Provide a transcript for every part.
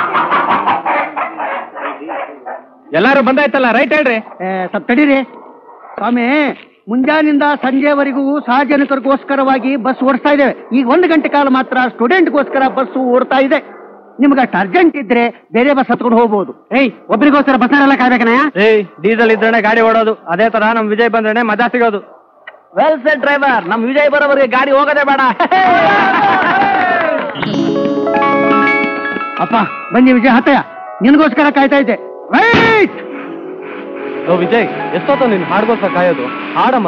ಎಲ್ಲಾರು ಬಂದಾಯ್ತಲ್ಲ ರೈಟ್ ಹೇಳ್ರಿ ಸ್ವಲ್ಪ ತಡೀರಿ ಸ್ವಾಮಿ ಮುಂಜಾನಿಂದ ಸಂಜೆವರೆಗೂ ಸಾರ್ವಜನಿಕರಿಗೋಸ್ಕರವಾಗಿ ಬಸ್ ಓಡಿಸ್ತಾ ಇದ್ದೇವೆ ಈಗ ಒಂದು ಗಂಟೆ ಕಾಲ ಮಾತ್ರ ಸ್ಟೂಡೆಂಟ್ಗೋಸ್ಕರ ಬಸ್ ಓಡ್ತಾ ಇದೆ ನಿಮ್ಗೆ ಅಷ್ಟು ಅರ್ಜೆಂಟ್ ಇದ್ರೆ ಬೇರೆ ಬಸ್ ಹತ್ಕೊಂಡು ಹೋಗ್ಬೋದು ಏಯ್ ಒಬ್ರಿಗೋಸ್ಕರ ಬಸ್ ಎಲ್ಲ ಕಾಯ್ಬೇಕನಯ್ಯ ಏಯ್ ಡೀಸೆಲ್ ಇದ್ರೆ ಗಾಡಿ ಓಡೋದು ಅದೇ ತರ ನಮ್ ವಿಜಯ್ ಬಂದ್ರೆ ಮಜಾ ಸಿಗೋದು ವೆಲ್ ಸೆಟ್ ಡ್ರೈವರ್ ನಮ್ ವಿಜಯ್ ಬರೋವರೆಗೆ ಗಾಡಿ ಹೋಗೋದೇ ಬೇಡ ಅಪ್ಪ ಬನ್ನಿ ವಿಜಯ್ ಹತ್ತಯ್ಯ ನಿನಗೋಸ್ಕರ ಕಾಯ್ತಾ ಇದ್ದೆ ರೈಟ್ ಓ ವಿಜಯ್ ಎಷ್ಟೊತ್ತ ನೀನ್ ಹಾಡ್ಗೋಸ್ಕರ ಕಾಯೋದು ಹಾಡಮ್ಮ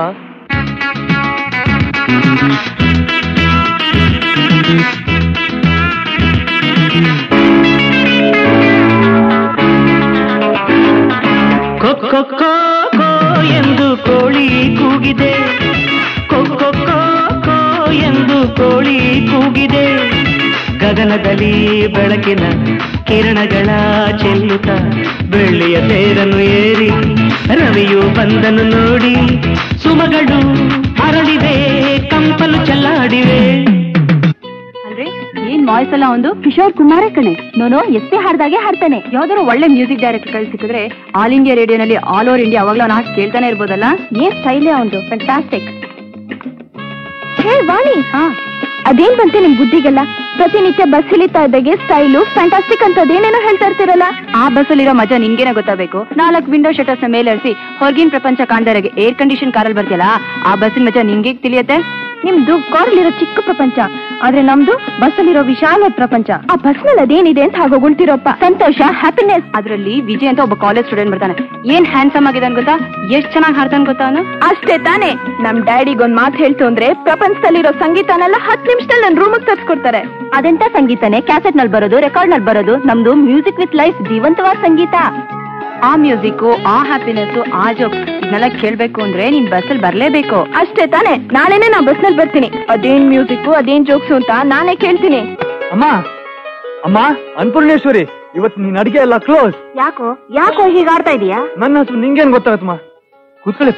ಕೊಕ್ಕೊ ಕೋ ಎಂದು ಕೋಳಿ ಕೂಗಿದೆ ಕೊಕ್ಕೊ ಕೋ ಕೋ ಎಂದು ಕೋಳಿ ಕೂಗಿದೆ ಗಗನದಲ್ಲಿ ಬೆಳಕಿನ ಕಿರಣಗಳ ಚೆಲ್ಲುತ್ತ ಬೆಳ್ಳಿಯ ತೇರನ್ನು ಏರಿ ರವಿಯು ಬಂದನು ನೋಡಿ ಸುಮಗಳು ಅರಳಿವೆ ಕಂಪಲು ಚೆಲ್ಲಾಡಿವೆ ಅಲ್ರಿ ಏನ್ ವಾಯ್ಸ್ ಎಲ್ಲ ಒಂದು ಕಿಶೋರ್ ಕುಮಾರೇ ಕಣೆ ನೋನು ಎಷ್ಟೇ ಹಾಡ್ದಾಗೆ ಹಾಡ್ತಾನೆ ಯಾವ್ದಾದ್ರು ಒಳ್ಳೆ ಮ್ಯೂಸಿಕ್ ಡೈರೆಕ್ಟರ್ ಕೈ ಸಿಕ್ಕಿದ್ರೆ ಆಲ್ ಇಂಡಿಯಾ ರೇಡಿಯೋನಲ್ಲಿ ಆಲ್ ಓವರ್ ಇಂಡಿಯಾ ಅವಾಗ್ಲೂ ಅವ್ನ ಹಾಡು ಕೇಳ್ತಾನೆ ಇರ್ಬೋದಲ್ಲ ಏನ್ ಸ್ಟೈಲೇ ಒಂದು ಫ್ಯಾಂಟಾಸ್ಟಿಕ್ ಹೇ ವಾಣಿ ಹಾ ಅದೇನ್ ಬಂತೆ ನಿಮ್ ಬುದ್ಧಿಗೆಲ್ಲ ಪ್ರತಿನಿತ್ಯ ಬಸ್ ಇಳಿತಾ ಇದ್ದಾಗೆ ಸ್ಟೈಲು ಫ್ಯಾಂಟಾಸ್ಟಿಕ್ ಅಂತ ಅದೇನೇನೋ ಹೇಳ್ತಾ ಇರ್ತೀರಲ್ಲ ಆ ಬಸ್ಸಲ್ಲಿರೋ ಮಜಾ ನಿನ್ಗೇನೆ ಗೊತ್ತಾಗಬೇಕು ನಾಲ್ಕು ವಿಂಡೋ ಶಟರ್ಸ್ ಮೇಲೇರಿಸಿ ಹೊರಗಿನ ಪ್ರಪಂಚ ಕಾಣ್ದಾರಾಗೆ ಏರ್ ಕಂಡೀಷನ್ ಕಾರಲ್ಲಿ ಬರ್ತಿಯಲ್ಲ ಆ ಬಸ್ಸಿನ ಮಜಾ ನಿಮ್ಗೆ ತಿಳಿಯತ್ತೆ ನಿಮ್ದು ಕಾರಲ್ಲಿರೋ ಚಿಕ್ಕ ಪ್ರಪಂಚ ಆದ್ರೆ ನಮ್ದು ಬಸ್ಸಲ್ಲಿರೋ ವಿಶಾಲ ಪ್ರಪಂಚ ಆ ಬಸ್ನಲ್ಲಿ ಅದೇನಿದೆ ಅಂತ ಹಾಗೋಗುಳ್ತಿರೋಪ್ಪ ಸಂತೋಷ ಹ್ಯಾಪಿನೆಸ್ ಅದ್ರಲ್ಲಿ ವಿಜಯ್ ಅಂತ ಒಬ್ಬ ಕಾಲೇಜ್ ಸ್ಟೂಡೆಂಟ್ ಬರ್ತಾನೆ ಏನ್ ಹ್ಯಾಂಡ್ಸಮ್ ಆಗಿದಾನ್ ಗೊತ್ತಾ ಎಷ್ಟ್ ಚೆನ್ನಾಗಿ ಹಾಡ್ತಾನೆ ಗೊತ್ತಾ ಅವನು ಅಷ್ಟೇ ತಾನೇ ನಮ್ ಡ್ಯಾಡಿಗ್ ಒಂದ್ ಮಾತು ಹೇಳ್ತು ಅಂದ್ರೆ ಪ್ರಪಂಚದಲ್ಲಿರೋ ಸಂಗೀತನೆಲ್ಲ ಹತ್ತು ನಿಮಿಷದಲ್ಲಿ ನನ್ ರೂಮಿಗೆ ತರ್ಸ್ಕೊಡ್ತಾರೆ ಅದೆಂತ ಸಂಗೀತನೇ ಕ್ಯಾಸೆಟ್ ನಲ್ಲಿ ಬರೋದು ರೆಕಾರ್ಡ್ ನಲ್ಲಿ ಬರೋದು ನಮ್ದು ಮ್ಯೂಸಿಕ್ ವಿತ್ ಲೈಫ್ ಜೀವಂತವಾದ ಸಂಗೀತ ಆ ಮ್ಯೂಸಿಕ್ ಆ ಹ್ಯಾಪಿನೆಸ್ ಆ ಜೋಕ್ ಇದನ್ನೆಲ್ಲ ಕೇಳ್ಬೇಕು ಅಂದ್ರೆ ನೀನ್ ಬಸ್ಸಲ್ಲಿ ಬರ್ಲೇಬೇಕು ಅಷ್ಟೇ ತಾನೇ ನಾಳೆನೆ ನಾ ಬಸ್ನಲ್ಲಿ ಬರ್ತೀನಿ ಅದೇನ್ ಮ್ಯೂಸಿಕ್ ಅದೇನ್ ಜೋಕ್ಸ್ ಅಂತ ನಾನೇ ಕೇಳ್ತೀನಿ ಅಮ್ಮ ಅಮ್ಮ ಅನ್ಪೂರ್ಣೇಶ್ವರಿ ಇವತ್ತು ನೀನ್ ಅಡಿಗೆ ಎಲ್ಲ ಕ್ಲೋಸ್ ಯಾಕೋ ಯಾಕೋ ಹೀಗಾಡ್ತಾ ಇದೀಯಾ ನನ್ನ ಹಸು ನಿಂಗೇನ್ ಗೊತ್ತಾಗತ್ತಮ್ಮ ಕೂತ್ಕೊಳ್ಳಿಪ್ಪ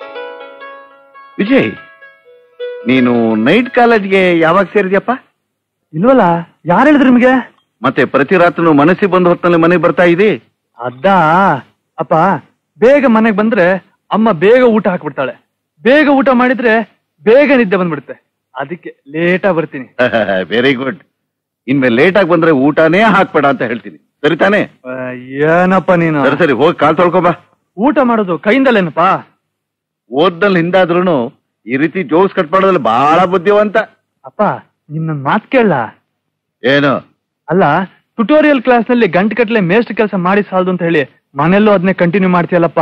ವಿಜಯ್ ನೀನು ನೈಟ್ ಕಾಲೇಜ್ಗೆ ಯಾವಾಗ ಸೇರಿದ್ಯಪ್ಪ ಇಲ್ವಲ್ಲ ಯಾರು ಹೇಳಿದ್ರು ನಿಮ್ಗೆ ಮತ್ತೆ ಪ್ರತಿ ರಾತ್ರಿನೂ ಮನಸ್ಸಿಗೆ ಬಂದ ಹೊತ್ತಲ್ಲಿ ಮನೆಗೆ ಬರ್ತಾ ಇದಿ ಅದ್ದ ಅಪ್ಪ ಬೇಗ ಮನೆಗ್ ಬಂದ್ರೆ ಅಮ್ಮ ಬೇಗ ಊಟ ಹಾಕ್ಬಿಡ್ತಾಳೆ ಬೇಗ ಊಟ ಮಾಡಿದ್ರೆ ಬೇಗ ನಿದ್ದೆ ಬಂದ್ಬಿಡುತ್ತೆ ಅದಕ್ಕೆ ಲೇಟಾ ಬರ್ತೀನಿ ವೆರಿ ಗುಡ್ ಇನ್ಮೇಲೆ ಲೇಟ್ ಆಗಿ ಬಂದ್ರೆ ಊಟನೇ ಹಾಕ್ಬೇಡ ಅಂತ ಹೇಳ್ತೀನಿ ಸರಿ ತಾನೇ ಆ, ಏನಪ್ಪ ನೀನು ಸರಿ ಸರಿ ಹೋಗಿ ಕಾಲ್ ತೊಳ್ಕೊಬಾ ಊಟ ಮಾಡೋದು ಕೈಯಿಂದಲೇನಪ್ಪ ಓದ್ದಲ್ಲಿ ಹಿಂದಾದ್ರೂ ಈ ರೀತಿ ಜೋಕ್ಸ್ ಕಟ್ ಮಾಡೋದ್ರಲ್ಲಿ ಬಹಳ ಬುದ್ಧಿವಂತ ಅಪ್ಪ ನಿನ್ನ ಮಾತ್ ಕೇಳ ಏನು ಅಲ್ಲ ಟ್ಯುಟೋರಿಯಲ್ ಕ್ಲಾಸ್ ನಲ್ಲಿ ಗಂಟೆ ಕಟ್ಲೆ ಮೇಸ್ಟ್ ಕೆಲಸ ಮಾಡಿ ಸಾಲದು ಅಂತ ಹೇಳಿ ಮನೆಯಲ್ಲೂ ಅದನ್ನೇ ಕಂಟಿನ್ಯೂ ಮಾಡ್ತೀಯಲ್ಲಪ್ಪ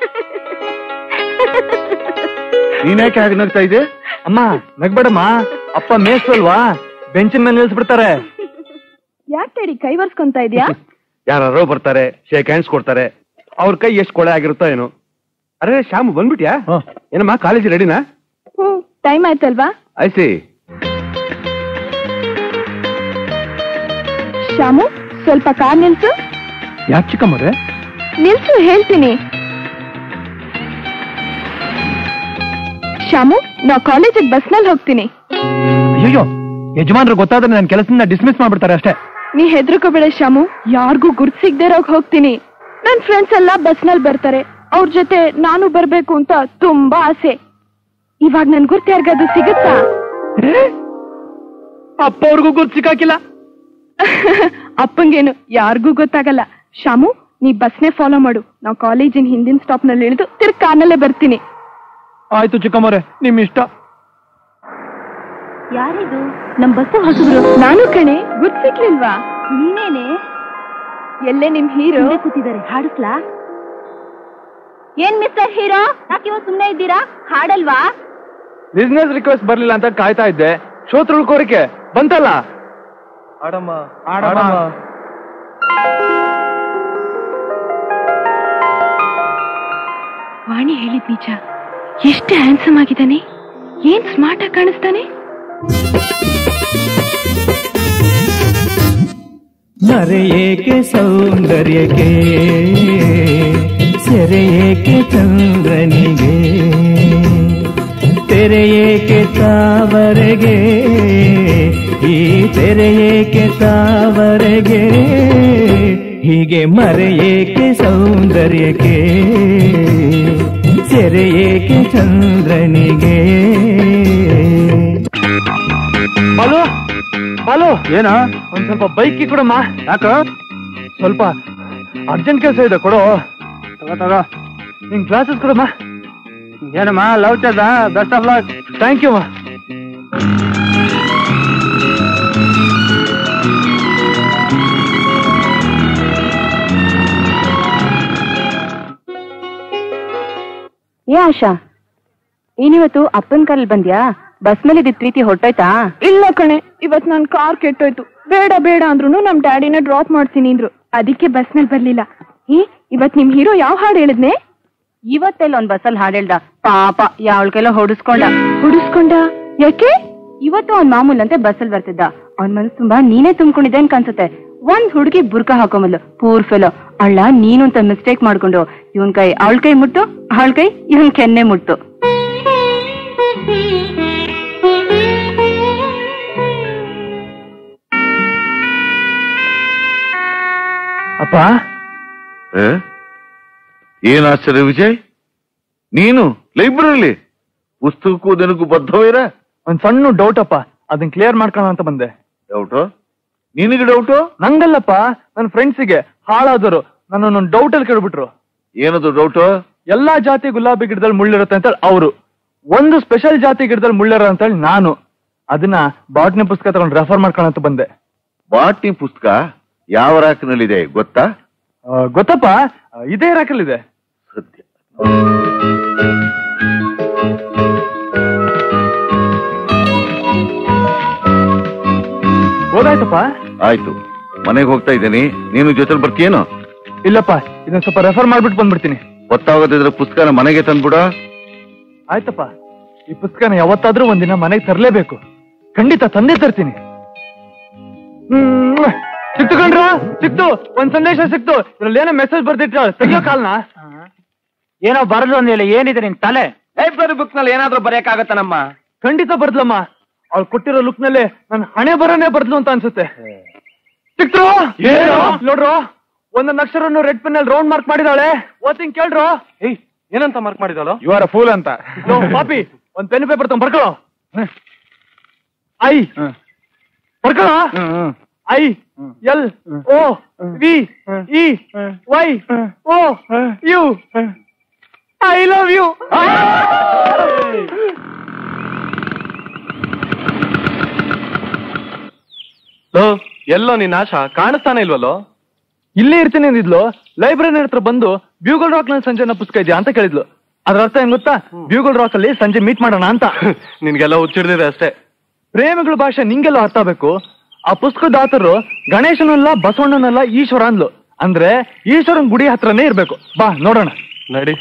ನೀನ್ಯಾಕೆ ಹಾಗೆ ನಗ್ತಾ ಇದೆ ಅಮ್ಮ ನಗ್ಬೇಡಮ್ಮ ಅಪ್ಪ ಮೇಸ್ಟ್ ಅಲ್ವಾ ಬೆಂಚಿನ ಮೇಲೆ ನಿಲ್ಸ್ಬಿಡ್ತಾರೆ ಯಾಕೆ ಡ್ಯಾಡಿ ಕೈ ಬರ್ಸ್ಕೊಂತ ಇದೀಯಾ ಯಾರೋ ಬರ್ತಾರೆ ಶೇಕ್ ಹ್ಯಾಂಡ್ಸ್ ಕೊಡ್ತಾರೆ ಅವ್ರ ಕೈ ಎಷ್ಟು ಕೊಳೆ ಆಗಿರುತ್ತೋ ಏನೋ ಅರೆ ಶ್ಯಾಮ್ ಬಂದ್ಬಿಟ್ಯಾ ಏನಮ್ಮ ಕಾಲೇಜ್ ರೆಡಿನಾ ಹ್ಮ್ ಟೈಮ್ ಆಯ್ತಲ್ವಾ ಐಸಿ ಶಾಮು ಸ್ವಲ್ಪ ಕಾರ್ ನಿಲ್ಸು ಯಾಕೆ ಚಿಕ್ಕಮ್ಮರೆ ನಿಲ್ಸು ಹೇಳ್ತೀನಿ ಶಾಮು ನಾ ಕಾಲೇಜಿಗೆ ಬಸ್ನಲ್ಲಿ ಹೋಗ್ತೀನಿ ಅಯ್ಯೋ ಯಜಮಾನ್ರು ಗೊತ್ತಾದ್ರೆ ನನ್ನ ಕೆಲಸದಿಂದ ಡಿಸ್ಮಿಸ್ ಮಾಡ್ಬಿಡ್ತಾರೆ ಅಷ್ಟೇ ನೀ ಹೆದರ್ಕೋಬೇಡ ಶಾಮು ಯಾರಿಗೂ ಗುರ್ತ್ ಸಿಗ್ದೇ ಇರೋಗ್ ಹೋಗ್ತೀನಿ ನನ್ ಫ್ರೆಂಡ್ಸ್ ಎಲ್ಲ ಬಸ್ನಲ್ಲಿ ಬರ್ತಾರೆ ಅವ್ರ ಜೊತೆ ನಾನು ಬರ್ಬೇಕು ಅಂತ ತುಂಬಾ ಆಸೆ ಇವಾಗ ನನ್ ಗುರ್ತು ಯಾರಿಗಾದ್ರು ಸಿಗುತ್ತಾ ಅಪ್ಪ ಅವ್ರಿಗೂ ಗುರ್ತು ಸಿಕ್ಕಾಕಿಲ್ಲ ಅಪ್ಪಂಗೇನು ಯಾರಿಗೂ ಗೊತ್ತಾಗಲ್ಲ ಶಾಮು ನೀ ಬಸ್ನೇ ಫಾಲೋ ಮಾಡು ನಾವು ಕಾಲೇಜಿನ ಹಿಂದಿನ ಸ್ಟಾಪ್ ನಲ್ಲಿ ಇಳಿದು ತಿರ್ಗ್ ಕಾರ್ನಲ್ಲೇ ಬರ್ತೀನಿ ಆಯ್ತು ಚಿಕ್ಕಮ್ಮರೆ ನಿಮ್ ಇಷ್ಟ ಯಾರಿದು ನಮ್ ಬಸ್ ಹೊಸಬ್ರು ನಾನು ಕಣೆ ಗುರ್ತ್ ಸಿಕ್ಲಿಲ್ವಾ ನೀನೇನೆ ಎಲ್ಲೇ ನಿಮ್ ಹೀರೋ ಕೂತಿದ್ದಾರೆ ಹಾಡಿಸ್ಲಾ ಏನ್ ಮಿಸ್ಟರ್ ಹೀರೋ ಯಾಕೆ ಇವಾಗ ಸುಮ್ನೆ ಇದ್ದೀರಾ ಹಾಡಲ್ವಾ ಬಿಸ್ನೆಸ್ ರಿಕ್ವೆಸ್ಟ್ ಬರ್ಲಿಲ್ಲ ಅಂತ ಕಾಯ್ತಾ ಇದ್ದೆ ಶ್ರೋತೃಗಳ ಕೋರಿಕೆ ಬಂತಲ್ಲ ಆಡಮ್ಮ ಆಡಮ್ಮ ವಾಣಿ ಹೇಳಿದ್ ನಿಜ ಎಷ್ಟು ಹ್ಯಾಂಡ್ಸಮ್ ಆಗಿದ್ದಾನೆ ಏನ್ ಸ್ಮಾರ್ಟ್ ಆಗಿ ಕಾಣಿಸ್ತಾನೆ ಮರೆಯೇಕೆ ಸೌಂದರ್ಯಕ್ಕೆ ಸೆರೆಯೇಕೆ ಚಂದ್ರನಿಗೆ ತೆರೆಯೇಕೆ ತಾವರೆಗೆ ಈ ತೆರೆಯೇಕೆ ತಾವರೆಗೆ ಹೀಗೆ ಮರೆಯೇಕೆ ಸೌಂದರ್ಯಕ್ಕೆ ಸೆರೆಯೇಕೆ ಚಂದ್ರನಿಗೆ ಬಾಲು ಬಾಲು ಏನ ಒಂದ್ ಸ್ವಲ್ಪ ಬೈಕಿ ಕೊಡಮ್ಮ ಯಾಕ ಸ್ವಲ್ಪ ಅರ್ಜೆಂಟ್ ಕೆಲಸ ಇದೆ ಕೊಡು ತಗೋ ತಗೋ ನಿನ್ ಗ್ಲಾಸಸ್ ಕೊಡಮ್ಮ ಏನಮ್ಮ ಲವ್ ಚದ best of luck thank you ಅಮ್ಮ ಏ ಆಶಾ ಏನಿವತ್ತು ಅಪ್ಪನ್ ಕಾರಲ್ಲಿ ಬಂದ್ಯಾ ಬಸ್ ಮೇಲೆ ಇದ್ದಿದ್ ಪ್ರೀತಿ ಹೊಟ್ಟೋಯ್ತಾ ಇಲ್ಲ ಕಣೆ ಇವತ್ ನನ್ ಕಾರ್ ಕೆಟ್ಟೋಯ್ತು ಬೇಡ ಬೇಡ ಅಂದ್ರೂ ನಮ್ ಡ್ಯಾಡಿನ ಡ್ರಾಪ್ ಮಾಡ್ತೀನಿ ಅಂದ್ರು ಅದಕ್ಕೆ ಬಸ್ ನಲ್ಲಿ ಬರ್ಲಿಲ್ಲ ಏ ಇವತ್ ನಿಮ್ ಹೀರೋ ಯಾವ ಹಾಡು ಹೇಳಿದ್ನೆ ಇವತ್ತೆಲ್ಲ ಒಂದ್ ಬಸ್ಸಲ್ಲಿ ಹಾಡ್ ಹೇಳ್ದ ಪಾಪ ಯಾವಳ್ಕೆಲ್ಲ ಹೊಡಿಸ್ಕೊಂಡ ಹುಡಿಸ್ಕೊಂಡ ಯಾಕೆ ಇವತ್ತು ಅವ್ನ್ ಮಾಮೂಲಂತೆ ಬಸ್ಸಲ್ಲಿ ಬರ್ತಿದ್ದ ಅವ್ನ್ ಮನಸ್ಸು ತುಂಬಾ ನೀನೇ ತುಂಬ್ಕೊಂಡಿದ್ದೆ ಅಂತ ಅನ್ಸುತ್ತೆ ಒಂದ್ ಹುಡುಗಿ ಬುರ್ಕ ಹಾಕೊಂಬಲ್ಲು ಪೂರ್ ಫೆಲೋ ಅಳ್ಳ ನೀನು ಅಂತ ಮಿಸ್ಟೇಕ್ ಮಾಡ್ಕೊಂಡು ಇವನ್ ಕೈ ಅವಳ ಕೈ ಮುಟ್ಟು ಅವಳ ಕೈ ಇವನ್ ಕೆನ್ನೆ ಮುಟ್ಟು ಅಪ್ಪ ಏ? ಏನ್ ಆಶ್ಚರ್ಯ ವಿಜಯ್ ನೀನು ಲೈಬ್ರರಿಲಿ ಪುಸ್ತಕಕ್ಕೂ ದಿನಕ್ಕೂ ಬದ್ಧವೈರ ಒಂದ್ ಸಣ್ಣ ಡೌಟ್ ಅಪ್ಪ ಅದನ್ನ ಕ್ಲಿಯರ್ ಮಾಡ್ಕೊಳ್ಳೋಣ ಅಂತ ಬಂದೆ ಡೌಟು ನಿನಗೆ ಡೌಟು ನಂಗಲ್ಲಪ್ಪ ನನ್ನ ಫ್ರೆಂಡ್ಸಿಗೆ ಹಾಳಾದವರು ನನ್ನೊಂದು ಡೌಟ್ ಅಲ್ಲಿ ಕೇಳ್ಬಿಟ್ರು ಏನದು ಡೌಟು ಎಲ್ಲಾ ಜಾತಿ ಗುಲಾಬಿ ಗಿಡದಲ್ಲಿ ಮುಳ್ಳಿರುತ್ತೆ ಅಂತ ಅವರು ಒಂದು ಸ್ಪೆಷಲ್ ಜಾತಿ ಗಿಡದಲ್ಲಿ ಮುಳ್ಳಿರೋ ಅಂತ ಹೇಳಿ ನಾನು ಅದನ್ನ ಬಾಟ್ನಿ ಪುಸ್ತಕ ತಗೊಂಡು ರೆಫರ್ ಮಾಡ್ಕೊಳ್ಳೋಣ ಅಂತ ಬಂದೆ ಬಾಟ್ನಿ ಪುಸ್ತಕ ಯಾವ ರಾಕಿನಲ್ಲಿದೆ ಗೊತ್ತಾ ಆ, ಗೊತ್ತಪ್ಪ ಆ, ಇದೇ ರಾಕಲ್ಲಿದೆ ಸತ್ಯ ಓದಾಯ್ತಪ್ಪ ಆಯ್ತು ಮನೆಗೆ ಹೋಗ್ತಾ ಇದ್ದೀನಿ ನೀನು ಜೊತೆಲಿ ಬರ್ತೀಯೇನು ಇಲ್ಲಪ್ಪ ಇದನ್ನ ಸ್ವಲ್ಪ ರೆಫರ್ ಮಾಡ್ಬಿಟ್ಟು ಬಂದ್ಬಿಡ್ತೀನಿ ಗೊತ್ತಾಗೋದಿದ್ರೆ ಪುಸ್ತಕನ ಮನೆಗೆ ತಂದ್ಬಿಡ ಆಯ್ತಪ್ಪ ಈ ಪುಸ್ತಕನ ಯಾವತ್ತಾದ್ರೂ ಒಂದಿನ ಮನೆಗೆ ತರಲೇಬೇಕು ಖಂಡಿತ ತಂದೆ ತರ್ತೀನಿ ಹ್ಮ್. ಸಿಕ್ತು ಕಣ್ರ ಸಿಕ್ತು ಒಂದ್ ಸಂದೇಶ ಸಿಕ್ತು ಇದ್ರಲ್ಲಿ ಏನೋ ಮೆಸೇಜ್ ಬರ್ದಿಟ್ರ ತೆಗಿಯೋ ಕಾಲ್ನ ಏನೋ ಬರಲು ಅಂದಿಲ್ಲ ಏನಿದೆ ನಿನ್ ತಲೆ ಲೈಬ್ರರಿ ಬುಕ್ ನಲ್ಲಿ ಏನಾದ್ರೂ ಬರೆಯಕ್ಕಾಗತ್ತನಮ್ಮ ಖಂಡಿತ ಬರ್ದ್ಲಮ್ಮ ಅವ್ಳು ಕೊಟ್ಟಿರೋ ಲುಕ್ ನಲ್ಲಿ ನನ್ ಹಣೆ ಬರನೇ ಬರ್ದ್ಲು ಅಂತ ಅನ್ಸುತ್ತೆ ಸಿಕ್ತು ನೋಡ್ರು ಒಂದೊಂದ್ ಅಕ್ಷರನ್ನು ರೆಡ್ ಪೆನ್ ಅಲ್ಲಿ ರೌಂಡ್ ಮಾರ್ಕ್ ಮಾಡಿದಾಳೆ ಓದ್ತೀನಿ ಕೇಳ್ರು ಏಯ್ ಏನಂತ ಮಾರ್ಕ್ ಮಾಡಿದಾಳು ಯು ಆರ್ ಫೂಲ್ ಅಂತ ಲೋ, ಪಾಪಿ ಒಂದ್ ಪೆನ್ ಪೇಪರ್ ತಗೊಂಡ್ ಬರ್ಕೊಳ್ಳೋ ಐ ಬರ್ಕೊಳ್ಳೋ I L O V E Y O U I love you ಲೋ ಎಲ್ಲೋ ನಿನ್ನ ಆಶಾ ಕಾಣಿಸ್ತಾನೆ ಇಲ್ವಲ್ಲೋ ಇಲ್ಲೇ ಇರ್ತೀನಿ ಅಂದಿದ್ಲು ಲೈಬ್ರರಿ ಹತ್ರ ಬಂದು ಬ್ಯೂಗಲ್ ರಾಕ್ ನಲ್ಲಿ ಸಂಜೆನ ಪುಸ್ತಕ ಇದೆಯಾ ಅಂತ ಕೇಳಿದ್ಲು ಅದ್ರ ಅರ್ಥ ಏನ್ ಗೊತ್ತಾ ಬ್ಯೂಗಲ್ ರಾಕ್ ಅಲ್ಲಿ ಸಂಜೆ ಮೀಟ್ ಮಾಡೋಣ ಅಂತ ನಿನ್ಗೆಲ್ಲ ಹುಚ್ಚಿಡ್ದಿದೆ ಅಷ್ಟೇ ಪ್ರೇಮಿಗಳ ಭಾಷೆ ನಿಂಗೆಲ್ಲ ಅರ್ಥ ಆಗ್ಬೇಕು ಆ ಪುಸ್ತಕದ ಆತರು ಗಣೇಶನಲ್ಲ ಬಸವಣ್ಣನಲ್ಲ ಈಶ್ವರ ಅಂದ್ಲು ಅಂದ್ರೆ ಈಶ್ವರನ್ ಗುಡಿ ಹತ್ರನೇ ಇರ್ಬೇಕು ಬಾ ನೋಡೋಣ ನಡಿ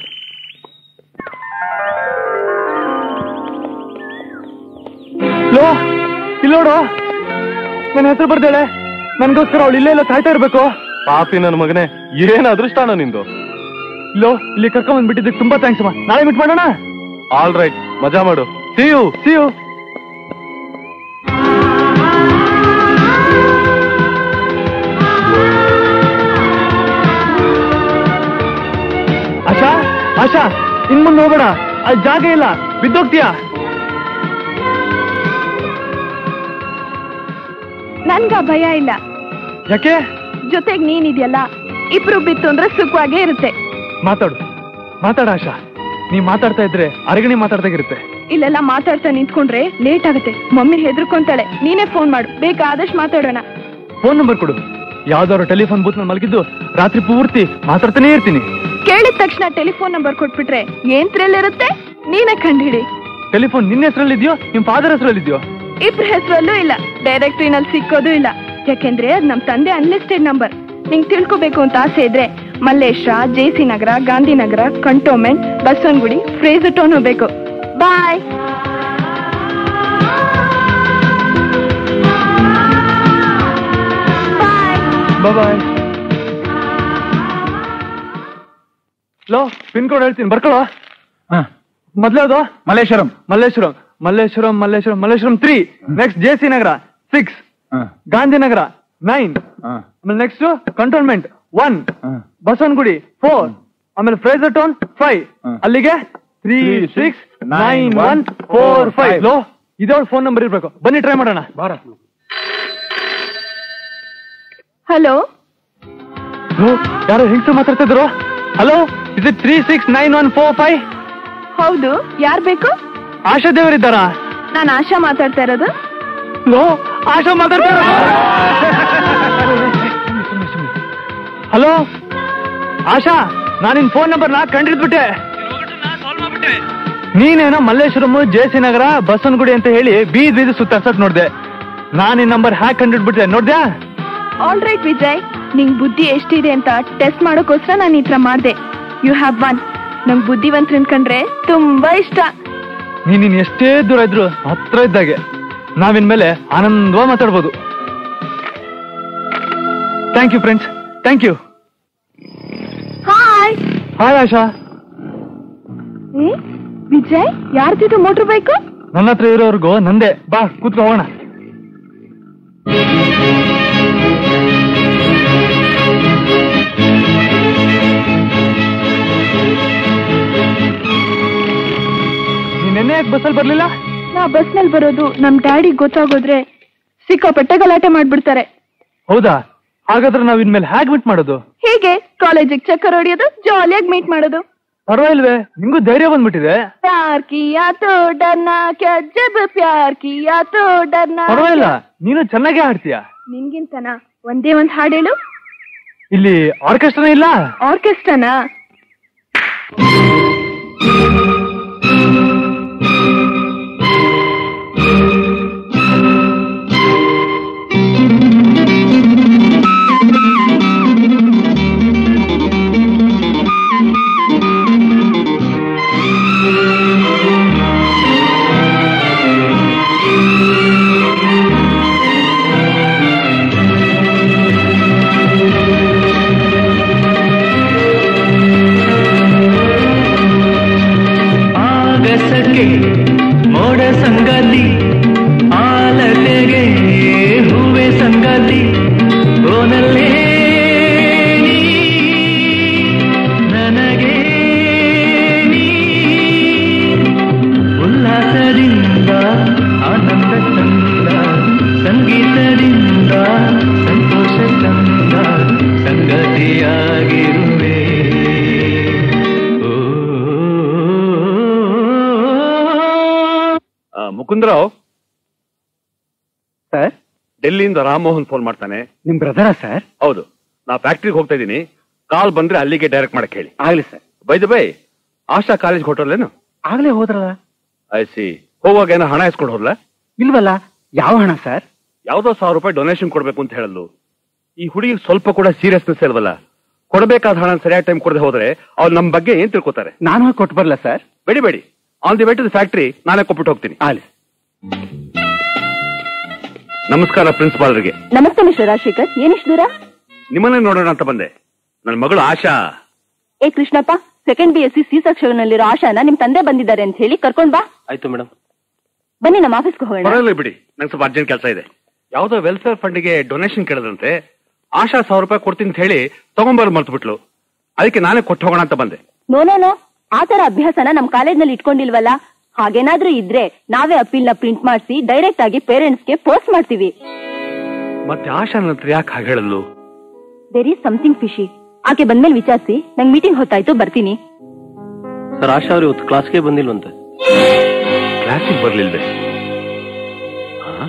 ಲೋ ಇಲ್ಲಿ ನೋಡು ನನ್ನ ಹೆಸರು ಬರ್ದೇಳೆ ನನ್ಗೋಸ್ಕರ ಅವಳು ಇಲ್ಲೇ ಇಲ್ಲ ಕಾಯ್ತಾ ಇರ್ಬೇಕು ಪಾಪಿ ನನ್ನ ಮಗನೇ ಏನ್ ಅದೃಷ್ಟಾನ ನಿಂದು ಲೋ ಇಲ್ಲಿ ಕರ್ಕೊಂಡ್ ಬಂದ್ಬಿಟ್ಟಿದ್ದಕ್ಕೆ ತುಂಬಾ ಥ್ಯಾಂಕ್ಸ್ ಅಮ್ಮ ನಾಳೆ ಮೀಟ್ ಮಾಡೋಣ ಆಲ್ ರೈಟ್ ಮಜಾ ಮಾಡು see you see you Asha Asha ಇನ್ ಮುಂದೆ ಹೋಗ್ಬೇಡ ಅಲ್ಲಿ ಜಾಗ ಇಲ್ಲ ಬಿದ್ದೋಗ್ತೀಯಾ ನನ್ಗ ಭಯ ಇಲ್ಲ ಯಾಕೆ ಜೊತೆಗ್ ನೀನಿದ್ಯಲ್ಲ ಇಬ್ರು ಬಿತ್ತು ಅಂದ್ರೆ ಸುಖವಾಗೇ ಇರುತ್ತೆ ಮಾತಾಡು ಮಾತಾಡ ಆಶಾ ನೀ ಮಾತಾಡ್ತಾ ಇದ್ರೆ ಅರಗಣಿ ಮಾತಾಡ್ದಾಗಿರುತ್ತೆ ಇಲ್ಲೆಲ್ಲ ಮಾತಾಡ್ತಾ ನಿಂತ್ಕೊಂಡ್ರೆ ಲೇಟ್ ಆಗುತ್ತೆ ಮಮ್ಮಿ ಹೆದರ್ಕೊಂತಾಳೆ ನೀನೇ ಫೋನ್ ಮಾಡು ಬೇಕಾದಷ್ಟು ಮಾತಾಡೋಣ ಫೋನ್ ನಂಬರ್ ಕೊಡು ಯಾವ್ದಾದ್ರು ಟೆಲಿಫೋನ್ ಬೂತ್ ನಲ್ಲಿ ಮಲಗಿದ್ದು ರಾತ್ರಿ ಪೂರ್ತಿ ಮಾತಾಡ್ತಾನೆ ಇರ್ತೀನಿ ಕೇಳಿದ ತಕ್ಷಣ ಟೆಲಿಫೋನ್ ನಂಬರ್ ಕೊಟ್ಬಿಟ್ರೆ ಏನ್ ಥ್ರಿಲ್ ಇರುತ್ತೆ ನೀನೇ ಕಂಡುಹಿಡಿ ಟೆಲಿಫೋನ್ ನಿನ್ನ ಹೆಸರಲ್ಲಿದ್ಯೋ ನಿಮ್ ಫಾದರ್ ಹೆಸರಲ್ಲಿದ್ಯೋ ಇಬ್ರ ಹೆಸರಲ್ಲೂ ಇಲ್ಲ ಡೈರೆಕ್ಟ್ರಿನಲ್ಲಿ ಸಿಕ್ಕೋದು ಇಲ್ಲ ಯಾಕೆಂದ್ರೆ ಅದ್ ನಮ್ ತಂದೆ ಅನ್ಲಿಸ್ಟೆಡ್ ನಂಬರ್ ನಿಂಗ್ ತಿಳ್ಕೊಬೇಕು ಅಂತ ಆಸೆ ಇದ್ರೆ Malleshwara J C Nagar Gandhinagar cantonment Basavanagudi Fraser Town ಹೋಗ್ಬೇಕು ಬಾಯ್ ಬಾಯ್ ಲೋ ಪಿನ್ ಕೋಡ್ ಹೇಳ್ತೀನಿ ಬರ್ಕೊಳ್ಳೋ ಮೊದ್ಲದು Malleshwaram Malleshwaram Malleshwaram Malleshwaram Malleshwaram three next J C Nagar six Gandhinagar nine ಆಮೇಲೆ next cantonment one Basavanagudi four ಆಮೇಲೆ ಫ್ರೇಸರ್ ಟೌನ್ ಫೈವ್ ಅಲ್ಲಿಗೆ three six nine one four five ಲೋ ಇದೇ ಫೋನ್ ನಂಬರ್ ಇರ್ಬೇಕು ಬನ್ನಿ ಟ್ರೈ ಮಾಡೋಣ ಬಾರ ಹಲೋ ಯಾರೋ ಹೆಂಗ್ಸು ಮಾತಾಡ್ತಿದ್ರು ಹಲೋ ಇದು three six nine one four five ಹೌದು ಯಾರ್ ಬೇಕು ಆಶಾ ದೇವರಿದ್ದಾರಾ ನಾನು ಆಶಾ ಮಾತಾಡ್ತಾ ಇರೋದು ಲೋ ಆಶಾ ಮಾತಾಡ್ತಾರ ಹಲೋ ಆಶಾ ನಾನು ನಿನ್ ಫೋನ್ ನಂಬರ್ ನಾ ಕಂಡಿದ್ಬಿಟ್ಟೆ ನೀನೇನೋ ಮಲ್ಲೇಶ್ವರಂ ಜೆ ಸಿ ನಗರ ಬಸವನಗುಡಿ ಅಂತ ಹೇಳಿ ಬೀದ್ ಬೀದ್ ಸುತ್ತಾಡ್ಸಕ್ ನೋಡ್ದೆ ನಾನ್ ನಿನ್ ನಂಬರ್ ಹ್ಯಾಕ್ ಕಂಡಿಡ್ಬಿಟ್ಟೆ ನೋಡ್ದ್ಯಾ ಆಲ್ ರೈಟ್ ವಿಜಯ್ ನಿಂಗ್ ಬುದ್ಧಿ ಎಷ್ಟಿದೆ ಅಂತ ಟೆಸ್ಟ್ ಮಾಡೋಕೋಸ್ಕರ ನಾನು ಈ ತರ ಮಾಡ್ದೆ ಯು ಹ್ಯಾವ್ ಒನ್ ನಂಗ್ ಬುದ್ಧಿವಂತರನ್ ಕಂಡ್ರೆ ತುಂಬಾ ಇಷ್ಟ ನೀನ್ ನೀನ್ ಎಷ್ಟೇ ದೂರ ಇದ್ರು ಹತ್ರ ಇದ್ದಾಗೆ ನಾವಿನ್ಮೇಲೆ ಆನಂದವಾಗಿ ಮಾತಾಡ್ಬೋದು thank you friends thank you hi hi Asha ಏ ವಿಜಯ್ ಯಾರ್ದಿದು ಮೋಟರ್ ಬೈಕು ನನ್ನ ಹತ್ರ ಇರೋರ್ಗು ನಂದೆ ಬಾ ಕೂತ್ಕೊ ಹೋಗೋಣ ನೀನ್ ನೆನ್ನೆ ಯಾಕೆ ಬಸ್ಸಲ್ಲಿ ಬರ್ಲಿಲ್ಲ ನಾ ಬಸ್ನಲ್ಲಿ ಬರೋದು ನಮ್ ಡ್ಯಾಡಿ ಗೊತ್ತಾಗೋದ್ರೆ ಸಿಕ್ಕಾಪಟ್ಟೆ ಗಲಾಟೆ ಮಾಡ್ಬಿಡ್ತಾರೆ ಹೌದಾ ಹಾಗಾದ್ರೆ ನಾವ್ ಇನ್ಮೇಲೆ ಹ್ಯಾಗ್ ಮೀಟ್ ಮಾಡೋದು ಹೀಗೆ ಕಾಲೇಜಿಗೆ ಚಕ್ಕರ್ ಹೊಡಿಯೋದು ಜಾಲಿಯಾಗಿ ಮೀಟ್ ಮಾಡೋದು ಪರವಾಗಿಲ್ವೇ ನಿಂಗೂ ಧೈರ್ಯ ಬಂದ್ಬಿಟ್ಟಿದೆ ಪ್ಯಾರ್ ಕಿಯಾ ತೋ ಡರ್ನಾ ಕ್ಯಾ ಜಬ್ ಪ್ಯಾರ್ ಕಿಯಾ ತೋ ಡರ್ನಾ ಪರವಾಗಿಲ್ಲ ನೀನು ಚೆನ್ನಾಗೇ ಹಾಡ್ತೀಯ ನಿನ್ಗಿಂತನ ಒಂದೇ ಒಂದ್ ಹಾಡ್ ಹೇಳು ಇಲ್ಲಿ ಆರ್ಕೆಸ್ಟ್ರಾ ಇಲ್ಲ ಆರ್ಕೆಸ್ಟ್ರಾನಾ ಆಗಸಕ್ಕೆ ಮೋಡ ಸಂಗಾತಿ ಆಲತೆಗೆ ಹೂವೆ ಸಂಗಾತಿ ಓನಲ್ಲೇ ನೀ ನನಗೆ ನೀ ಉಲ್ಲಾಸದಿಂದ ಆನಂದ ಚಂದ ಸಂಗೀತದಿಂದ ಸಂತೋಷ ಚಂದ ಸಂಗತಿಯಾಗಿರುವೆ ಮುಕುಂದರಾವ್ ಸರ್ ಡೆಲ್ಲಿಯಿಂದ ರಾಮಮೋಹನ್ ಫೋನ್ ಮಾಡ್ತಾನೆ ನಿಮ್ ಬ್ರದರ ಸರ್ ಹೌದು ನಾ ಫ್ಯಾಕ್ಟ್ರಿಗೆ ಹೋಗ್ತಾ ಇದ್ದೀನಿ ಕಾಲ್ ಬಂದ್ರೆ ಅಲ್ಲಿಗೆ ಡೈರೆಕ್ಟ್ ಮಾಡಕ್ ಹೇಳಿ ಆಗ್ಲಿ ಸರ್ ಬೈದ ಬೈ ಆಶಾ ಕಾಲೇಜ್ ಹೊಟ್ಟಲೇನು ಆಗ್ಲೇ ಹೋದ್ರಲ್ಲ ಐ ಸಿ ಹೋಗುವಾಗ ಏನೋ ಹಣ ಇಸ್ಕೊಂಡು ಹೋದ್ಲ ಇಲ್ವಲ್ಲ ಯಾವ ಹಣ ಸರ್ ಯಾವ್ದೋ ಸಾವಿರ ರೂಪಾಯಿ ಡೊನೇಷನ್ ಕೊಡ್ಬೇಕು ಅಂತ ಹೇಳಲು ಈ ಹುಡುಗಿ ಸ್ವಲ್ಪ ಕೂಡ ಸೀರಿಯಸ್ನೆಸ್ ಇಲ್ವಲ್ಲ ಕೊಡಬೇಕಾದ ಹಣ ಸರಿಯಾದ ಟೈಮ್ ಕೊಡದೆ ಹೋದ್ರೆ ಅವ್ರು ನಮ್ ಬಗ್ಗೆ ಏನ್ ತಿಳ್ಕೊತಾರೆ ನಾನು ಹೋಗಿ ಕೊಟ್ಟು ಬರಲ್ಲ ಸರ್ ಬೇಡಿ ಬೇಡಿ on the way to the factory ನಾನೇ ಕೊಟ್ಬಿಟ್ಟು ಹೋಗ್ತೀನಿ ಆಗ್ಲಿ ನಮಸ್ಕಾರ ಪ್ರಿನ್ಸಿಪಾಲ್ರಿಗೆ ನಮಸ್ತೆ ಮಿಸ್ಟರ್ ರಾಜಶೇಖರ್ ಏನಿಷ್ಟು ದೂರ ನಿಮ್ಮನ್ನೇ ನೋಡೋಣ ಅಂತ ಬಂದೆ ನನ್ನ ಮಗಳು Asha A Krishnappa second B S C C ಸೆಕ್ಷನ್ನಲ್ಲಿರೋ ಆಶಾನ ನಿಮ್ ತಂದೆ ಬಂದಿದ್ದಾರೆ ಅಂತ ಹೇಳಿ ಕರ್ಕೊಂಡ್ ಬಾ ಆಯ್ತು ಮೇಡಮ್ ಬನ್ನಿ ನಮ್ಮ ಆಫೀಸ್ಗೆ ಹೋಗೋಣ ಪರವಾಗಿಲ್ಲ ಬಿಡಿ ನಂಗೆ ಸ್ವಲ್ಪ ಅರ್ಜೆಂಟ್ ಕೆಲಸ ಇದೆ ಯಾವ್ದೋ ವೆಲ್ಫೇರ್ ಫಂಡ್ಗೆ ಡೊನೇಷನ್ ಕೇಳಿದಂತೆ ಆಶಾ ಸಾವಿರ ರೂಪಾಯಿ ಕೊಡ್ತೀನಿ ಅಂತ ಹೇಳಿ ತಗೊಂಬರ್ ಮರ್ತು ಬಿಟ್ಲು ಅದಕ್ಕೆ ನಾನೇ ಕೊಟ್ಟು ಹೋಗೋಣ ಅಂತ ಬಂದೆ ನೋ ನೋ ನೋ ಆ ತರ ಅಭ್ಯಾಸನ ನಮ್ ಕಾಲೇಜ್ನಲ್ಲಿ ಇಟ್ಕೊಂಡಿಲ್ವಲ್ಲ ಹಾಗೇನಾದ್ರೂ ಇದ್ರೆ ನಾವೇ ಅಪೀಲ್ ನ ಪ್ರಿಂಟ್ ಮಾಡಿಸಿ ಡೈರೆಕ್ಟ್ ಆಗಿ ಪೇರೆಂಟ್ಸ್ಗೆ ಪೋಸ್ಟ್ ಮಾಡ್ತೀವಿ ಮತ್ತೆ ಆಶಾ ನಂತರ ಯಾಕೆ ಹಾಗೆ ಹೇಳಲು ದೇರ್ ಈಸ್ ಸಮಥಿಂಗ್ ಫಿಶಿ ಆಕೆ ಬಂದ್ಮೇಲೆ ವಿಚಾರಿಸಿ ನಂಗೆ ಮೀಟಿಂಗ್ ಹೊತ್ತಾಯ್ತು ಬರ್ತೀನಿ ಸರ್ ಆಶಾ ಅವ್ರು ಇವತ್ತು ಕ್ಲಾಸ್ಗೆ ಬಂದಿಲ್ವಂತೆ ಕ್ಲಾಸಿಗೆ ಬರ್ಲಿಲ್ವೇ ಆ?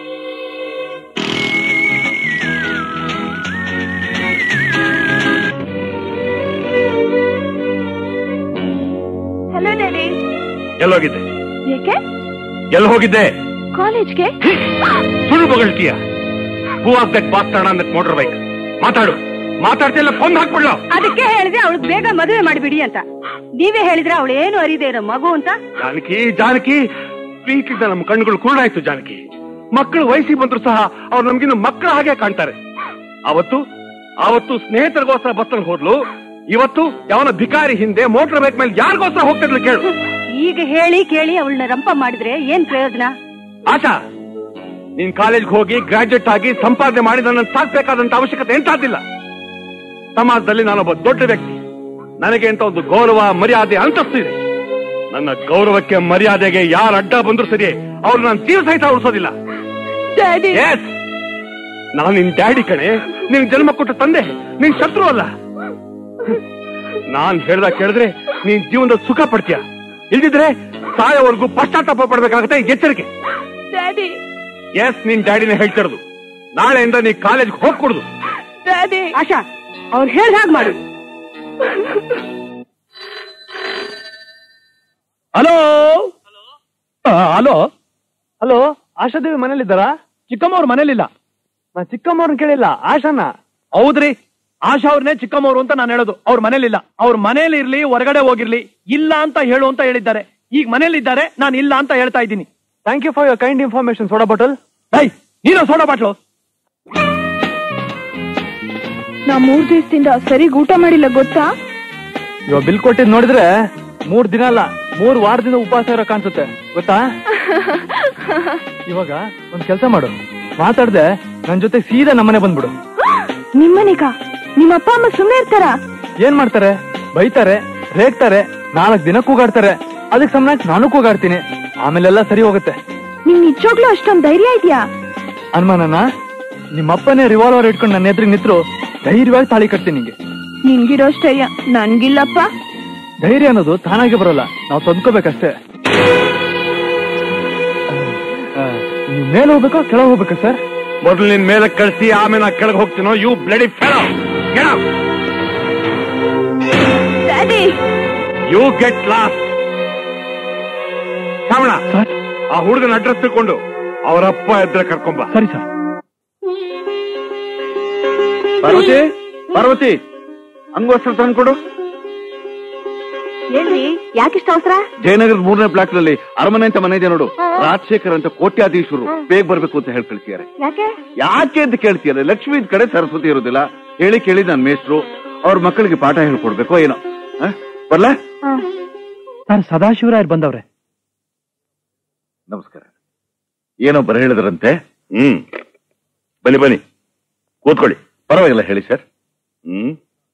ಹಲೋ ಡ್ಯಾಡಿ ಎಲ್ಲೋಗಿದ್ದೆ ಏಕೆ ಎಲ್ಲಿ ಹೋಗಿದ್ದೆ ಕಾಲೇಜ್ಗೆ ಸುಳ್ಳು ಬಗಳ್ತೀಯ ಹೂ ಆಗ್ಬೇಕು ಬಾಸ್ತಾಣ ಅಂದಕ್ ಮೋಟರ್ ಬೈಕ್ ಮಾತಾಡು ಮಾತಾಡ್ತಿಲ್ಲ ಕೊಂದ್ ಹಾಕ್ಬಿಡ್ಲ ಅದಕ್ಕೆ ಹೇಳಿದ್ರೆ ಅವಳಿಗೆ ಬೇಗ ಮದುವೆ ಮಾಡಿಬಿಡಿ ಅಂತ ನೀವೇ ಹೇಳಿದ್ರೆ ಅವಳು ಏನು ಅರಿದೆ ಇರೋ ಮಗು ಅಂತ ಜಾನಕಿ ಜಾನಕಿ ಪ್ರೀತಿಯಿಂದ ನಮ್ಮ ಕಣ್ಣುಗಳು ಕುರುಡಾಯ್ತು ಜಾನಕಿ ಮಕ್ಕಳು ವಯಸ್ಸಿಗೆ ಬಂದ್ರು ಸಹ ಅವ್ರು ನಮ್ಗಿನ್ನು ಮಕ್ಕಳ ಹಾಗೆ ಕಾಣ್ತಾರೆ ಅವತ್ತು ಅವತ್ತು ಸ್ನೇಹಿತರಿಗೋಸ್ಕರ ಬಸ್ಸಲ್ಲಿ ಹೋದ್ಲು ಇವತ್ತು ಯಾವನ ಭಿಕಾರಿ ಹಿಂದೆ ಮೋಟರ್ ಬೈಕ್ ಮೇಲೆ ಯಾರಿಗೋಸ್ಕರ ಹೋಗ್ತಿದ್ಲು ಕೇಳು ಈಗ ಹೇಳಿ ಕೇಳಿ ಅವಳನ್ನ ರಂಪ ಮಾಡಿದ್ರೆ ಏನ್ ಪ್ರಯೋಜನ ಆಶಾ ನೀನ್ ಕಾಲೇಜ್ಗೆ ಹೋಗಿ ಗ್ರಾಜುಯೇಟ್ ಆಗಿ ಸಂಪಾದನೆ ಮಾಡಿ ನನ್ನ ಸಾಕ್ಬೇಕಾದಂತ ಅವಶ್ಯಕತೆ ಎಂತಾದಿಲ್ಲ ಸಮಾಜದಲ್ಲಿ ನಾನೊಬ್ಬ ದೊಡ್ಡ ವ್ಯಕ್ತಿ ನನಗೆ ಅಂತ ಒಂದು ಗೌರವ ಮರ್ಯಾದೆ ಅಂತಸ್ತು ಇದೆ ನನ್ನ ಗೌರವಕ್ಕೆ ಮರ್ಯಾದೆಗೆ ಯಾರು ಅಡ್ಡ ಬಂದ್ರು ಸರಿ ಅವ್ರು ನಾನು ಜೀವ ಸಹಿತ ಉಳಿಸೋದಿಲ್ಲ ಡ್ಯಾಡಿ ಎಸ್ ನಾನು ನಿನ್ ಡ್ಯಾಡಿ ಕಣೆ ನಿನ್ ಜನ್ಮ ಕೊಟ್ಟ ತಂದೆ ನಿನ್ ಶತ್ರು ಅಲ್ಲ ನಾನ್ ಹೇಳ್ದ ಕೇಳಿದ್ರೆ ನೀನ್ ಜೀವನದ ಸುಖ ಪಡ್ತೀಯ ಇಲ್ದಿದ್ರೆ ಸಾಯೋವರೆಗೂ ಪಶ್ಚಾತ್ತಾಪ ಪಡ್ಬೇಕಾಗತ್ತೆ ಎಚ್ಚರಿಕೆ ಡ್ಯಾಡಿ ಎಸ್ ನಿನ್ ಡ್ಯಾಡಿನ ಹೇಳ್ತಿರೋದು ನಾಳೆಯಿಂದ ನೀ ಕಾಲೇಜ್ಗೆ ಹೋಗ್ಕೊಡುದು ಡ್ಯಾಡಿ ಆಶಾ ಅವ್ರು ಹೇಳ್ದ ಹಾಗೆ ಮಾಡು ಹಲೋ ಹಲೋ ಹಲೋ ಆಶಾದೇವಿ ಮನೇಲಿದ್ದಾರಾ ಚಿಕ್ಕಮ್ಮವ್ರ ಮನೇಲಿಲ್ಲ ನಾ ಚಿಕ್ಕಮ್ಮವ್ರನ್ನ ಕೇಳಿಲ್ಲ ಆಶಾನ ಹೌದ್ರಿ ಆಶಾ ಅವ್ರನ್ನೇ ಚಿಕ್ಕಮ್ಮವ್ರು ಅಂತ ನಾನು ಹೇಳೋದು ಅವ್ರ ಮನೇಲಿಲ್ಲ ಅವ್ರ ಮನೇಲಿ ಇರ್ಲಿ ಹೊರಗಡೆ ಹೋಗಿರ್ಲಿ ಇಲ್ಲ ಅಂತ ಹೇಳು ಅಂತ ಹೇಳಿದ್ದಾರೆ ಈಗ ಮನೇಲಿದ್ದಾರೆ ನಾನು ಇಲ್ಲ ಅಂತ ಹೇಳ್ತಾ ಇದ್ದೀನಿ thank you for your kind information soda bottle ಹೈ ನೀನು ಸೋಡಾ ಬಾಟ್ಲು ನಾ ಮೂರ್ ದಿವಸದಿಂದ ಸರಿಗ್ ಊಟ ಮಾಡಿಲ್ಲ ಗೊತ್ತಾ ಇವಾಗ ಬಿಲ್ ಕೊಟ್ಟಿದ್ ನೋಡಿದ್ರೆ ಮೂರ್ ದಿನ ಅಲ್ಲ ಮೂರ್ ವಾರದಿಂದ ಉಪವಾಸ ಇರೋ ಕಾಣಿಸುತ್ತೆ ಗೊತ್ತಾ ಇವಾಗ ಒಂದ್ ಕೆಲಸ ಮಾಡು ಮಾತಾಡ್ದೆ ನನ್ ಜೊತೆ ಸೀದಾ ನಮ್ಮನೆ ಬಂದ್ಬಿಡು ನಿಮ್ಮನೆಗ ನಿಮ್ಮ ಅಪ್ಪ ಅಮ್ಮ ಸುಮ್ಮನೆ ಇರ್ತಾರ ಏನ್ ಮಾಡ್ತಾರೆ ಬೈತಾರೆ ರೇಗ್ತಾರೆ ನಾಲ್ಕ್ ದಿನ ಕೂಗಾಡ್ತಾರೆ ಅದಕ್ಕೆ ಸಮನಾಗಿ ನಾನು ಕೂಗಾಡ್ತೀನಿ ಆಮೇಲೆಲ್ಲ ಸರಿ ಹೋಗುತ್ತೆ ನಿಮ್ ನಿಜವಾಗ್ಲೂ ಅಷ್ಟೊಂದ್ ಧೈರ್ಯ ಇದೆಯಾ ಅನುಮಾನನ ನಿಮ್ಮಪ್ಪನೇ ರಿವಾಲ್ವರ್ ಇಟ್ಕೊಂಡು ನನ್ನ ಎದುರಿಗೆ ನಿಂತ್ರು ಧೈರ್ಯವಾಗಿ ತಾಳಿ ಕಟ್ತೀನಿ ನಿಂಗೆ ನಿನ್ಗಿರೋ ಧೈರ್ಯ ನನ್ಗಿಲ್ಲಪ್ಪ ಧೈರ್ಯ ಅನ್ನೋದು ತಾನಾಗೆ ಬರೋಲ್ಲ ನಾವು ತಂದ್ಕೋಬೇಕಷ್ಟೇ ನೀವು ಮೇಲೆ ಹೋಗ್ಬೇಕಾ ಕೆಳಗೆ ಹೋಗ್ಬೇಕಾ ಸರ್ ಮೊದಲು ನಿನ್ ಮೇಲೆ ಕಳಿಸಿ ಆಮೇಲೆ ನಾ ಕೆಳಗೆ ಹೋಗ್ತೀನೋ you bloody fellow daddy you get lost Shravana sir ಆ ಹುಡುಗನ ಅಡ್ರೆಸ್ ತಿಳ್ಕೊಂಡು ಅವರಪ್ಪ ಎದ್ರೆ ಕರ್ಕೊಂಬ ಸರಿ ಸರ್ ಪಾರ್ವತಿ ಪಾರ್ವತಿ ಅಂಗೋಸ್ತ್ರ ತಂದ್ಕೊಡು ಏನ್ರಿ ಯಾಕಿಷ್ಟ ಅವಸರ ಜಯನಗರದ ಮೂರನೇ ಬ್ಲಾಕ್ ನಲ್ಲಿ ಅರಮನೆ ಅಂತ ಮನೆ ಇದೆ ನೋಡು ರಾಜಶೇಖರ್ ಅಂತ ಕೋಟ್ಯಾಧೀಶರು ಬೇಗ ಬರ್ಬೇಕು ಅಂತ ಹೇಳಿ ಕಳಿಸಿದ್ದಾರೆ ಯಾಕೆ ಯಾಕೆ ಅಂತ ಕೇಳ್ತೀಯಲ್ಲ ಲಕ್ಷ್ಮಿ ಇದ್ ಕಡೆ ಸರಸ್ವತಿ ಇರೋದಿಲ್ಲ ಹೇಳಿ ಕೇಳಿ ನನ್ ಮೇಷ್ಟ್ರು ಅವ್ರ ಮಕ್ಕಳಿಗೆ ಪಾಠ ಹೇಳ್ಕೊಡ್ಬೇಕು ಏನೋ ಹ? ಬರ್ಲಾ ಸರ್ ಸದಾಶಿವರಾಯರ್ ಬಂದವ್ರೆ ನಮಸ್ಕಾರ ಏನೋ ಬರ ಹೇಳಿದ್ರಂತೆ ಹ್ಮ್ ಬನ್ನಿ ಬನ್ನಿ ಕೂತ್ಕೊಳ್ಳಿ ಪರವಾಗಿಲ್ಲ ಹೇಳಿ ಸರ್ ಹ್ಮ್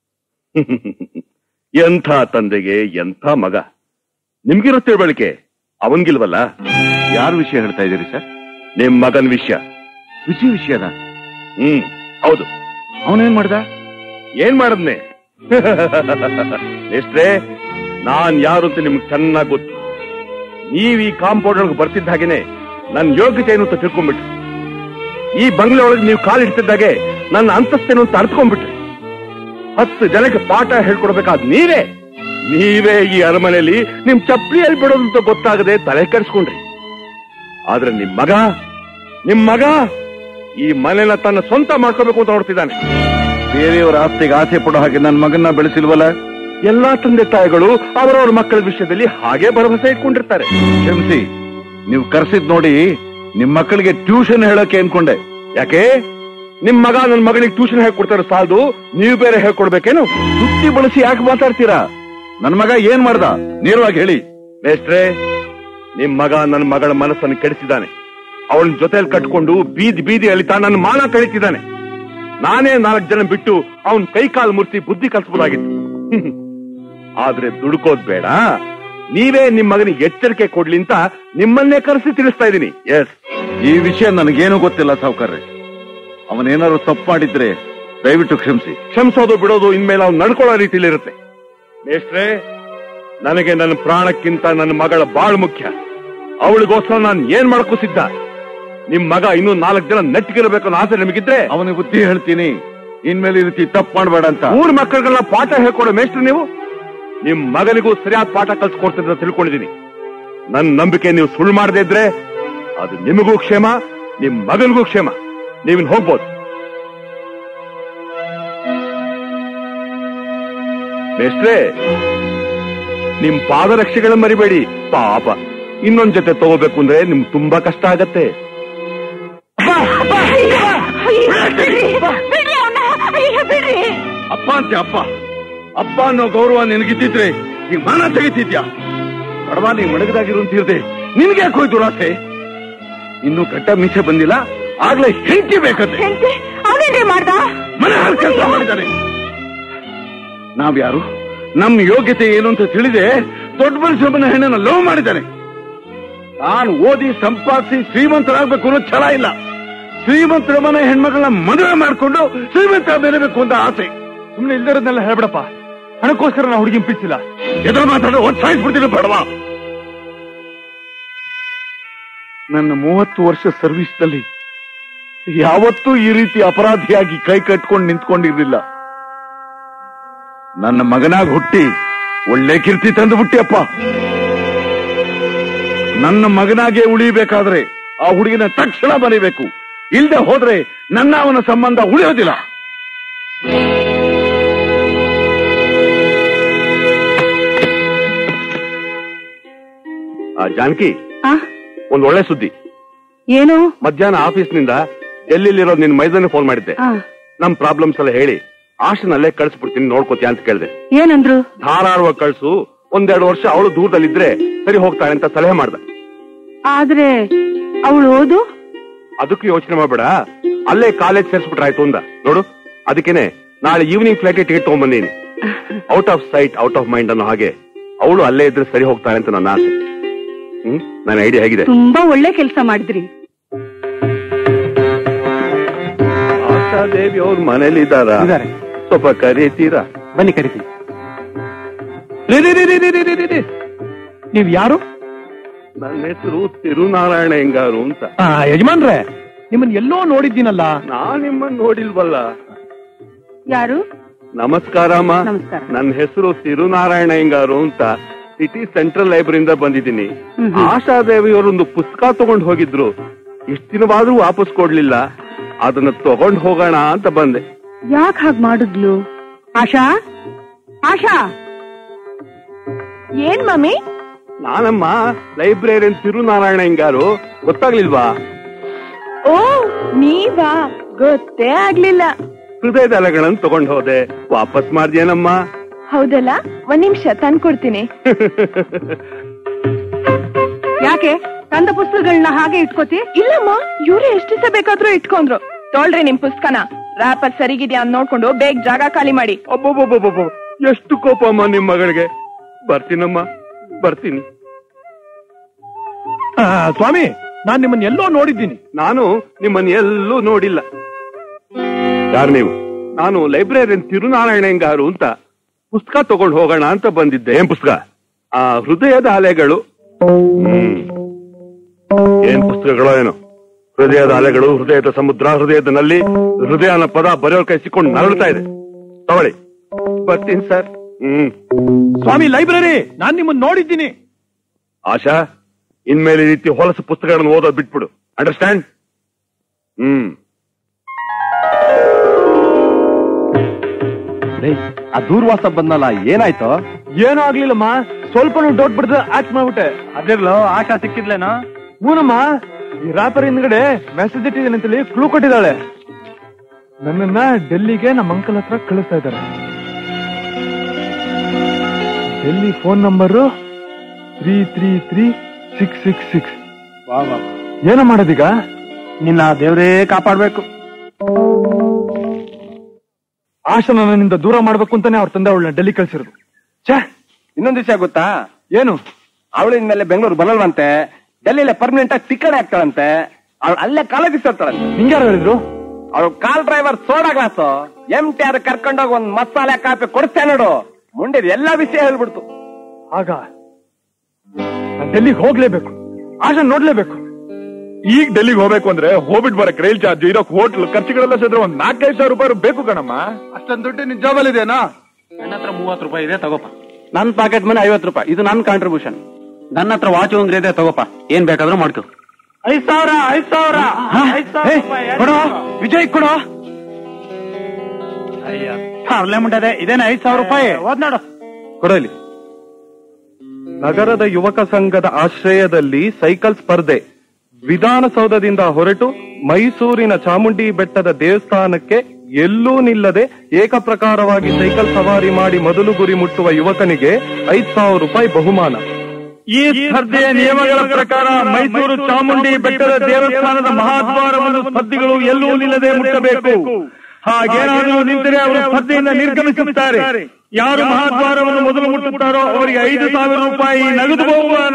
ಎಂಥ ತಂದೆಗೆ ಎಂಥ ಮಗ ನಿಮ್ಗಿರೋ ತಿಳುವಳಿಕೆ ಅವನ್ಗಿಲ್ವಲ್ಲ ಯಾರ ವಿಷಯ ಹೇಳ್ತಾ ಇದ್ದೀರಿ ಸರ್ ನಿಮ್ ಮಗನ್ ವಿಷಯ ವಿಷಯ ವಿಷಯನ ಹ್ಮ್ ಹೌದು ಅವನೇನ್ ಮಾಡ್ದ ಏನ್ ಮಾಡದ್ನೆ ಎಷ್ಟ್ರೆ ನಾನ್ ಯಾರು ಅಂತ ನಿಮ್ಗೆ ಚೆನ್ನಾಗ್ ಗೊತ್ತು ನೀವ್ ಈ ಕಾಂಪೌಂಡ್ ಒಳಗೆ ಬರ್ತಿದ್ದ ಹಾಗೇನೆ ನನ್ ಯೋಗ್ಯತೆ ಏನು ಅಂತ ತಿಳ್ಕೊಂಡ್ಬಿಟ್ರಿ ಈ ಬಂಗ್ಲೆ ಒಳಗೆ ನೀವು ಕಾಲಿಡ್ತಿದ್ದಾಗೆ ನನ್ನ ಅಂತಸ್ತೇನು ಅಂತ ಅರ್ತ್ಕೊಂಡ್ಬಿಟ್ರಿ ಹತ್ತು ಜನಕ್ಕೆ ಪಾಠ ಹೇಳ್ಕೊಡ್ಬೇಕಾದ್ ನೀವೇ ನೀವೇ ಈ ಅರಮನೆಯಲ್ಲಿ ನಿಮ್ ಚಪ್ಪಲಿಯಲ್ಲಿ ಬಿಡೋದು ಅಂತ ಗೊತ್ತಾಗದೆ ತಲೆ ಕೆಡಿಸ್ಕೊಂಡ್ರಿ ಆದ್ರೆ ನಿಮ್ ಮಗ ನಿಮ್ ಮಗ ಈ ಮನೆನ ತನ್ನ ಸ್ವಂತ ಮಾಡ್ಕೋಬೇಕು ಅಂತ ನೋಡ್ತಿದ್ದಾನೆ ಬೇರೆಯವರ ಆಸ್ತಿಗೆ ಆಸೆ ಪಡೋ ಹಾಗೆ ನನ್ ಮಗನ್ನ ಬೆಳೆಸಿಲ್ವಲ್ಲ ಎಲ್ಲಾ ತಂದೆ ತಾಯಿಗಳು ಅವರವರ ಮಕ್ಕಳ ವಿಷಯದಲ್ಲಿ ಹಾಗೆ ಭರವಸೆ ಇಟ್ಕೊಂಡಿರ್ತಾರೆ ಕ್ಷಮಿಸಿ ನೀವು ಕರ್ಸಿದ್ ನೋಡಿ ನಿಮ್ ಮಕ್ಕಳಿಗೆ ಟ್ಯೂಷನ್ ಹೇಳೋಕೆ ಅನ್ಕೊಂಡೆ ಯಾಕೆ ನಿಮ್ ಮಗ ನನ್ನ ಮಗಳಿಗೆ ಟ್ಯೂಷನ್ ಹೇಳ್ಕೊಡ್ತಾರೆ ಸಾಲದು ನೀವು ಬೇರೆ ಹೇಳ್ಕೊಡ್ಬೇಕೇನು ಸುತ್ತಿ ಬಳಸಿ ಯಾಕೆ ಮಾತಾಡ್ತೀರಾ ನನ್ ಮಗ ಏನ್ ಮಾಡ್ದ ನೇರವಾಗಿ ಹೇಳಿ ಮೇಷ್ಟ್ರೆ ನಿಮ್ ಮಗ ನನ್ನ ಮಗಳ ಮನಸ್ಸನ್ನು ಕೆಡಿಸಿದ್ದಾನೆ ಅವಳ ಜೊತೆಲಿ ಕಟ್ಕೊಂಡು ಬೀದಿ ಬೀದಿ ಅಲಿತಾ ನನ್ನ ಮಾನ ಕಳೀತಿದ್ದಾನೆ ನಾನೇ ನಾಲ್ಕು ಜನ ಬಿಟ್ಟು ಅವನ್ ಕೈ ಕಾಲು ಮುರ್ಸಿ ಬುದ್ಧಿ ಕಲ್ಸ್ಬೋದಾಗಿತ್ತು ಹ್ಮ್. ಆದ್ರೆ ದುಡುಕೋದ್ ಬೇಡ ನೀವೇ ನಿಮ್ ಮಗನಿಗೆ ಎಚ್ಚರಿಕೆ ಕೊಡ್ಲಿ ಅಂತ ನಿಮ್ಮನ್ನೇ ಕರೆಸಿ ತಿಳಿಸ್ತಾ ಇದ್ದೀನಿ ಎಸ್ ಈ ವಿಷಯ ನನಗೇನು ಗೊತ್ತಿಲ್ಲ ಸಾವುಕಾರ್ರೆ ಅವನೇನಾದ್ರು ತಪ್ಪು ಮಾಡಿದ್ರೆ ದಯವಿಟ್ಟು ಕ್ಷಮಿಸಿ ಕ್ಷಮಿಸೋದು ಬಿಡೋದು ಇನ್ಮೇಲೆ ಅವ್ನು ನಡ್ಕೊಳ್ಳೋ ರೀತಿಲಿ ಇರುತ್ತೆ ಮೇಷ್ಟ್ರೆ ನನಗೆ ನನ್ನ ಪ್ರಾಣಕ್ಕಿಂತ ನನ್ನ ಮಗಳ ಬಾಳ್ ಮುಖ್ಯ ಅವಳಿಗೋಸ್ಕರ ನಾನು ಏನ್ ಮಾಡಕ್ಕೂ ಸಿದ್ಧ ನಿಮ್ ಮಗ ಇನ್ನೂ ನಾಲ್ಕು ಜನ ನೆಟ್ಟಿಗಿರ್ಬೇಕು ಅನ್ನೋ ಆಸೆ ನಿಮಗಿದ್ರೆ ಅವನಿಗೆ ಬುದ್ಧಿ ಹೇಳ್ತೀನಿ ಇನ್ಮೇಲೆ ಈ ರೀತಿ ತಪ್ಪು ಮಾಡಬೇಡ ಅಂತ ಮೂರು ಮಕ್ಕಳಿಗೆಲ್ಲ ಪಾಠ ಹೇಳ್ಕೊಡೋ ಮೇಷ್ಟ್ರು ನೀವು ನಿಮ್ ಮಗನಿಗೂ ಸರಿಯಾದ ಪಾಠ ಕಲ್ಸ್ಕೊಡ್ತಿದ್ರೆ ತಿಳ್ಕೊಂಡಿದ್ದೀನಿ ನನ್ನ ನಂಬಿಕೆ ನೀವು ಸುಳ್ಳು ಮಾಡದೇ ಇದ್ರೆ ಅದು ನಿಮಗೂ ಕ್ಷೇಮ ನಿಮ್ ಮಗನಿಗೂ ಕ್ಷೇಮ ನೀವಿನ್ ಹೋಗ್ಬೋದು ಮೇಷ್ಟ್ರೆ ನಿಮ್ ಪಾದರಕ್ಷೆಗಳ ಮರಿಬೇಡಿ ಪಾಪ ಇನ್ನೊಂದ್ ಜೊತೆ ತಗೋಬೇಕು ಅಂದ್ರೆ ನಿಮ್ಗೆ ತುಂಬಾ ಕಷ್ಟ ಆಗತ್ತೆ ಅಪ್ಪ ಅಂತೆ ಅಪ್ಪ ಅಪ್ಪ ಅನ್ನೋ ಗೌರವ ನಿನಗಿದ್ದಿದ್ರೆ ಈಗ ಮಾನ ತೆಗಿತಿದ್ಯಾ ಬಡವ ನೀ ಮಡಗದಾಗಿರು ಅಂತ ಇರ್ದೆ ನಿನ್ಗೆ ಯಾಕೆ ಹೋಯ್ತು ರಾಸೆ ಇನ್ನು ಕಟ್ಟ ಮೀಸೆ ಬಂದಿಲ್ಲ ಆಗ್ಲೇ ಹೆಂಡತಿ ಬೇಕಂತೆ ಹೆಂಡತಿ ಅವನೇನ್ರಿ ಮಾಡ್ದ ಮನೆ ಕೆಲಸ ಮಾಡಿದ್ದಾನೆ ನಾವ್ಯಾರು ನಮ್ ಯೋಗ್ಯತೆ ಏನು ಅಂತ ತಿಳಿದೆ ದೊಡ್ಡ ಮನುಷ್ಯನ ಹೆಣ್ಣನ್ನ ಲವ್ ಮಾಡಿದ್ದಾನೆ ನಾನು ಓದಿ ಸಂಪಾದಿಸಿ ಶ್ರೀಮಂತರಾಗಬೇಕು ಅನ್ನೋ ಛಲ ಇಲ್ಲ ಶ್ರೀಮಂತರ ಮನೆ ಹೆಣ್ಮಗಳನ್ನ ಮದುವೆ ಮಾಡ್ಕೊಂಡು ಶ್ರೀಮಂತ ಬೆರಬೇಕು ಅಂತ ಆಸೆ ಸುಮ್ನೆ ಇಲ್ದಿರೋದ್ನೆಲ್ಲ ಹೇಳ್ಬಿಡಪ್ಪ ಹಣಕ್ಕೋಸ್ಕರ ನಾ ಹುಡುಗಿ ಪಿಚ್ಚಿಲ್ಲ ಎದುರು ಮಾತಾಡೋ ಒತ್ತಾಯಿಸ್ಬಿಡ್ತೀನಿ ಬಡವ ನನ್ನ ಮೂವತ್ತು ವರ್ಷ ಸರ್ವಿಸ್ನಲ್ಲಿ ಯಾವತ್ತೂ ಈ ರೀತಿ ಅಪರಾಧಿಯಾಗಿ ಕೈ ಕಟ್ಕೊಂಡು ನಿಂತ್ಕೊಂಡಿರ್ಲಿಲ್ಲ ನನ್ನ ಮಗನಾಗಿ ಹುಟ್ಟಿ ಒಳ್ಳೆ ಕೀರ್ತಿ ತಂದು ಬಿಟ್ಟಿಯಪ್ಪ ನನ್ನ ಮಗನಾಗೆ ಉಳಿಬೇಕಾದ್ರೆ ಆ ಹುಡುಗಿನ ತಕ್ಷಣ ಬರೀಬೇಕು ಇಲ್ದೆ ಹೋದ್ರೆ ನನ್ನ ಅವನ ಸಂಬಂಧ ಉಳಿಯೋದಿಲ್ಲ ಆ, ಜಾನಕಿ ಆ ಒಂದ್ ಒಳ್ಳೆ ಸುದ್ದಿ ಏನು ಮಧ್ಯಾಹ್ನ ಆಫೀಸ್ನಿಂದ ಡೆಲ್ಲಿಲಿರೋ ನಿನ್ ಮೈದಾನ ಫೋನ್ ಮಾಡಿದ್ದೆ ಆ, ನಮ್ ಪ್ರಾಬ್ಲಮ್ಸ್ ಎಲ್ಲ ಹೇಳಿ ಆಶನಲ್ಲೇ ಕಳ್ಸ್ಬಿಡ್ತೀನಿ ನೋಡ್ಕೋತೀಯ ಅಂತ ಕೇಳಿದೆ ಏನಂದ್ರು ಧಾರಾಳವಾಗಿ ಕಳ್ಸು ಒಂದೆರಡು ವರ್ಷ ಅವಳು ದೂರದಲ್ಲಿದ್ರೆ ಸರಿ ಹೋಗ್ತಾಳೆ ಅಂತ ಸಲಹೆ ಮಾಡ್ದ ಆದ್ರೆ ಅವಳು ಓದು ಅದಕ್ಕೂ ಯೋಚನೆ ಮಾಡ್ಬೇಡ ಅಲ್ಲೇ ಕಾಲೇಜ್ ಸೇರ್ಸ್ಬಿಟ್ರಾಯ್ತು ಅಂದ ನೋಡು ಅದಕ್ಕೇನೆ ನಾಳೆ ಈವ್ನಿಂಗ್ ಫ್ಲೈಟ್ ಟಿಕೆಟ್ ತಗೊಂಡ್ಬಂದೀನಿ out of sight out of mind ಅನ್ನೋ ಹಾಗೆ ಅವಳು ಅಲ್ಲೇ ಇದ್ರೆ ಸರಿ ಹೋಗ್ತಾಳೆ ಅಂತ ನನ್ನ ಆಸೆ ಹ್ಮ್ ನನ್ನ ಐಡಿಯಾ ಹೇಗಿದೆ ತುಂಬಾ ಒಳ್ಳೆ ಕೆಲಸ ಮಾಡಿದ್ರಿ ಆಶಾದೇವಿ ಅವ್ರ ಮನೇಲಿ ಇದ್ದಾರಾ ಇದಾರೆ. ಸ್ವಲ್ಪ ಕರೀತೀರಾ ಬನ್ನಿ ಕರಿತೀನಿ ನೀವ್ ಯಾರು ನನ್ನ ಹೆಸರು ತಿರುನಾರಾಯಣ ಹೆಂಗಾರು ಅಂತ ಆ, ಯಜಮಾನ್ರೆ ನಿಮ್ಮನ್ ಎಲ್ಲೋ ನೋಡಿದ್ದೀನಲ್ಲ ನಾನ್ ನಿಮ್ಮನ್ನ ನೋಡಿಲ್ವಲ್ಲ ಯಾರು ನಮಸ್ಕಾರ ಅಮ್ಮ ನಮಸ್ಕಾರ. ನನ್ನ ಹೆಸರು ತಿರುನಾರಾಯಣ ಹೆಂಗಾರು ಅಂತ ಸಿಟಿ ಸೆಂಟ್ರಲ್ ಲೈಬ್ರರಿಯಿಂದ ಬಂದಿದ್ದೀನಿ ಹ್ಮ್ ಹ್ಮ್. ಆಶಾದೇವಿಯವರೊಂದು ಪುಸ್ತಕ ತಗೊಂಡ್ ಹೋಗಿದ್ರು ಇಷ್ಟ ದಿನವಾದ್ರೂ ವಾಪಸ್ ಕೊಡ್ಲಿಲ್ಲ ಅದನ್ನ ತಗೊಂಡ್ ಹೋಗೋಣ ಅಂತ ಬಂದೆ ಯಾಕೆ ಹಾಗ್ ಮಾಡಿದ್ಲು ಆಶಾ ಆಶಾ ಏನ್ ಮಮ್ಮಿ ನಾನಮ್ಮ ಲೈಬ್ರರಿಯನ್ ತಿರುನಾರಾಯಣ ಹೆಂಗಾರು ಗೊತ್ತಾಗ್ಲಿಲ್ವಾ ಓ ನೀವಾ ಗೊತ್ತೇ ಆಗ್ಲಿಲ್ಲ ಹೃದಯದ ಅಲೆಗಳನ್ನ ತಗೊಂಡ್ ಹೋದೆ ವಾಪಸ್ ಮಾಡ್ದೇನಮ್ಮ ಹೌದಲ್ಲ ಒಂದ್ ನಿಮಿಷ ತಂದ್ಕೊಡ್ತೀನಿ ಯಾಕೆ ತಂದ ಪುಸ್ತಕಗಳನ್ನ ಹಾಗೆ ಇಟ್ಕೋತಿ ಇಲ್ಲಮ್ಮ ಇವ್ರೆ ಎಷ್ಟು ದಿವಸ ಬೇಕಾದ್ರೂ ಇಟ್ಕೊಂಡ್ರು ತೊಳ್ರಿ ನಿಮ್ ಪುಸ್ತಕನ ರ್ಯಾಪರ್ ಸರಿಗಿದ್ಯಾ ಅಂತ ನೋಡ್ಕೊಂಡು ಬೇಗ ಜಾಗ ಖಾಲಿ ಮಾಡಿ ಅಬ್ಬಬ್ಬಬ್ಬಬ್ಬ ಎಷ್ಟು ಕೋಪ ಅಮ್ಮ ನಿಮ್ ಮಗಳಿಗೆ ಬರ್ತೀನಮ್ಮ ಬರ್ತೀನಿ ಸ್ವಾಮಿ ನಾನ್ ನಿಮ್ಮನ್ನ ಎಲ್ಲೋ ನೋಡಿದ್ದೀನಿ ನಾನು ನಿಮ್ಮನ್ನ ಎಲ್ಲೂ ನೋಡಿಲ್ಲ ಯಾರು ನೀವು ನಾನು ಲೈಬ್ರರಿಯನ್ ತಿರುನಾರಾಯಣ ಹೆಂಗಾರು ಅಂತ ಪುಸ್ತಕ ತಗೊಂಡ್ ಹೋಗೋಣ ಅಂತ ಬಂದಿದ್ದೆ ಏನ್ ಪುಸ್ತಕ ಆ ಹೃದಯದ ಅಲೆಗಳು ಹ್ಮ್ ಏನ್ ಪುಸ್ತಕಗಳೋ ಏನೋ ಹೃದಯದ ಅಲೆಗಳು ಹೃದಯದ ಸಮುದ್ರ ಹೃದಯದ ನಲ್ಲಿ ಹೃದಯ ಅನ್ನೋ ಪದ ಬರೆಯೋರ್ ಕೈ ಸಿಕ್ಕೊಂಡು ನರಳ್ತಾ ಇದೆ ತಗೊಳ್ಳಿ ಬರ್ತೀನಿ ಸರ್ ಹ್ಮ್ ಸ್ವಾಮಿ ಲೈಬ್ರರಿ ನಾನ್ ನಿಮ್ಮನ್ನ ನೋಡಿದ್ದೀನಿ ಆಶಾ ಇನ್ಮೇಲೆ ಈ ರೀತಿ ಹೊಲಸು ಪುಸ್ತಕಗಳನ್ನು ಓದೋದ್ ಬಿಟ್ಬಿಡು ಅಂಡರ್ಸ್ಟ್ಯಾಂಡ್ ಹ್ಮ್ ಆ ದೂರ್ವಾಸ ಬಂದಲ್ಲ ಏನಾಯ್ತು ಏನೂ ಆಗ್ಲಿಲ್ಲಮ್ಮ ಸ್ವಲ್ಪನೂ ಡೌಟ್ ಬಿಡ್ದ ಆಕ್ಟ್ ಮಾಡ್ಬಿಟ್ಟೆ ಅದಿರ್ಲೋ ಆಶಾ ಸಿಕ್ಕಿದ್ಲೇನೋ ಹೂನಮ್ಮ ಈ ರ್ಯಾಪರ್ ಹಿಂದ್ಗಡೆ ಮೆಸೇಜ್ ಇಟ್ಟಿದ್ದೀನಿ ಅಂತೇಳಿ ಕ್ಲೂ ಕೊಟ್ಟಿದ್ದಾಳೆ ನನ್ನನ್ನ ಡೆಲ್ಲಿಗೆ ನಮ್ಮ ಅಂಕಲ್ ಹತ್ರ ಕಳಿಸ್ತಾ ಇದ್ದಾರೆ Delhi phone number three three three six six six ಏನ ಮಾಡೋದೀಗ ನಿನ್ನ ದೇವರೇ ಕಾಪಾಡ್ಬೇಕು ಆಶನ ನನ್ನಿಂದ ದೂರ ಮಾಡ್ಬೇಕು ಅಂತಾನೆ ಅವ್ರ ತಂದೆ ಅವಳನ್ನ ಡೆಲ್ಲಿ ಕಳ್ಸಿರೋದು ಛೇ ಇನ್ನೊಂದ್ ವಿಷಯ ಗೊತ್ತಾ ಏನು ಅವಳು ಇನ್ಮೇಲೆ ಬೆಂಗಳೂರು ಬರಲ್ವಂತೆ ಡೆಲ್ಲಿಲೆ ಪರ್ಮನೆಂಟ್ ಆಗಿ ಟಿಕೆಟ್ ಆಗ್ತಾಳಂತೆ ಅವಳು ಅಲ್ಲೇ ಕಾಲೇಜ್ ಸೇರ್ತಾಳಂತೆ ನಿಂಗ್ಯಾರು ಹೇಳಿದ್ರು ಅವಳು call driver soda glass M T R ಕರ್ಕೊಂಡೋಗಿ ಒಂದ್ ಮಸಾಲೆ ಕಾಪಿ ಕೊಡ್ತೇ ನೋಡು ಮುಂಡಿದ ಎಲ್ಲಾ ವಿಷಯ ಹೇಳ್ಬಿಡ್ತು ಆಗ ನಾನ್ ಡೆಲ್ಲಿಗೆ ಹೋಗ್ಲೇಬೇಕು ಆಶಾ ನೋಡ್ಲೇಬೇಕು ಈಗ ಡೆಲ್ಲಿಗೆ ಹೋಗ್ಬೇಕು ಅಂದ್ರೆ ಹೋಗ್ಬಿಟ್ ಬರಕ್ ರೈಲ್ ಚಾರ್ಜ್ ಇರೋ ಹೋಟ್ಲ್ ಖರ್ಚುಗಳೆಲ್ಲ ಸೇದ್ರೆ ಒಂದ್ ನಾಲ್ಕೈದು ಸಾವಿರ ರೂಪಾಯಿ ಬೇಕು ಕಣಮ್ಮ ಅಷ್ಟೊಂದು ದುಡ್ಡು ನಿನ್ ಜಾಬಲ್ ಇದೆನಾ ನನ್ನ ಹತ್ರ ಮೂವತ್ತು ರೂಪಾಯಿ ಇದೆ ತಗೋಪ ನನ್ನ ಪಾಕೆಟ್ ಮನಿ ಐವತ್ತು ರೂಪಾಯಿ ಇದು ನನ್ನ ಕಾಂಟ್ರಿಬ್ಯೂಷನ್ ನನ್ನ ಹತ್ರ ವಾಚ್ ಉಂಗ್ರಿ ಇದೆ ತಗೋಪ ಏನ್ ಬೇಕಾದ್ರೂ ಮಾಡ್ಕೋ ಐದ್ ಸಾವಿರ ಐದ್ ಸಾವಿರ ಕೊಡೋ ವಿಜಯ್ ಕೊಡೋ ಅರ್ಲೆ ಮುಂಡದೆ ಇದೇನ ಐದ್ ಸಾವಿರ ರೂಪಾಯಿ ಓದ್ ನೋಡು ಕೊಡಲಿ ನಗರದ ಯುವಕ ಸಂಘದ ಆಶ್ರಯದಲ್ಲಿ ಸೈಕಲ್ ಸ್ಪರ್ಧೆ ವಿಧಾನಸೌಧದಿಂದ ಹೊರಟು ಮೈಸೂರಿನ ಚಾಮುಂಡಿ ಬೆಟ್ಟದ ದೇವಸ್ಥಾನಕ್ಕೆ ಎಲ್ಲೂ ನಿಲ್ಲದೆ ಏಕಪ್ರಕಾರವಾಗಿ ಸೈಕಲ್ ಸವಾರಿ ಮಾಡಿ ಮೊದಲು ಗುರಿ ಮುಟ್ಟುವ ಯುವಕನಿಗೆ ಐದ್ ಸಾವಿರ ರೂಪಾಯಿ ಬಹುಮಾನ ಈ ಸ್ಪರ್ಧೆಯ ನಿಯಮಗಳ ಪ್ರಕಾರ ಮೈಸೂರು ಚಾಮುಂಡಿ ಬೆಟ್ಟದ ದೇವಸ್ಥಾನದ ಮಹಾದ್ವಾರವನ್ನು ಸ್ಪರ್ಧಿಗಳು ಎಲ್ಲೂ ನಿಲ್ಲದೆ ಮುಟ್ಟಬೇಕು ಹಾಗೇನಾದರೂ ನಿಂತರೆ ಅವರು ಸ್ಪರ್ಧೆಯಿಂದ ನಿರ್ಗಮಿಸುತ್ತಾರೆ ಯಾರು ಮಹಾದ್ವಾರವನ್ನು ಮೊದಲು ಮುಟ್ಟುತ್ತಾರೋ ಅವರಿಗೆ ಐದು ಸಾವಿರ ರೂಪಾಯಿ ನಗದು ಬಹುಮಾನ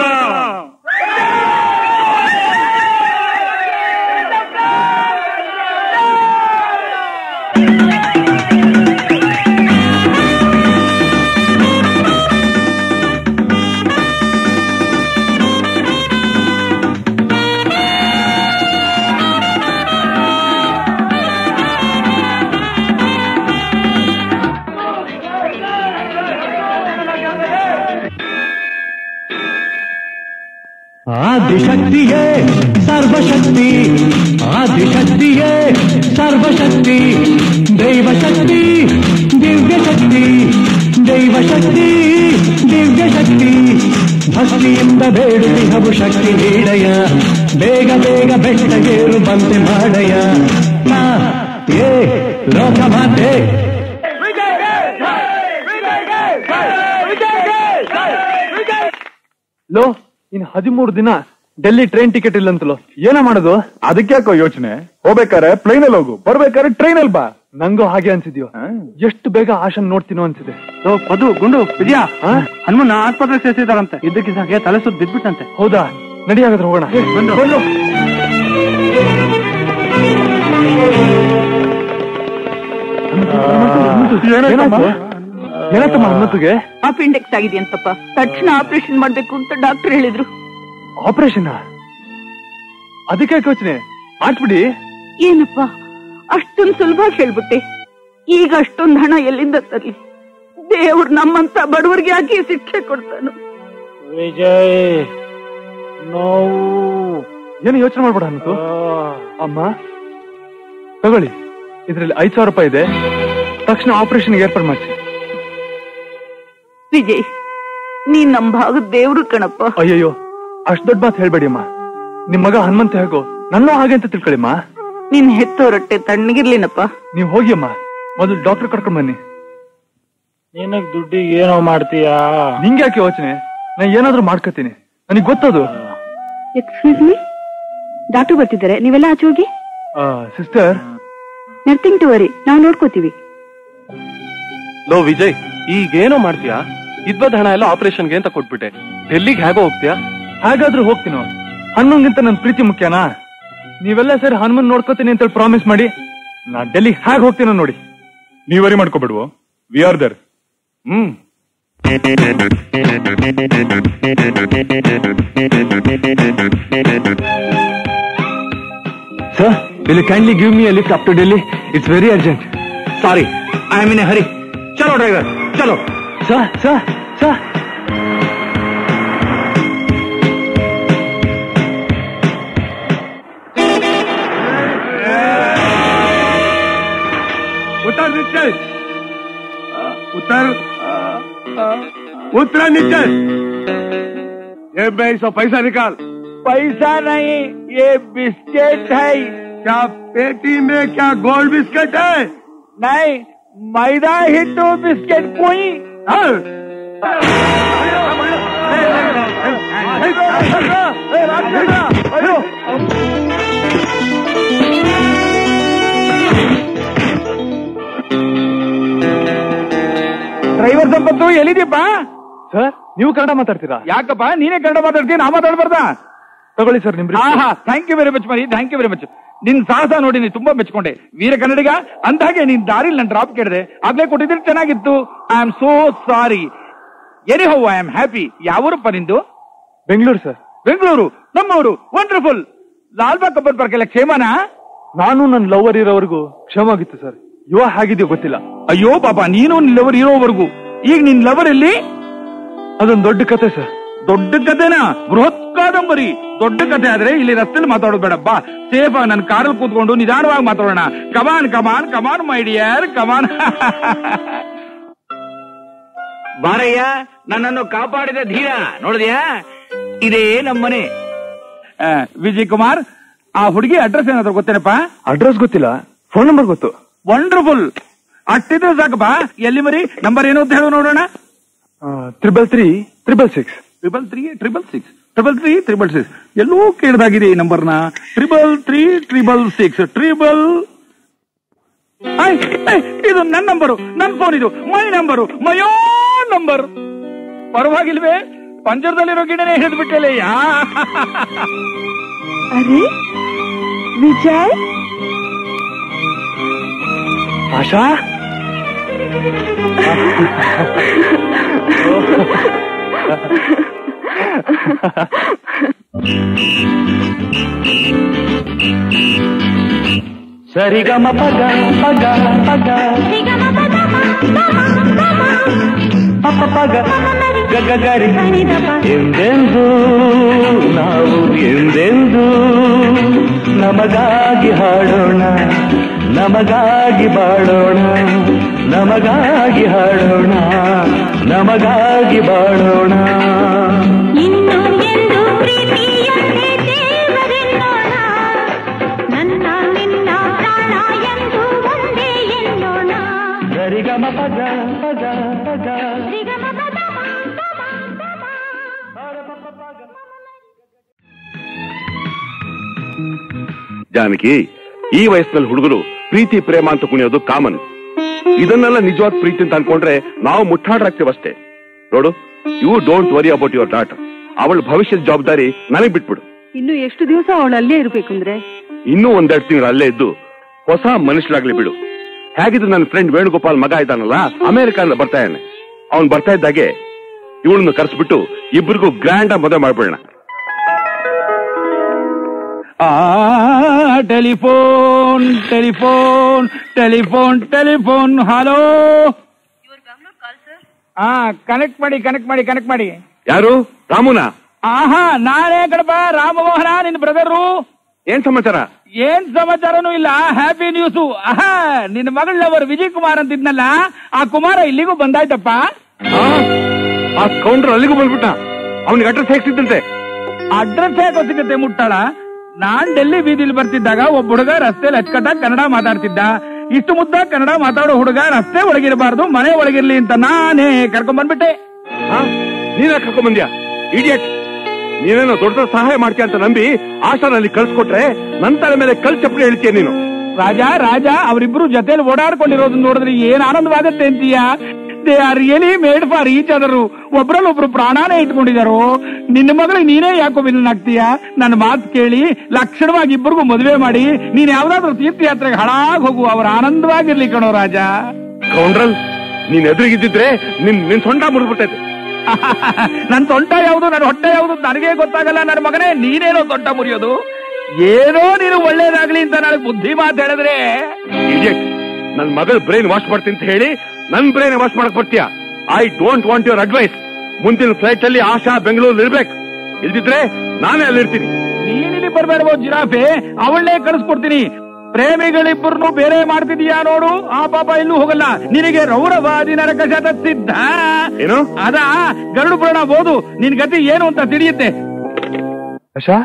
ಆದಿಶಕ್ತಿಯೇ ಸರ್ವಶಕ್ತಿ ಆದಿಶಕ್ತಿಯೇ ಸರ್ವಶಕ್ತಿ ದೈವಶಕ್ತಿ ದಿವ್ಯಶಕ್ತಿ ದೈವಶಕ್ತಿ ದಿವ್ಯಶಕ್ತಿ ಭಕ್ತಿಯಿಂದ ಬೇಡುತ್ತಿಹವು ಶಕ್ತಿ ನೀಡಯ ಬೇಗ ಬೇಗ ಬೆಟ್ಟಗೇರು ಬಂತೆ ಮಾಡಯ ನಾ ಏ ಲೋಕಮಾತೆ ಲೋ ಇನ್ ಹದಿಮೂರು ದಿನ ಡೆಲ್ಲಿ ಟ್ರೈನ್ ಟಿಕೆಟ್ ಇಲ್ಲಂತಲೋ ಏನ ಮಾಡೋದು ಅದಕ್ಕೆ ಯಾಕೋ ಯೋಚನೆ ಹೋಗ್ಬೇಕಾರೆ ಪ್ಲೈನ್ ಅಲ್ಲಿ ಹೋಗು ಬರ್ಬೇಕಾದ್ರೆ ಟ್ರೈನ್ ಅಲ್ಲಿ ಬಾ ನಂಗೂ ಹಾಗೆ ಅನ್ಸಿದ್ಯೋ ಎಷ್ಟು ಬೇಗ ಆಶನ್ ನೋಡ್ತೀನೋ ಅನ್ಸಿದೆ ಪದು ಗುಂಡು ವಿಜಯ ಹನುಮನ್ನ ಆಸ್ಪತ್ರೆಗೆ ಸೇರಿಸಿದಾರಂತೆ ಇದ್ದಕ್ಕಿದ್ದಾಗೆ ತಲೆ ಸುತ್ತ ಬಿದ್ಬಿಟ್ಟಂತೆ ಹೌದಾ ನಡಿ ಹಾಗಾದ್ರೆ ಹೋಗೋಣ ಬಂದು ಏನಾಯ್ತಮ್ಮ ಹನ್ನೊತ್ತಿಗೆ ಅಪೆಂಡಿಕ್ಸ್ ಆಗಿದೆಯಂತಪ್ಪ ತಕ್ಷಣ ಆಪರೇಷನ್ ಮಾಡ್ಬೇಕು ಅಂತ ಡಾಕ್ಟರ್ ಹೇಳಿದ್ರು ಆಪರೇಷನ್ ಅದಕ್ಕೆ ಯೋಚನೆ ಮಾಡ್ಬಿಡಿ ಏನಪ್ಪ ಅಷ್ಟೊಂದು ಸುಲಭ ಹೇಳ್ಬಿಟ್ಟೆ ಈಗ ಅಷ್ಟೊಂದು ಹಣ ಎಲ್ಲಿಂದ ತರ್ಲಿ ದೇವ್ರು ನಮ್ಮಂತ ಬಡವರಿಗೆ ಯಾಕೆ ಶಿಕ್ಷೆ ಕೊಡ್ತಾನು ವಿಜಯ್ ನೋವು ಏನು ಯೋಚನೆ ಮಾಡ್ಬೇಡ ಅನ್ನಿತು ಅಮ್ಮ ತಗೊಳ್ಳಿ ಇದ್ರಲ್ಲಿ ಐದ್ ಸಾವಿರ ರೂಪಾಯಿ ಇದೆ ತಕ್ಷಣ ಆಪರೇಷನ್ ಏರ್ಪಾಡು ಮಾಡಿಸಿ ವಿಜಯ್ ನೀನ್ ನಮ್ ಭಾಗದ ದೇವ್ರು ಕಣಪ್ಪ ಅಯ್ಯಯ್ಯೋ ಅಷ್ಟ್ ದೊಡ್ಡ ಮಾತು ಹೇಳ್ಬೇಡಿ ಅಮ್ಮ ನಿಮ್ ಮಗ ಹನುಮಂತ ಹೇಗೋ ನನ್ನೂ ಹಾಗೆ ಅಂತ ತಿಳ್ಕೊಳ್ಳಿಮ್ಮ ನಿನ್ ಹೆತ್ತೋರಟ್ಟೆ ತಣ್ಣಗಿರ್ಲಿನಪ್ಪ ನೀವ್ ಹೋಗಿ ಅಮ್ಮ ಮೊದಲು ಡಾಕ್ಟರ್ ಕರ್ಕೊಂಡ್ ಬನ್ನಿ ನಿನಗ್ ದುಡ್ಡಿಗೆ ಏನೋ ಮಾಡ್ತೀಯಾ ನಿಂಗೆ ಯಾಕೆ ಯೋಚನೆ ನಾ ಏನಾದ್ರೂ ಮಾಡ್ಕೋತೀನಿ ನನಗ್ ಗೊತ್ತದು ಎಕ್ಸ್ಕ್ಯೂಸ್ ಮೀ ಡಾಕ್ಟರ್ ಬರ್ತಿದ್ದಾರೆ ನೀವೆಲ್ಲ ಆಚೆ ಹೋಗಿ ಸಿಸ್ಟರ್ ನಥಿಂಗ್ ಟು ವರಿ ನಾವು ನೋಡ್ಕೋತೀವಿ ಲೋ ವಿಜಯ್ ಈಗೇನೋ ಮಾಡ್ತೀಯಾ ಇದ್ವದ್ ಹಣ ಎಲ್ಲ ಆಪರೇಷನ್ಗೆ ಅಂತ ಕೊಟ್ಬಿಟ್ಟೆ ಡೆಲ್ಲಿಗೆ ಹೇಗೋ ಹೋಗ್ತೀಯಾ ಹಾಗಾದ್ರೂ ಹೋಗ್ತೀನೋ ಹನುಮನ್ಗಿಂತ ನನ್ ಪ್ರೀತಿ ಮುಖ್ಯನಾ ನೀವೆಲ್ಲ ಸೇರಿ ಹನುಮನ್ ನೋಡ್ಕೋತೀನಿ ಅಂತ ಪ್ರಾಮಿಸ್ ಮಾಡಿ ನಾ ಡೆಲ್ಲಿ ಹೇಗೆ ಹೋಗ್ತೀನೋ ನೋಡಿ ನೀವರಿ ಮಾಡ್ಕೋಬಿಡುವ we are there hmm Sir, will you kindly give me a lift up to Delhi? It's very urgent. Sorry, I am in a hurry. Chalo driver, chalo. Sir, sir, sir. उतर नीचे उतर उतर नीचे जेब में सौ पैसा निकाल पैसा नहीं ये बिस्किट है क्या पेटी में क्या गोल्ड बिस्किट है नहीं मैदा हिट्टू बिस्किट कोई ಡ್ರೈವರ್ ಸಂಪತ್ತು ಎಲ್ಲಿದ್ದೀಪ್ಪ ಸರ್ ನೀವು ಕನ್ನಡ ಮಾತಾಡ್ತೀರಾ ಯಾಕಪ್ಪ ನೀನೇ ಕನ್ನಡ ಮಾತಾಡ್ತೀನಿ ನಾ ಮಾತಾಡ್ಬಾರ್ದಾ ತಗೊಳ್ಳಿ ಸರ್ ನಿಮ್ ಹಾ ಹಾ ಥ್ಯಾಂಕ್ ಯು ವೆರಿ ಮಚ್ ಮರಿ ಥ್ಯಾಂಕ್ ಯು ವೆರಿ ಮಚ್ ನಿನ್ ಸಾಹಸ ನೋಡಿ ನೀನ್ ತುಂಬಾ ಮೆಚ್ಕೊಂಡೆ ವೀರ ಕನ್ನಡಿಗ ಅಂದಾಗೆ ನೀನ್ ದಾರಿಲಿ ನನ್ ಡ್ರಾಪ್ ಕೇಳಿದೆ ಆಗ್ಲೇ ಕೊಟ್ಟಿದ್ರೆ ಚೆನ್ನಾಗಿತ್ತು I am so sorry anyhow I am happy ಯಾವೂರಪ್ಪ ನಿಂದು ಬೆಂಗಳೂರು ಸರ್ ಬೆಂಗಳೂರು ನಮ್ಮವರು ವಂಡರ್ಫುಲ್ ಲಾಲ್ಬಾಗ್ ಕಬ್ಬನ್ ಪಾರ್ಕ್ ಕ್ಷೇಮನಾ ನಾನು ನನ್ನ ಲವರ್ ಇರೋವರೆಗೂ ಕ್ಷಮ ಆಗಿತ್ತು ಸರ್ ಇವಾಗ ಹೇಗಿದೆಯೋ ಗೊತ್ತಿಲ್ಲ ಅಯ್ಯೋ ಪಾಪ ನೀನು ನಿನ್ ಲವರ್ ಇರೋವರೆಗೂ ಈಗ ನಿನ್ ಲವರ್ ಎಲ್ಲಿ ಅದೊಂದು ದೊಡ್ಡ ಕತೆ ಸರ್ ದೊಡ್ಡ ಕಥೆನಾ ಬೃಹತ್ ಕಾದಂಬರಿ ದೊಡ್ಡ ಕಥೆ ಆದ್ರೆ ಇಲ್ಲಿ ರಸ್ತೆಲಿ ಮಾತಾಡೋದು ಬೇಡಪ್ಪ ಸೇಫ್ ಆಗಿ ನನ್ನ ಕಾರಲ್ಲಿ ಕೂತ್ಕೊಂಡು ನಿಧಾನವಾಗಿ ಮಾತಾಡೋಣ ಕಮಾನ್ ಕಮಾನ್ ಕಮಾನ್ ಮೈ ಡಿಯರ್ ಕಮಾನ್ ಬಾರಯ್ಯ ನನ್ನನ್ನು ಕಾಪಾಡಿದ ಧೀರ ನೋಡಿದ್ಯಾ ಇದೇ ನಮ್ಮನೆ ವಿಜಯ್ ಕುಮಾರ್ ಆ ಹುಡುಗಿ ಅಡ್ರೆಸ್ ಏನಾದ್ರು ಗೊತ್ತೇನಪ್ಪ ಅಡ್ರೆಸ್ ಗೊತ್ತಿಲ್ಲ ಫೋನ್ ನಂಬರ್ ಗೊತ್ತು ವಂಡರ್ಫುಲ್ ಅಷ್ಟಿದ್ರೆ ಸಾಕಪ್ಪ ಎಲ್ಲಿ ಮರಿ ನಂಬರ್ ಏನು ಅಂತ ಹೇಳು ನೋಡೋಣ triple three triple six triple three triple six triple three triple six ಎಲ್ಲೋ ಕೇಳ್ದಾಗಿದೆ ಈ ನಂಬರ್ನ triple three triple six triple ಇದು ನನ್ನ ನಂಬರು ನನ್ನ ಫೋನ್ ಇದು ಮೈ ನಂಬರು ಮಯೋ ನಂಬರ್ ಪರವಾಗಿಲ್ವೇ ಪಂಜರದಲ್ಲಿರೋ ಗಿಡನೇ ಹಿಡಿದು ಬಿಟ್ಟಲೆ ಯಾ ಅರೆ ವಿಜಯ್ ಆಶಾ ಸರಿಗಮ ಪಗ ಪಗ ಪಗ ಪಪ ಪಗ ಗಗ ಗರಿ ಎಂದೆಂದು ನಾವು ಎಂದೆಂದು ನಮಗಾಗಿ ಹಾಡೋಣ ನಮಗಾಗಿ ಬಾಳೋಣ ನಮಗಾಗಿ ಹಾಡೋಣ ನಮಗಾಗಿ ಬಾಳೋಣ ಇನ್ನು ಎಂದು ಪ್ರೀತಿಯನ್ನೇ ದೇವರೆನ್ನೋಣ ನನ್ನ ನಿನ್ನ ಪ್ರಾಣ ಎಂದು ಒಂದೇ ಎನ್ನೋಣ ಸರಿಗಮ ಪಗ ಪಗ ಪಗ ರಿಗಮ ಪದ ಜಾನಕಿ ಈ ವಯಸ್ಸಿನಲ್ಲಿ ಹುಡುಗರು ಪ್ರೀತಿ ಪ್ರೇಮ ಅಂತ ಕುಣಿಯೋದು ಕಾಮನ್ ಇದನ್ನೆಲ್ಲ ನಿಜವಾದ ಪ್ರೀತಿ ಅಂತ ಅನ್ಕೊಂಡ್ರೆ ನಾವು ಮುಟ್ಟಾಡ್ರಾಗ್ತೀವಷ್ಟೇ ನೋಡು you don't worry about your daughter ಅವಳ ಭವಿಷ್ಯದ ಜವಾಬ್ದಾರಿ ನನಗ್ ಬಿಟ್ಬಿಡು ಇನ್ನು ಎಷ್ಟು ದಿವಸ ಅವಳು ಅಲ್ಲೇ ಇರ್ಬೇಕಂದ್ರೆ ಇನ್ನೂ ಒಂದೆರಡು ತಿಂಗಳು ಅಲ್ಲೇ ಇದ್ದು ಹೊಸ ಮನುಷ್ಯರಾಗ್ಲಿ ಬಿಡು ಹೇಗಿದ್ರು ನನ್ನ ಫ್ರೆಂಡ್ ವೇಣುಗೋಪಾಲ್ ಮಗ ಇದ್ದಾನಲ್ಲ ಅಮೆರಿಕಾದಿಂದ ಬರ್ತಾ ಇದ್ದಾನೆ ಅವ್ನ್ ಬರ್ತಾ ಇದ್ದಾಗೆ ಇವಳನ್ನು ಕರೆಸ್ಬಿಟ್ಟು ಇಬ್ಬರಿಗೂ ಗ್ರ್ಯಾಂಡ್ ಆಗಿ ಮದುವೆ ಮಾಡ್ಬಿಡೋಣ ಆ telephone telephone telephone telephone hello ಹಾ ಕನೆಕ್ಟ್ ಮಾಡಿ ಕನೆಕ್ಟ್ ಮಾಡಿ ಕನೆಕ್ಟ್ ಮಾಡಿ ಯಾರು ರಾಮುನ ಆಹಾ ನಾನೇ ಕಡಪ ರಾಮಮೋಹನ ನಿನ್ ಬ್ರದರು ಏನ್ ಸಮಾಚಾರ ಏನ್ ಸಮಾಚಾರನೂ ಇಲ್ಲ ಹ್ಯಾಪಿ ನ್ಯೂಸು ಆಹಾ ನಿನ್ನ ಮಗಳವರು ವಿಜಯ್ ಕುಮಾರ್ ಅಂತಿದ್ನಲ್ಲ ಆ ಕುಮಾರ ಇಲ್ಲಿಗೂ ಬಂದಾಯ್ತಪ್ಪ ಆ ಕೌಂಟರ್ ಅಲ್ಲಿಗೂ ಬಂದ್ಬಿಟ್ಟ ಅವನಿಗೆ ಅಡ್ರೆಸ್ ಹೇಗೆ ಸಿಗ್ತಂತೆ ಅಡ್ರೆಸ್ ಹೇಗೆ ಸಿಗುತ್ತೆ ಮುಟ್ಟಾಳ ನಾನ್ ಡೆಲ್ಲಿ ಬೀದಿಲಿ ಬರ್ತಿದ್ದಾಗ ಒಬ್ಬ ಹುಡುಗ ರಸ್ತೆಯಲ್ಲಿ ಅಚ್ಚಕಟ್ಟಾಗಿ ಕನ್ನಡ ಮಾತಾಡ್ತಿದ್ದ ಇಷ್ಟು ಮುದ್ದ ಕನ್ನಡ ಮಾತಾಡೋ ಹುಡುಗ ರಸ್ತೆ ಒಳಗಿರಬಾರ್ದು ಮನೆ ಒಳಗಿರ್ಲಿ ಅಂತ ನಾನೇ ಕರ್ಕೊಂಡ್ ಬಂದ್ಬಿಟ್ಟೆ ನೀನ ಕರ್ಕೊಂಡ್ ಬಂದ್ಯಾ ಇಡಿಯಟ್ ನೀನೇನೋ ದೊಡ್ಡ ದೊಡ್ಡ ಸಹಾಯ ಮಾಡ್ತೀಯ ಅಂತ ನಂಬಿ ಆಶಾನಲ್ಲಿ ಕಳ್ಸ್ಕೊಟ್ರೆ ನನ್ನ ತಲೆ ಮೇಲೆ ಕಲ್ ಚಪ್ಪಲಿ ಹೇಳ್ತೀಯ ನೀನು ರಾಜ ರಾಜ ಅವರಿಬ್ರು ಜೊತೆಲಿ ಓಡಾಡ್ಕೊಂಡಿರೋದನ್ನ ನೋಡಿದ್ರೆ ಏನ್ ಆನಂದವಾಗತ್ತೆ ಅಂತೀಯ they are really made for each ಅದರು ಒಬ್ರಲ್ಲೊಬ್ರು ಪ್ರಾಣಾನೇ ಇಟ್ಕೊಂಡಿದಾರು ನಿನ್ನ ಮಗಳಿಗೆ ನೀನೇ ಯಾಕೋ ವಿಲನ್ ಆಗ್ತೀಯ ನನ್ನ ಮಾತು ಕೇಳಿ ಲಕ್ಷಣವಾಗಿ ಇಬ್ಬರಿಗೂ ಮದುವೆ ಮಾಡಿ ನೀನ್ ಯಾವ್ದಾದ್ರು ತೀರ್ಥಯಾತ್ರೆಗೆ ಹಾಳಾಗ್ ಹೋಗು ಅವ್ರ ಆನಂದವಾಗಿರ್ಲಿ ಕಣೋ ರಾಜ ಕೌಂಡ್ರಲ್ ನೀನ್ ಎದುರಿಗಿದ್ದಿದ್ರೆ ನಿನ್ ನಿನ್ ಸೊಂಟ ಮುರಿದ್ಬಿಟ್ಟೈತೆ ನನ್ ಸೊಂಟ ಯಾವುದು ನನ್ನ ಹೊಟ್ಟೆ ಯಾವುದು ನನಗೆ ಗೊತ್ತಾಗಲ್ಲ ನನ್ನ ಮಗನೇ ನೀನೇನೋ ಸೊಂಟ ಮುರಿಯೋದು ಏನೋ ನೀನು ಒಳ್ಳೇದಾಗ್ಲಿ ಅಂತ ನನಗೆ ಬುದ್ಧಿ ಮಾತು ಹೇಳಿದ್ರೆ ಇಡಿಯಟ್ ನನ್ ಮಗಳ ಬ್ರೈನ್ ವಾಶ್ ಮಾಡ್ತೀನಿ ಅಂತ ಹೇಳಿ ನನ್ ಬ್ರೈನ್ ವಾಶ್ ಮಾಡಕ್ ಬರ್ತೀಯ I don't want your advice ಮುಂದಿನ ಫ್ಲೈಟ್ ಅಲ್ಲಿ ಆಶಾ ಬೆಂಗಳೂರು ಇರ್ಬೇಕು ಇಲ್ದಿದ್ರೆ ನಾನೇ ಅಲ್ಲಿರ್ತೀನಿ ನೀನಿಲ್ಲಿ ಬರ್ಬೇಡವೋ ಜಿರಾಫೆ ಅವಳನ್ನೇ ಕಳಿಸ್ಕೊಡ್ತೀನಿ ಪ್ರೇಮಿಗಳಿಬ್ಬರನ್ನು ಬೇರೆ ಮಾಡ್ತಿದೀಯಾ ನೋಡು ಆ ಪಾಪ ಎಲ್ಲೂ ಹೋಗಲ್ಲ ನಿನಗೆ ರೌರವಾದಿ ನರಕ ಶತ ಸಿದ್ಧ ಏನು ಅದ ಗರುಡು ಪುರಾಣ ಓದು ನಿನ್ ಗತಿ ಏನು ಅಂತ ತಿಳಿಯುತ್ತೆ ಆಶಾ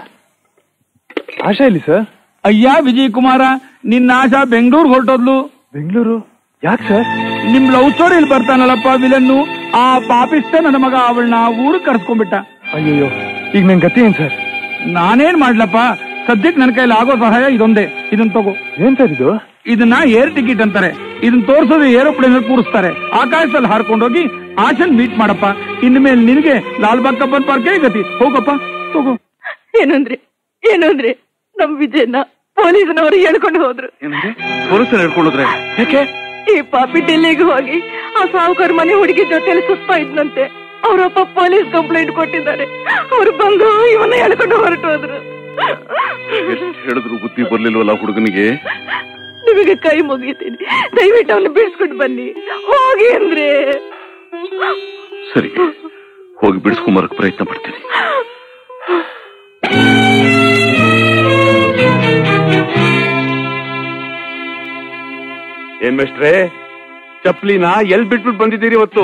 ಆಶಾ ಇಲ್ಲಿ ಸರ್ ಅಯ್ಯ ವಿಜಯ್ ಕುಮಾರ ನಿನ್ನ ಆಶಾ ಬೆಂಗಳೂರು ಹೊರಟೋದ್ಲು ಬೆಂಗಳೂರು ಯಾಕೆ ಸರ್ ನಿಮ್ ಲವ್ ಸ್ಟೋರಿಯಲ್ಲಿ ಬರ್ತಾನಲ್ಲಪ್ಪ ವಿಲನ್ನು ಆ ಪಾಪಿಷ್ಟ ನನ್ನ ಮಗ ಅವಳನ್ನ ಊರಿಗೆ ಕರ್ಸ್ಕೊಂಡ್ಬಿಟ್ಟ ಅಯ್ಯಯ್ಯೋ ಈಗ ನನ್ ಗತಿ ಏನ್ ಸರ್ ನಾನೇನ್ ಮಾಡ್ಲಪ್ಪ ಸದ್ಯಕ್ಕೆ ನನ್ನ ಕೈಲಿ ಆಗೋ ಸಹಾಯ ಇದೊಂದೇ ಇದನ್ನ ತಗೋ ಏನ್ ಸರ್ ಇದು ಇದನ್ನ ಏರ್ ಟಿಕೆಟ್ ಅಂತಾರೆ ಇದನ್ನ ತೋರ್ಸೋದು ಏರೋಪ್ಲೇನ್ ಅಲ್ಲಿ ಕೂರಿಸ್ತಾರೆ ಆಕಾಶದಲ್ಲಿ ಹಾರ್ಕೊಂಡೋಗಿ ಆಶನ್ ಮೀಟ್ ಮಾಡಪ್ಪ ಇನ್ಮೇಲೆ ನಿನಗೆ ಲಾಲ್ಬಾಗ್ ಕಬ್ಬನ್ ಪಾರ್ಕೆ ಗತಿ ಹೋಗಪ್ಪ ತಗೋ ಏನಂದ್ರೆ ಏನಂದ್ರೆ ನಮ್ ವಿಜಯನ ಪೊಲೀಸ್ನವರು ಹೇಳ್ಕೊಂಡು ಹೋದ್ರು ಪೊಲೀಸರು ಹೇಳ್ಕೊಳ್ಳೋದ್ರೆ ಯಾಕೆ ಈ ಪಾಪಿ ಡೆಲ್ಲಿಗೆ ಹೋಗಿ ಆ ಸಾಹುಕಾರ ಮನೆ ಹುಡುಗಿ ಜೊತೆಲಿ ಸುತ್ತಾ ಇದ್ನಂತೆ ಅವರಪ್ಪ ಪೊಲೀಸ್ ಕಂಪ್ಲೇಂಟ್ ಕೊಟ್ಟಿದ್ದಾರೆ ಅವ್ರು ಬಂದು ಇವನ್ನ ಹೇಳ್ಕೊಂಡು ಹೊರಟೋದ್ರು ಎಷ್ಟು ಹೇಳಿದ್ರು ಬುದ್ಧಿ ಬರ್ಲಿಲ್ವಲ್ಲ ಹುಡುಗನಿಗೆ ನಿಮಗೆ ಕೈ ಮುಗಿತೀನಿ ದಯವಿಟ್ಟು ಅವನ್ನ ಬಿಡಿಸ್ಕೊಂಡು ಬನ್ನಿ ಹೋಗಿ ಅಂದ್ರೆ ಸರಿ ಹೋಗಿ ಬಿಡಿಸ್ಕೊಂಬರಕ್ ಪ್ರಯತ್ನ ಪಡ್ತೀನಿ ಏನ್ ಮೇಷ್ಟ್ರೆ ಚಪ್ಲಿನ ಎಲ್ ಬಿಟ್ಬಿಟ್ಟು ಬಂದಿದ್ದೀರಿ ಇವತ್ತು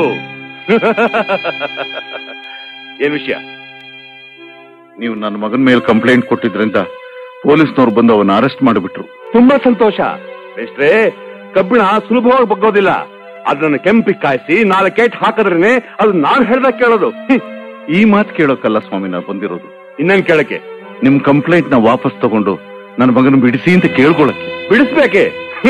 ಏನ್ ವಿಷಯ ನೀವು ನನ್ನ ಮಗನ ಮೇಲೆ ಕಂಪ್ಲೇಂಟ್ ಕೊಟ್ಟಿದ್ರಿಂದ ಪೊಲೀಸ್ನವ್ರು ಬಂದು ಅವನ್ನ ಅರೆಸ್ಟ್ ಮಾಡಿಬಿಟ್ರು ತುಂಬಾ ಸಂತೋಷ ಮೇಷ್ಟ್ರೆ ಕಬ್ಬಿಣ ಸುಲಭವಾಗಿ ಬಗ್ಗೋದಿಲ್ಲ ಅದನ್ನ ಕೆಂಪಿಗೆ ಕಾಯಿಸಿ ನಾಲ್ಕು ಏಟ್ ಹಾಕಿದ್ರೇನೆ ಅದು ನಾನ್ ಹೇಳ್ದಾಗ ಕೇಳೋದು ಹ್ಮ್. ಈ ಮಾತು ಕೇಳೋಕಲ್ಲ ಸ್ವಾಮಿ ನಾ ಬಂದಿರೋದು ಇನ್ನೇನ್ ಕೇಳಕ್ಕೆ ನಿಮ್ ಕಂಪ್ಲೇಂಟ್ ನ ವಾಪಸ್ ತಗೊಂಡು ನನ್ನ ಮಗನ ಬಿಡಿಸಿ ಅಂತ ಕೇಳ್ಕೊಳಕ್ಕೆ ಬಿಡಿಸ್ಬೇಕೆ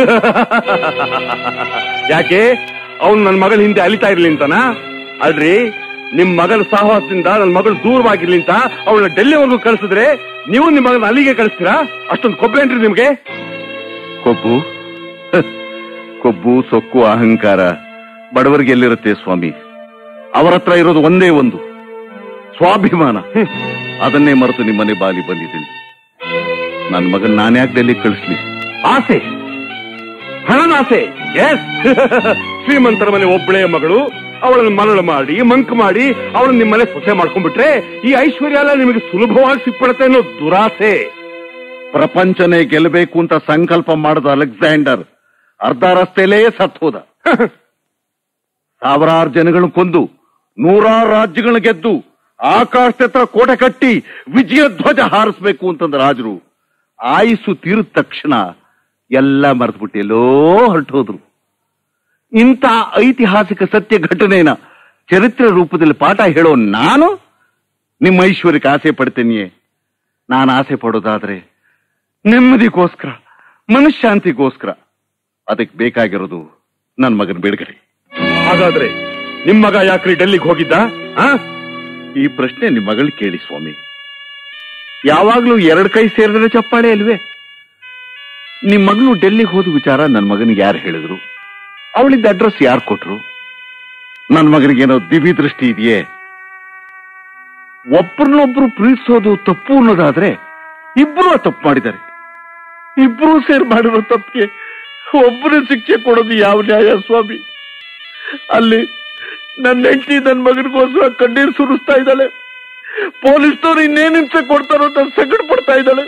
ಯಾಕೆ ಅವ್ನು ನನ್ನ ಮಗಳ ಹಿಂದೆ ಅಲಿತಾ ಇರ್ಲಿ ಅಂತನಾ ಅಲ್ರಿ ನಿಮ್ ಮಗನ ಸಹವಾಸದಿಂದ ನನ್ನ ಮಗಳು ದೂರವಾಗಿರ್ಲಿ ಅಂತ ಅವಳನ್ನ ಡೆಲ್ಲಿವರೆಗೂ ಕಳಿಸಿದ್ರೆ ನೀವು ನಿಮ್ ಮಗನ ಅಲ್ಲಿಗೆ ಕಳಿಸ್ತೀರಾ ಅಷ್ಟೊಂದು ಕೊಬ್ಬೇನ್ರಿ ನಿಮ್ಗೆ ಕೊಬ್ಬು ಹ, ಕೊಬ್ಬು ಸೊಕ್ಕು ಅಹಂಕಾರ ಬಡವರಿಗೆ ಎಲ್ಲಿರುತ್ತೆ ಸ್ವಾಮಿ ಅವರ ಹತ್ರ ಇರೋದು ಒಂದೇ ಒಂದು ಸ್ವಾಭಿಮಾನ ಹ್ಮ್. ಅದನ್ನೇ ಮರೆತು ನಿಮ್ಮನೆ ಬಾಲಿ ಬಂದಿದ್ದೀನಿ ನನ್ನ ಮಗನ್ ನಾನ್ಯಾಕೆ ಡೆಲ್ಲಿ ಕಳಿಸ್ಲಿ ಆಸೆ ಹಣದ ಆಸೆ ಎಸ್ ಶ್ರೀಮಂತರ ಮನೆ ಒಬ್ಬಳೇ ಮಗಳು ಅವಳನ್ನು ಮರಳು ಮಾಡಿ ಮಂಕ್ ಮಾಡಿ ಅವಳನ್ನ ನಿಮ್ಮ ಮನೆ ಸೊಸೆ ಮಾಡ್ಕೊಂಡ್ಬಿಟ್ರೆ ಈ ಐಶ್ವರ್ಯ ಎಲ್ಲ ನಿಮಗೆ ಸುಲಭವಾಗಿ ಸಿಕ್ಬಿಡುತ್ತೆ ಅನ್ನೋ ದುರಾಸೆ ಪ್ರಪಂಚನೇ ಗೆಲ್ಲಬೇಕು ಅಂತ ಸಂಕಲ್ಪ ಮಾಡಿದ ಅಲೆಕ್ಸಾಂಡರ್ ಅರ್ಧ ರಸ್ತೆಯಲ್ಲೇ ಸತ್ ಹೋದ ಸಾವಿರಾರು ಜನಗಳನ್ನ ಕೊಂದು ನೂರಾರು ರಾಜ್ಯಗಳನ್ನ ಗೆದ್ದು ಆಕಾಶದ ಹತ್ರ ಕೋಟೆ ಕಟ್ಟಿ ವಿಜಯ ಧ್ವಜ ಹಾರಿಸ್ಬೇಕು ಅಂತಂದ ರಾಜರು ಆಯುಸ್ಸು ತೀರಿದ ತಕ್ಷಣ ಎಲ್ಲ ಮರೆತುಬಿಟ್ಟು ಎಲ್ಲೋ ಹೊರಟೋದ್ರು ಇಂಥ ಐತಿಹಾಸಿಕ ಸತ್ಯ ಘಟನೆನ ಚರಿತ್ರೆ ರೂಪದಲ್ಲಿ ಪಾಠ ಹೇಳೋ ನಾನು ನಿಮ್ಮ ಐಶ್ವರ್ಯಕ್ಕೆ ಆಸೆ ಪಡ್ತೇನೆಯೇ ನಾನು ಆಸೆ ಪಡೋದಾದ್ರೆ ನೆಮ್ಮದಿಗೋಸ್ಕರ ಮನಃಶಾಂತಿಗೋಸ್ಕರ ಅದಕ್ಕೆ ಬೇಕಾಗಿರೋದು ನನ್ನ ಮಗನ ಬಿಡುಗಡೆ ಹಾಗಾದ್ರೆ ನಿಮ್ ಮಗ ಯಾಕ್ರಿ ಡೆಲ್ಲಿಗೆ ಹೋಗಿದ್ದ ಆ? ಈ ಪ್ರಶ್ನೆ ನಿಮ್ಮ ಮಗಳು ಕೇಳಿ ಸ್ವಾಮಿ ಯಾವಾಗ್ಲೂ ಎರಡ್ ಕೈ ಸೇರಿದ್ರೆ ಚಪ್ಪಾಳೆ ಅಲ್ವೇ ನಿಮ್ ಮಗಳು ಡೆಲ್ಲಿಗೆ ಹೋದ ವಿಚಾರ ನನ್ನ ಮಗನಿಗೆ ಯಾರು ಹೇಳಿದ್ರು ಅವಳಿದ್ದ ಅಡ್ರೆಸ್ ಯಾರು ಕೊಟ್ರು ನನ್ನ ಮಗನಿಗೇನೋ ದಿವ್ಯ ದೃಷ್ಟಿ ಇದೆಯೇ ಒಬ್ಬರನ್ನೊಬ್ರು ಪ್ರೀತಿಸೋದು ತಪ್ಪು ಅನ್ನೋದಾದ್ರೆ ಇಬ್ರು ಆ ತಪ್ಪು ಮಾಡಿದ್ದಾರೆ ಇಬ್ರು ಸೇರ್ ಮಾಡಿರೋ ತಪ್ಪಿಗೆ ಒಬ್ಬರು ಶಿಕ್ಷೆ ಕೊಡೋದು ಯಾವ ನ್ಯಾಯ ಸ್ವಾಮಿ ಅಲ್ಲಿ ನನ್ನ ಹೆಂಡತಿ ನನ್ನ ಮಗನಿಗೋಸ್ಕರ ಕಣ್ಣೀರು ಸುರಿಸ್ತಾ ಇದ್ದಾಳೆ ಪೊಲೀಸ್ನವ್ರು ಇನ್ನೇನ್ ಹಿಂಸೆ ಕೊಡ್ತಾರೋ ಅಂತ ಸಂಕಟ ಪಡ್ತಾ ಇದ್ದಾಳೆ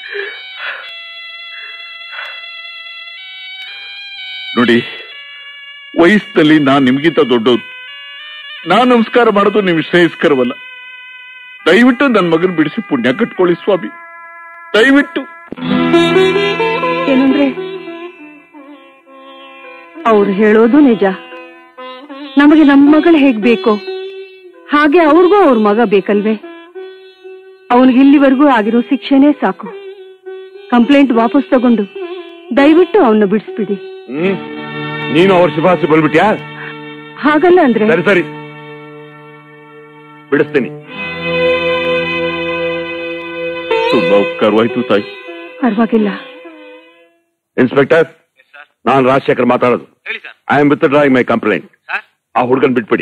ನೋಡಿ ವಯಸ್ಸಿನಲ್ಲಿ ನಾನ್ ನಿಮ್ಗಿಂತ ದೊಡ್ಡವ್ರು ನಾನ್ ನಮಸ್ಕಾರ ಮಾಡೋದು ನಿಮ್ ಶ್ರೇಯಸ್ಕರವಲ್ಲ ದಯವಿಟ್ಟು ನನ್ನ ಮಗನ್ ಬಿಡಿಸಿ ಪುಣ್ಯ ಕಟ್ಕೊಳ್ಳಿ ಸ್ವಾಮಿ ದಯವಿಟ್ಟು ಏನಂದ್ರೆ ಅವ್ರು ಹೇಳೋದು ನಿಜ ನಮಗೆ ನಮ್ಮ ಮಗಳು ಹೇಗ್ ಬೇಕೋ ಹಾಗೆ ಅವ್ರಿಗೂ ಅವ್ರ ಮಗ ಬೇಕಲ್ವೇ ಅವನಿಗೆ ಇಲ್ಲಿವರೆಗೂ ಆಗಿರೋ ಶಿಕ್ಷೆನೇ ಸಾಕು ಕಂಪ್ಲೇಂಟ್ ವಾಪಸ್ ತಗೊಂಡು ದಯವಿಟ್ಟು ಅವನ್ನ ಬಿಡಿಸ್ಬಿಡಿ ಹ್ಮ್ ನೀನು ಅವ್ರ ಶಿಫಾರಸು ಬಂದ್ಬಿಟ್ಯಾ ಹಾಗಲ್ಲ ಅಂದ್ರೆ ಸರಿ ಸರಿ ಬಿಡಿಸ್ತೀನಿ ತುಂಬಾ ಉಪಕಾರವಾಯ್ತು ತಾಯಿ ಪರವಾಗಿಲ್ಲ ಇನ್ಸ್ಪೆಕ್ಟರ್ ನಾನು ರಾಜಶೇಖರ್ ಮಾತಾಡೋದು I am withdrawing my complaint ಆ ಹುಡುಗನ್ ಬಿಟ್ಬಿಡಿ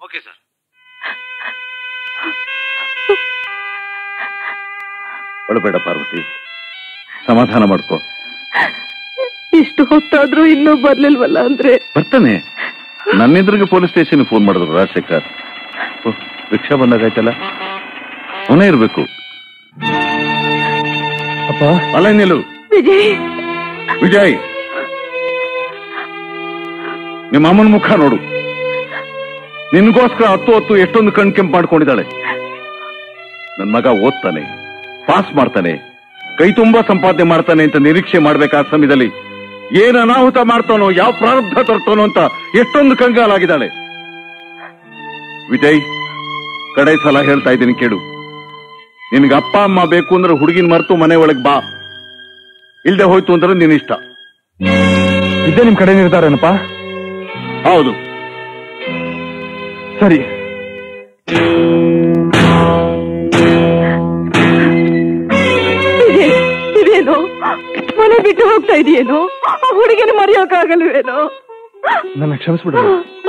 ಒಳಬೇಡ ಪಾರ್ವತಿ ಸಮಾಧಾನ ಮಾಡ್ಕೋ ಇಷ್ಟು ಹೊತ್ತಾದ್ರೂ ಇನ್ನೂ ಬರ್ಲಿಲ್ವಲ್ಲ ಅಂದ್ರೆ ಬರ್ತಾನೆ ನನ್ನೆದುರಿಗೆ ಪೊಲೀಸ್ ಸ್ಟೇಷನ್ ಫೋನ್ ಮಾಡಿದ್ರು ರಾಜಶೇಖರ್ ಓಹ್, ರಿಕ್ಷಾ ಬಂದಾಗಾಯ್ತಲ್ಲ ಅವನೇ ಇರ್ಬೇಕು ಅಪ್ಪ ಅಲ್ಲ ನಿಲ್ಲು ವಿಜಯ್ ವಿಜಯ್ ನಿಮ್ಮ ಅಮ್ಮನ ಮುಖ ನೋಡು ನಿನ್ಗೋಸ್ಕರ ಹತ್ತು ಹೊತ್ತು ಎಷ್ಟೊಂದು ಕಣ್ ಕೆಂಪು ಮಾಡ್ಕೊಂಡಿದ್ದಾಳೆ ನನ್ ಮಗ ಓದ್ತಾನೆ ಪಾಸ್ ಮಾಡ್ತಾನೆ ಕೈ ತುಂಬಾ ಸಂಪಾದನೆ ಮಾಡ್ತಾನೆ ಅಂತ ನಿರೀಕ್ಷೆ ಮಾಡ್ಬೇಕಾದ ಸಮಯದಲ್ಲಿ ಏನ್ ಅನಾಹುತ ಮಾಡ್ತಾನೋ ಯಾವ ಪ್ರಾರಬ್ಧ ತರ್ತಾನೋ ಅಂತ ಎಷ್ಟೊಂದು ಕಂಗಾಲಾಗಿದ್ದಾಳೆ ವಿಜಯ್ ಕಡೆ ಸಲ ಹೇಳ್ತಾ ಇದ್ದೀನಿ ಕೇಳು ನಿನ್ಗೆ ಅಪ್ಪ ಅಮ್ಮ ಬೇಕು ಅಂದ್ರೆ ಹುಡುಗಿನ ಮರೆತು ಮನೆ ಒಳಗ್ ಬಾ ಇಲ್ದೆ ಹೋಯ್ತು ಅಂದ್ರೆ ನಿನ್ ಇಷ್ಟ ಇದೇ ನಿಮ್ ಕಡೆ ನಿರ್ಧಾರನಪ್ಪ ಹೌದು ಸರಿ ವಿಜಯ್ ಇದೇನು ಮನೆ ಬಿಟ್ಟು ಹೋಗ್ತಾ ಇದೆಯೇನೋ ಆ ಹುಡುಗಿನ ಮರೆಯೋಕ್ಕಾಗಲ್ವೇನೋ ನನ್ನ ಕ್ಷಮಿಸ್ಬಿಡು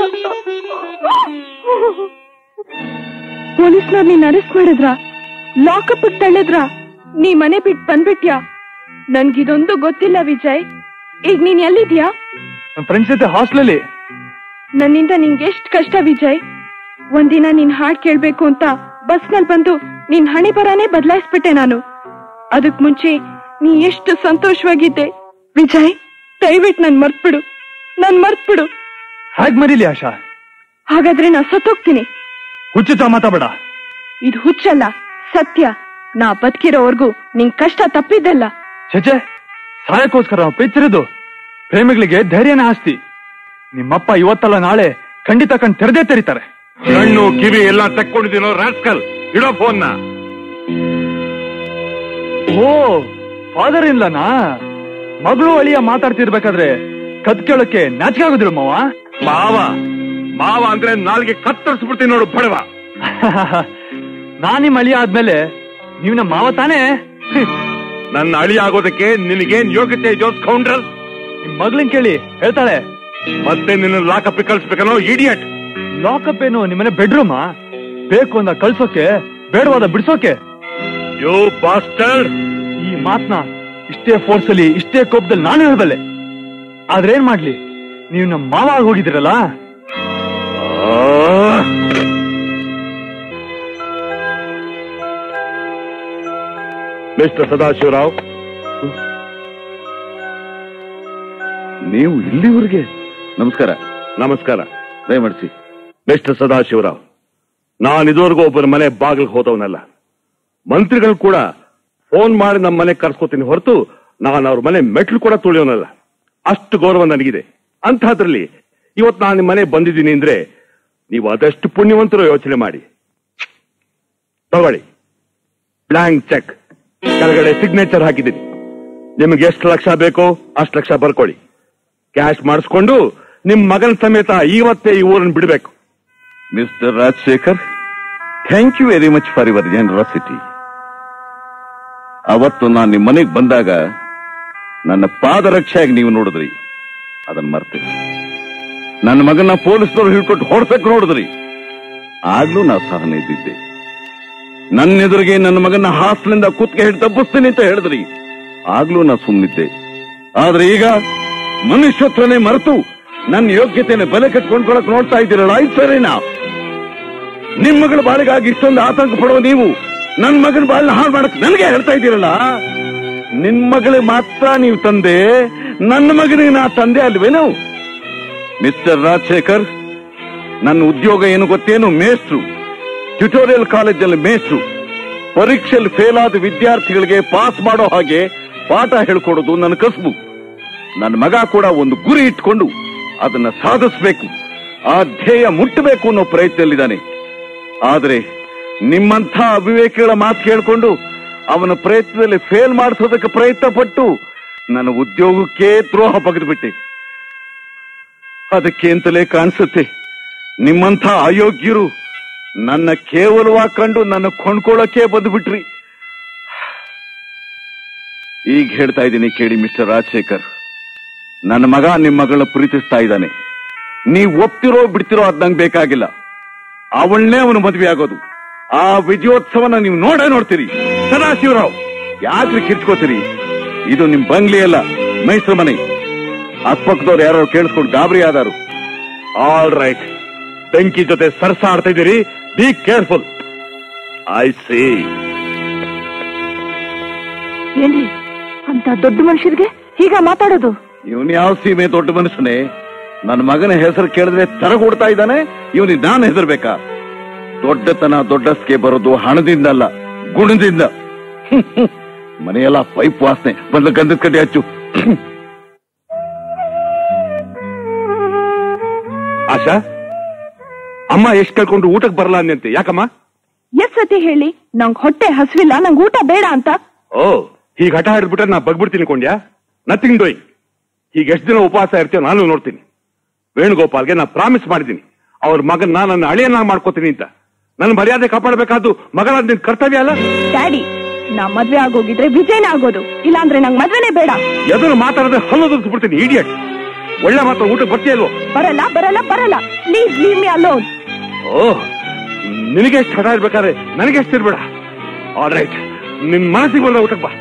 ಪೊಲೀಸ್ನವ್ರು ನೀನ್ ಅರೆಸ್ಟ್ ಮಾಡಿದ್ರ ಲಾಕಪ್ ತಳ್ಳಿದ್ರ ನೀ ಮನೆ ಬಿಟ್ಟು ಬಂದ್ಬಿಟ್ಯಾ ನನ್ಗಿದೊಂದು ಗೊತ್ತಿಲ್ಲ ವಿಜಯ್ ಈಗ ನೀನ್ ಎಲ್ಲಿದ್ಯಾ ನನ್ನ ಫ್ರೆಂಡ್ಸ್ ಜೊತೆ ಹಾಸ್ಟೆಲಲ್ಲಿ ನನ್ನಿಂದ ನಿಂಗೆ ಎಷ್ಟ್ ಕಷ್ಟ ವಿಜಯ್ ಒಂದಿನ ನೀನ್ ಹಾಡ್ ಕೇಳ್ಬೇಕು ಅಂತ ಬಸ್ ನಲ್ಲಿ ಬಂದು ನಿನ್ ಹಣೆ ಬರಾನೇ ಬದಲಾಯಿಸ್ಬಿಟ್ಟೆ ನಾನು ಅದಕ್ ಮುಂಚೆ ನೀ ಎಷ್ಟು ಸಂತೋಷವಾಗಿದ್ದೆ ವಿಜಯ್ ದಯವಿಟ್ಟು ನನ್ ಮರ್ತ್ಬಿಡು ನನ್ ಮರ್ತ್ಬಿಡು ಹೇಗ್ ಮರೀಲಿ ಆಶಾ ಹಾಗಾದ್ರೆ ನಾ ಸತ್ತೋಗ್ತೀನಿ ಹುಚ್ಚುತ್ತ ಮಾತಾಬೇಡ ಇದು ಹುಚ್ಚಲ್ಲ ಸತ್ಯ ನಾ ಬದುಕಿರೋವರ್ಗೂ ನಿನ್ ಕಷ್ಟ ತಪ್ಪಿದ್ದಲ್ಲ ಚೇಚೆ ಸಹಾಯಕ್ಕೋಸ್ಕರ ನಾವು ಪ್ರೀತಿಸಿರೋದು ಪ್ರೇಮಿಗಳಿಗೆ ಧೈರ್ಯನೇ ಆಸ್ತಿ ನಿಮ್ಮಪ್ಪ ಇವತ್ತಲ್ಲ ನಾಳೆ ಖಂಡಿತ ಕಣ್ ತೆರೆದೇ ತೆರೀತಾರೆ ಕಣ್ಣು ಕಿವಿ ಎಲ್ಲ ತಕ್ಕೊಂಡಿದ್ದೀನೋ ರಾಸ್ಕಲ್ ಇಡೋ ಫೋನ್ನ ಓ ಫಾದರ್ ಇಲ್ಲನಾ ಮಗಳು ಅಳಿಯ ಮಾತಾಡ್ತಿರ್ಬೇಕಾದ್ರೆ ಕತ್ ಕೇಳಕ್ಕೆ ನಾಚಿಕೆ ಆಗುದಿಲ್ಲ ಮಾವ ಮಾವ ಮಾವ ಅಂದ್ರೆ ನಾಲ್ಗೆ ಕತ್ತರಿಸ್ಬಿಡ್ತೀನಿ ನೋಡು ಬಡವ ನಾನ್ ನಿಮ್ ಅಳಿಯ ಆದ್ಮೇಲೆ ನೀವ್ ನಮ್ಮ ಮಾವ ತಾನೇ ನನ್ನ ಅಳಿ ಆಗೋದಕ್ಕೆ ನಿನಗೇನ್ ಯೋಗ್ಯತೆ ಇದೆಯೋ ಕೌಂಡ್ರಲ್ ನಿಮ್ ಮಗಳನ್ ಕೇಳಿ ಹೇಳ್ತಾಳೆ ಮತ್ತೆ ನಿನ್ನ ಲಾಕಪ್ ಕಳಿಸ್ಬೇಕನ್ನೋ ಇಡಿಯಟ್ ಲಾಕಪ್ ಏನು ನಿಮ್ಮನೆ ಬೆಡ್ರೂಮಾ ಬೇಕು ಅಂದ ಕಳ್ಸೋಕೆ ಬೇಡವಾದ ಬಿಡ್ಸೋಕೆ ಯೋ ಬಾಸ್ಟರ್ ಈ ಮಾತ್ನ ಇಷ್ಟೇ ಫೋರ್ಸ್ ಅಲ್ಲಿ ಇಷ್ಟೇ ಕೋಪದಲ್ಲಿ ನಾನು ಹೇಳ್ಬಲ್ಲೆ ಆದ್ರೆ ಏನ್ ಮಾಡ್ಲಿ ನೀವು ನಮ್ಮ ಮಾವ ಆಗ್ ಹೋಗಿದಿರಲ್ಲ ಮಿಸ್ಟರ್ ಸದಾಶಿವರಾವ್ ನೀವು ಇಲ್ಲಿವರೆಗೆ ನಮಸ್ಕಾರ ನಮಸ್ಕಾರ ದಯಮಾಡಿಸಿ ಮಿಸ್ಟರ್ ಸದಾಶಿವರಾವ್ ನಾನು ಇದುವರೆಗೂ ಒಬ್ಬರ ಮನೆ ಬಾಗಿಲು ಹೋದವನಲ್ಲ ಮಂತ್ರಿಗಳು ಕೂಡ ಫೋನ್ ಮಾಡಿ ನಮ್ಮ ಮನೆ ಕರ್ಸ್ಕೊತೀನಿ ಹೊರತು ನಾನು ಅವ್ರ ಮನೆ ಮೆಟ್ಲು ಕೂಡ ತುಳಿಯೋನಲ್ಲ ಅಷ್ಟು ಗೌರವ ನನಗಿದೆ ಅಂಥದ್ರಲ್ಲಿ ಇವತ್ತು ನಾನು ನಿಮ್ಮ ಮನೆ ಬಂದಿದ್ದೀನಿ ಅಂದ್ರೆ ನೀವು ಅದೆಷ್ಟು ಪುಣ್ಯವಂತರು ಯೋಚನೆ ಮಾಡಿ ತಗೊಳ್ಳಿ ಬ್ಲಾಂಕ್ ಚೆಕ್ ಕೆಳಗಡೆ ಸಿಗ್ನೇಚರ್ ಹಾಕಿದ್ದೀನಿ ನಿಮಗೆ ಎಷ್ಟು ಲಕ್ಷ ಬೇಕೋ ಅಷ್ಟು ಲಕ್ಷ ಬರ್ಕೊಳ್ಳಿ ಕ್ಯಾಶ್ ಮಾಡಿಸ್ಕೊಂಡು ನಿಮ್ ಮಗನ ಸಮೇತ ಇವತ್ತೇ ಈ ಊರನ್ನು ಬಿಡಬೇಕು mister Rajashekhar thank you very much for your generosity ಅವತ್ತು ನಾನು ನಿಮ್ಮ ಮನೆಗೆ ಬಂದಾಗ ನನ್ನ ಪಾದರಕ್ಷೆಯಾಗಿ ನೀವು ನೋಡಿದ್ರಿ ಅದನ್ನ ಮರ್ತೆ ನನ್ನ ಮಗನ ಪೊಲೀಸ್ನವ್ರು ಹಿಡ್ಕೊಟ್ಟು ಹೊಡ್ಸಕ್ ನೋಡಿದ್ರಿ ಆಗ್ಲೂ ನಾ ಸಹನೆ ಇದ್ದಿದ್ದೆ ನನ್ನ ಎದುರಿಗೆ ನನ್ನ ಮಗನ ಹಾಸ್ಲಿಂದ ಕುತ್ತಿಗೆ ಹಿಡಿದು ತಪ್ಪಿಸ್ತೀನಿ ಅಂತ ಹೇಳಿದ್ರಿ ಆಗ್ಲೂ ನಾ ಸುಮ್ಮನಿದ್ದೆ ಆದ್ರೆ ಈಗ ಮನುಷ್ಯತ್ವನೇ ಮರೆತು ನನ್ನ ಯೋಗ್ಯತೆನೆ ಬೆಲೆ ಕಟ್ಕೊಂಡ್ಕೊಳಕ್ ನೋಡ್ತಾ ಇದ್ದೀರಲ್ಲ ಆಯ್ತು ಸರಿನಾ ನಿಮ್ ಮಗಳ ಬಾಳಿಗಾಗಿ ಇಷ್ಟೊಂದು ಆತಂಕ ಪಡುವ ನೀವು ನನ್ ಮಗನ ಬಾಳನ್ನ ಹಾಳು ಮಾಡಕ್ ನನಗೆ ಹೇಳ್ತಾ ಇದ್ದೀರಲ್ಲ ನಿನ್ ಮಗಳಿಗೆ ಮಾತ್ರ ನೀವು ತಂದೆ ನನ್ನ ಮಗನಿಗೆ ನಾ ತಂದೆ ಅಲ್ವೇನು ಮಿಸ್ಟರ್ ರಾಜಶೇಖರ್ ನನ್ನ ಉದ್ಯೋಗ ಏನು ಗೊತ್ತೇನು ಮೇಸ್ಟ್ರು ಟ್ಯುಟೋರಿಯಲ್ ಕಾಲೇಜಲ್ಲಿ ಮೇಸ್ಟ್ರು ಪರೀಕ್ಷೆಯಲ್ಲಿ ಫೇಲ್ ಆದ ವಿದ್ಯಾರ್ಥಿಗಳಿಗೆ ಪಾಸ್ ಮಾಡೋ ಹಾಗೆ ಪಾಠ ಹೇಳ್ಕೊಡೋದು ನನ್ನ ಕಸುಬು ನನ್ನ ಮಗ ಕೂಡ ಒಂದು ಗುರಿ ಇಟ್ಕೊಂಡು ಅದನ್ನ ಸಾಧಿಸಬೇಕು ಆ ಧ್ಯೇಯ ಮುಟ್ಟಬೇಕು ಅನ್ನೋ ಪ್ರಯತ್ನದಲ್ಲಿದ್ದಾನೆ ಆದ್ರೆ ನಿಮ್ಮಂಥ ಅವಿವೇಕಿಗಳ ಮಾತು ಕೇಳಿಕೊಂಡು ಅವನ ಪ್ರಯತ್ನದಲ್ಲಿ ಫೇಲ್ ಮಾಡಿಸೋದಕ್ಕೆ ಪ್ರಯತ್ನ ಪಟ್ಟು ನನ್ನ ಉದ್ಯೋಗಕ್ಕೆ ದ್ರೋಹ ಬಗೆದ್ಬಿಟ್ಟೆ ಅದಕ್ಕೆ ಅಂತಲೇ ಕಾಣಿಸುತ್ತೆ ನಿಮ್ಮಂಥ ಅಯೋಗ್ಯರು ನನ್ನ ಕೇವಲವಾಗಿ ಕಂಡು ನನ್ನ ಕೊಂಡ್ಕೊಳ್ಳೋಕೆ ಬಂದ್ಬಿಟ್ರಿ ಈಗ ಹೇಳ್ತಾ ಇದ್ದೀನಿ ಕೇಳಿ ಮಿಸ್ಟರ್ ರಾಜಶೇಖರ್ ನನ್ನ ಮಗ ನಿಮ್ಮ ಮಗಳನ್ನ ಪ್ರೀತಿಸ್ತಾ ಇದ್ದಾನೆ ನೀವು ಒಪ್ತಿರೋ ಬಿಡ್ತಿರೋ ಅದ್ ನಂಗೆ ಬೇಕಾಗಿಲ್ಲ ಅವಳನ್ನೇ ಅವನು ಮದುವೆ ಆಗೋದು ಆ ವಿಜಯೋತ್ಸವನ ನೀವು ನೋಡೇ ನೋಡ್ತೀರಿ ಸದಾಶಿವರಾವ್ ಯಾಕ್ರಿ ಕಿರ್ಚ್ಕೋತೀರಿ ಇದು ನಿಮ್ ಬಂಗ್ಲಿ ಅಲ್ಲ ಮೈಸೂರು ಮನೆ ಅಕ್ಕಪಕ್ಕದವ್ರು ಯಾರೋ ಕೇಳಿಸ್ಕೊಂಡು ಗಾಬರಿ ಆದಾರು ಆಲ್ ರೈಟ್ ಬೆಂಕಿ ಜೊತೆ ಸರ್ಸ ಆಡ್ತಾ ಇದ್ದೀರಿ ಬಿ ಕೇರ್ಫುಲ್ ಐ ಸಿ ಏನ್ರಿ ಅಂತ ದೊಡ್ಡ ಮನುಷ್ಯರಿಗೆ ಹೀಗ ಮಾತಾಡೋದು ಇವನ್ ಯಾವ ಸೀಮೆ ದೊಡ್ಡ ಮನುಷ್ಯನೇ ನನ್ನ ಮಗನ ಹೆಸರು ಕೇಳಿದ್ರೆ ತರಗೊಡ್ತಾ ಇದ್ದಾನೆ ಇವನಿಗೆ ನಾನು ಹೆದರ್ಬೇಕಾ ದೊಡ್ಡತನ ದೊಡ್ಡಸ್ಗೆ ಬರೋದು ಹಣದಿಂದ ಅಲ್ಲ ಗುಣದಿಂದ ಮನೆಯೆಲ್ಲ ಪೈಪ್ ವಾಸನೆ ಬಂದ ಗಂಧದ ಕಡ್ಡಿ ಹಚ್ಚು ಆಶಾ ಅಮ್ಮ ಎಷ್ಟ್ ಕೇಳ್ಕೊಂಡು ಊಟಕ್ಕೆ ಬರಲ್ಲ ಅಂತೆ ಯಾಕಮ್ಮ ಎಷ್ಟ್ ಸತಿ ಹೇಳಿ ನಂಗ್ ಹೊಟ್ಟೆ ಹಸಿವಿಲ್ಲ ನಂಗ್ ಊಟ ಬೇಡ ಅಂತ ಓ ಹೀಗೆ ಹಠ ಹಿಡ್ಬಿಟ್ರೆ ನಾ ಬಗ್ಬಿಡ್ತೀನಿ ಕೊಂಡ್ಯಾ ನಥಿಂಗ್ ಡೂಯಿಂಗ್ ಹೀಗೆ ಎಷ್ಟು ದಿನ ಉಪವಾಸ ಇರ್ತೀಯೋ ನಾನು ನೋಡ್ತೀನಿ ವೇಣುಗೋಪಾಲ್ಗೆ ನಾ ಪ್ರಾಮಿಸ್ ಮಾಡಿದ್ದೀನಿ ಅವ್ರ ಮಗನ್ನ ನನ್ನ ಅಳಿಯನ್ನ ಮಾಡ್ಕೋತೀನಿ ಅಂತ ನನ್ನ ಮರ್ಯಾದೆ ಕಾಪಾಡಬೇಕಾದ್ದು ಮಗನ ನಿನ್ ಕರ್ತವ್ಯ ಅಲ್ಲ ಡ್ಯಾಡಿ ನಾ ಮದ್ವೆ ಆಗೋಗಿದ್ರೆ ವಿಜಯನೇ ಆಗೋದು ಇಲ್ಲಾಂದ್ರೆ ನಂಗ್ ಮದ್ವೆನೇ ಬೇಡ ಎದುರು ಮಾತಾಡಿದ್ರೆ ಹಲ್ಲು ದುರ್ಸ್ಬಿಡ್ತೀನಿ ಇಡಿಯಟ್ ಒಳ್ಳೆ ಮಾತ್ರ ಊಟಕ್ಕೆ ಬರ್ತೀಯಲ್ವೋ ಬರಲ್ಲ ಬರಲ್ಲ ಬರಲ್ಲ please leave me alone oh ನಿನಗೆ ಎಷ್ಟು ಹಠ ಇರ್ಬೇಕಾದ್ರೆ ನನಗೆ ಎಷ್ಟು ಇರ್ಬೇಡ ಆಲ್ ರೈಟ್ ನಿನ್ ಮನಸ್ಸಿಗೆ ಬಂದ ಊಟಕ್ಕೆ ಬಾ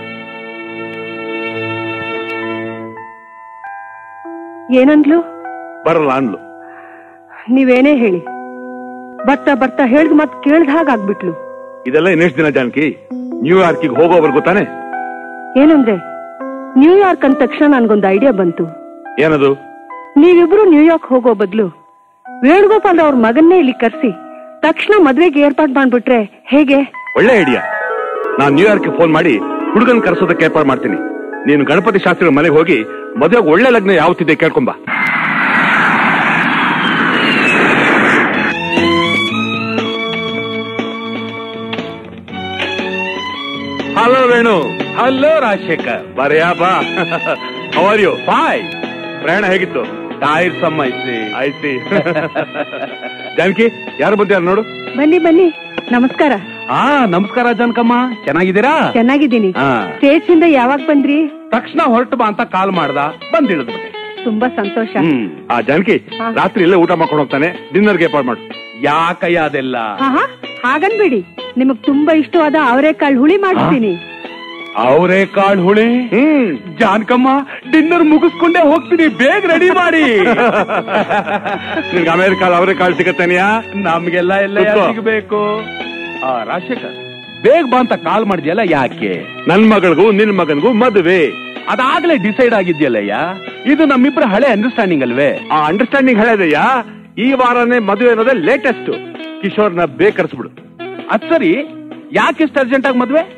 ಏನಂದ್ಲು ಬರಲ್ಲ ಅನ್ಲು ನೀವೇನೇ ಹೇಳಿ ಬರ್ತಾ ಬರ್ತಾ ಹೇಳ್ದ್ ಮತ್ ಕೇಳ್ದ ಹಾಗಾಗ್ಬಿಟ್ಲು ಇದೆಲ್ಲ ಇನ್ನೆಷ್ಟು ದಿನ ಜಾನಕಿ ನ್ಯೂಯಾರ್ಕಿಗೆ ಹೋಗೋವರೆಗೂ ತಾನೆ ಏನಂದ್ರೆ ನ್ಯೂಯಾರ್ಕ್ ಅಂದ ತಕ್ಷಣ ನನ್ಗೊಂದು ಐಡಿಯಾ ಬಂತು ಏನದು ನೀವಿಬ್ರು ನ್ಯೂಯಾರ್ಕ್ ಹೋಗೋ ಬದ್ಲು ವೇಣುಗೋಪಾಲ್ ಅವ್ರ ಮಗನ್ನೇ ಇಲ್ಲಿ ಕರ್ಸಿ ತಕ್ಷಣ ಮದ್ವೆಗೆ ಏರ್ಪಾಡ್ ಮಾಡ್ಬಿಟ್ರೆ ಹೇಗೆ ಒಳ್ಳೆ ಐಡಿಯಾ ನಾನ್ ನ್ಯೂಯಾರ್ಕ್ ಫೋನ್ ಮಾಡಿ ಹುಡುಗನ್ ಕರೆಸೋದಕ್ಕೆ ಏರ್ಪಾಡು ಮಾಡ್ತೀನಿ ನೀನು ಗಣಪತಿ ಶಾಸ್ತ್ರಿಗಳ ಮನೆಗೆ ಹೋಗಿ ಮದುವೆಗೆ ಒಳ್ಳೆ ಲಗ್ನ ಯಾವತ್ತಿದೆ ಕೇಳ್ಕೊಂಬ ಹಲೋ ರಾಜಶೇಖರ್ ಬರೆಯಾ ಬಾ ಅವರ್ ಯು ಬಾಯ್ ಪ್ರಯಾಣ ಹೇಗಿತ್ತು ಟೈರ್ ಸಮ್ಮೈಸಿ ಆಯ್ತಿ ಜಾನಕಿ ಯಾರು ಬಂದ್ಯಾರ ನೋಡು ಬನ್ನಿ ಬನ್ನಿ ನಮಸ್ಕಾರ ಹಾ ನಮಸ್ಕಾರ ಜನಕಮ್ಮ ಚೆನ್ನಾಗಿದ್ದೀರಾ ಚೆನ್ನಾಗಿದ್ದೀನಿ ಹಾ. ಸ್ಟೇಟ್ಸ್ ಇಂದ ಯಾವಾಗ ಬಂದ್ರಿ ತಕ್ಷಣ ಹೊರಟು ಬಾ ಅಂತ ಕಾಲ್ ಮಾಡ್ದ ಬಂದ್ ಇಳಿದ್ಬಿಟ್ಟೆ ತುಂಬಾ ಸಂತೋಷ ಹ್ಮ್ ಆ ಜಾನಕಿ ಹಾ. ರಾತ್ರಿ ಇಲ್ಲೇ ಊಟ ಮಾಡ್ಕೊಂಡು ಹೋಗ್ತಾನೆ ಡಿನ್ನರ್ಗೆ ಏರ್ಪಾಡು ಮಾಡು ಯಾಕಯ್ಯ ಅದೆಲ್ಲ ಹಾ ಹಾ ಹಾಗನ್ಬೇಡಿ ನಿಮಗ್ ತುಂಬಾ ಇಷ್ಟವಾದ ಅವರೆಕಾಳು ಹುಳಿ ಮಾಡಿಸ್ತೀನಿ ಅವರೇ ಕಾಳು ಹುಳಿ ಹ್ಮ್ ಜಾನಕಮ್ಮ ಡಿನ್ನರ್ ಮುಗಿಸ್ಕೊಂಡೇ ಹೋಗ್ತೀನಿ ಬೇಗ ರೆಡಿ ಮಾಡಿ ನಿನ್ಗೆ ಅಮೆರಿಕಾಲ್ ಅವರೇ ಕಾಳು ಸಿಗತ್ತೇನೆಯಾ ನಮ್ಗೆಲ್ಲ ಎಲ್ಲ ಕೂತ್ಕೋ. ಸಿಗಬೇಕು ಆ ರಾಜಶೇಖರ್ ಬೇಗ ಬಾ ಅಂತ ಕಾಲ್ ಮಾಡಿದ್ಯಲ್ಲ ಯಾಕೆ ನನ್ ಮಗಳಿಗೂ ನಿನ್ ಮಗನಿಗೂ ಮದುವೆ ಅದಾಗ್ಲೇ ಡಿಸೈಡ್ ಆಗಿದ್ಯಲ್ಲಯ್ಯ ಇದು ನಮ್ಮಿಬ್ಬರ ಹಳೆ ಅಂಡರ್ಸ್ಟ್ಯಾಂಡಿಂಗ್ ಅಲ್ವೇ ಆ ಅಂಡರ್ಸ್ಟ್ಯಾಂಡಿಂಗ್ ಹಳೆದಯ್ಯ ಈ ವಾರನೇ ಮದುವೆ ಅನ್ನೋದೇ ಲೇಟೆಸ್ಟ್ ಕಿಶೋರ್ನ ಬೇಕರ್ಸ್ಬಿಡು ಅದ್ ಸರಿ ಯಾಕೆ ಇಷ್ಟು ಅರ್ಜೆಂಟ್ ಆಗಿ ಮದ್ವೆ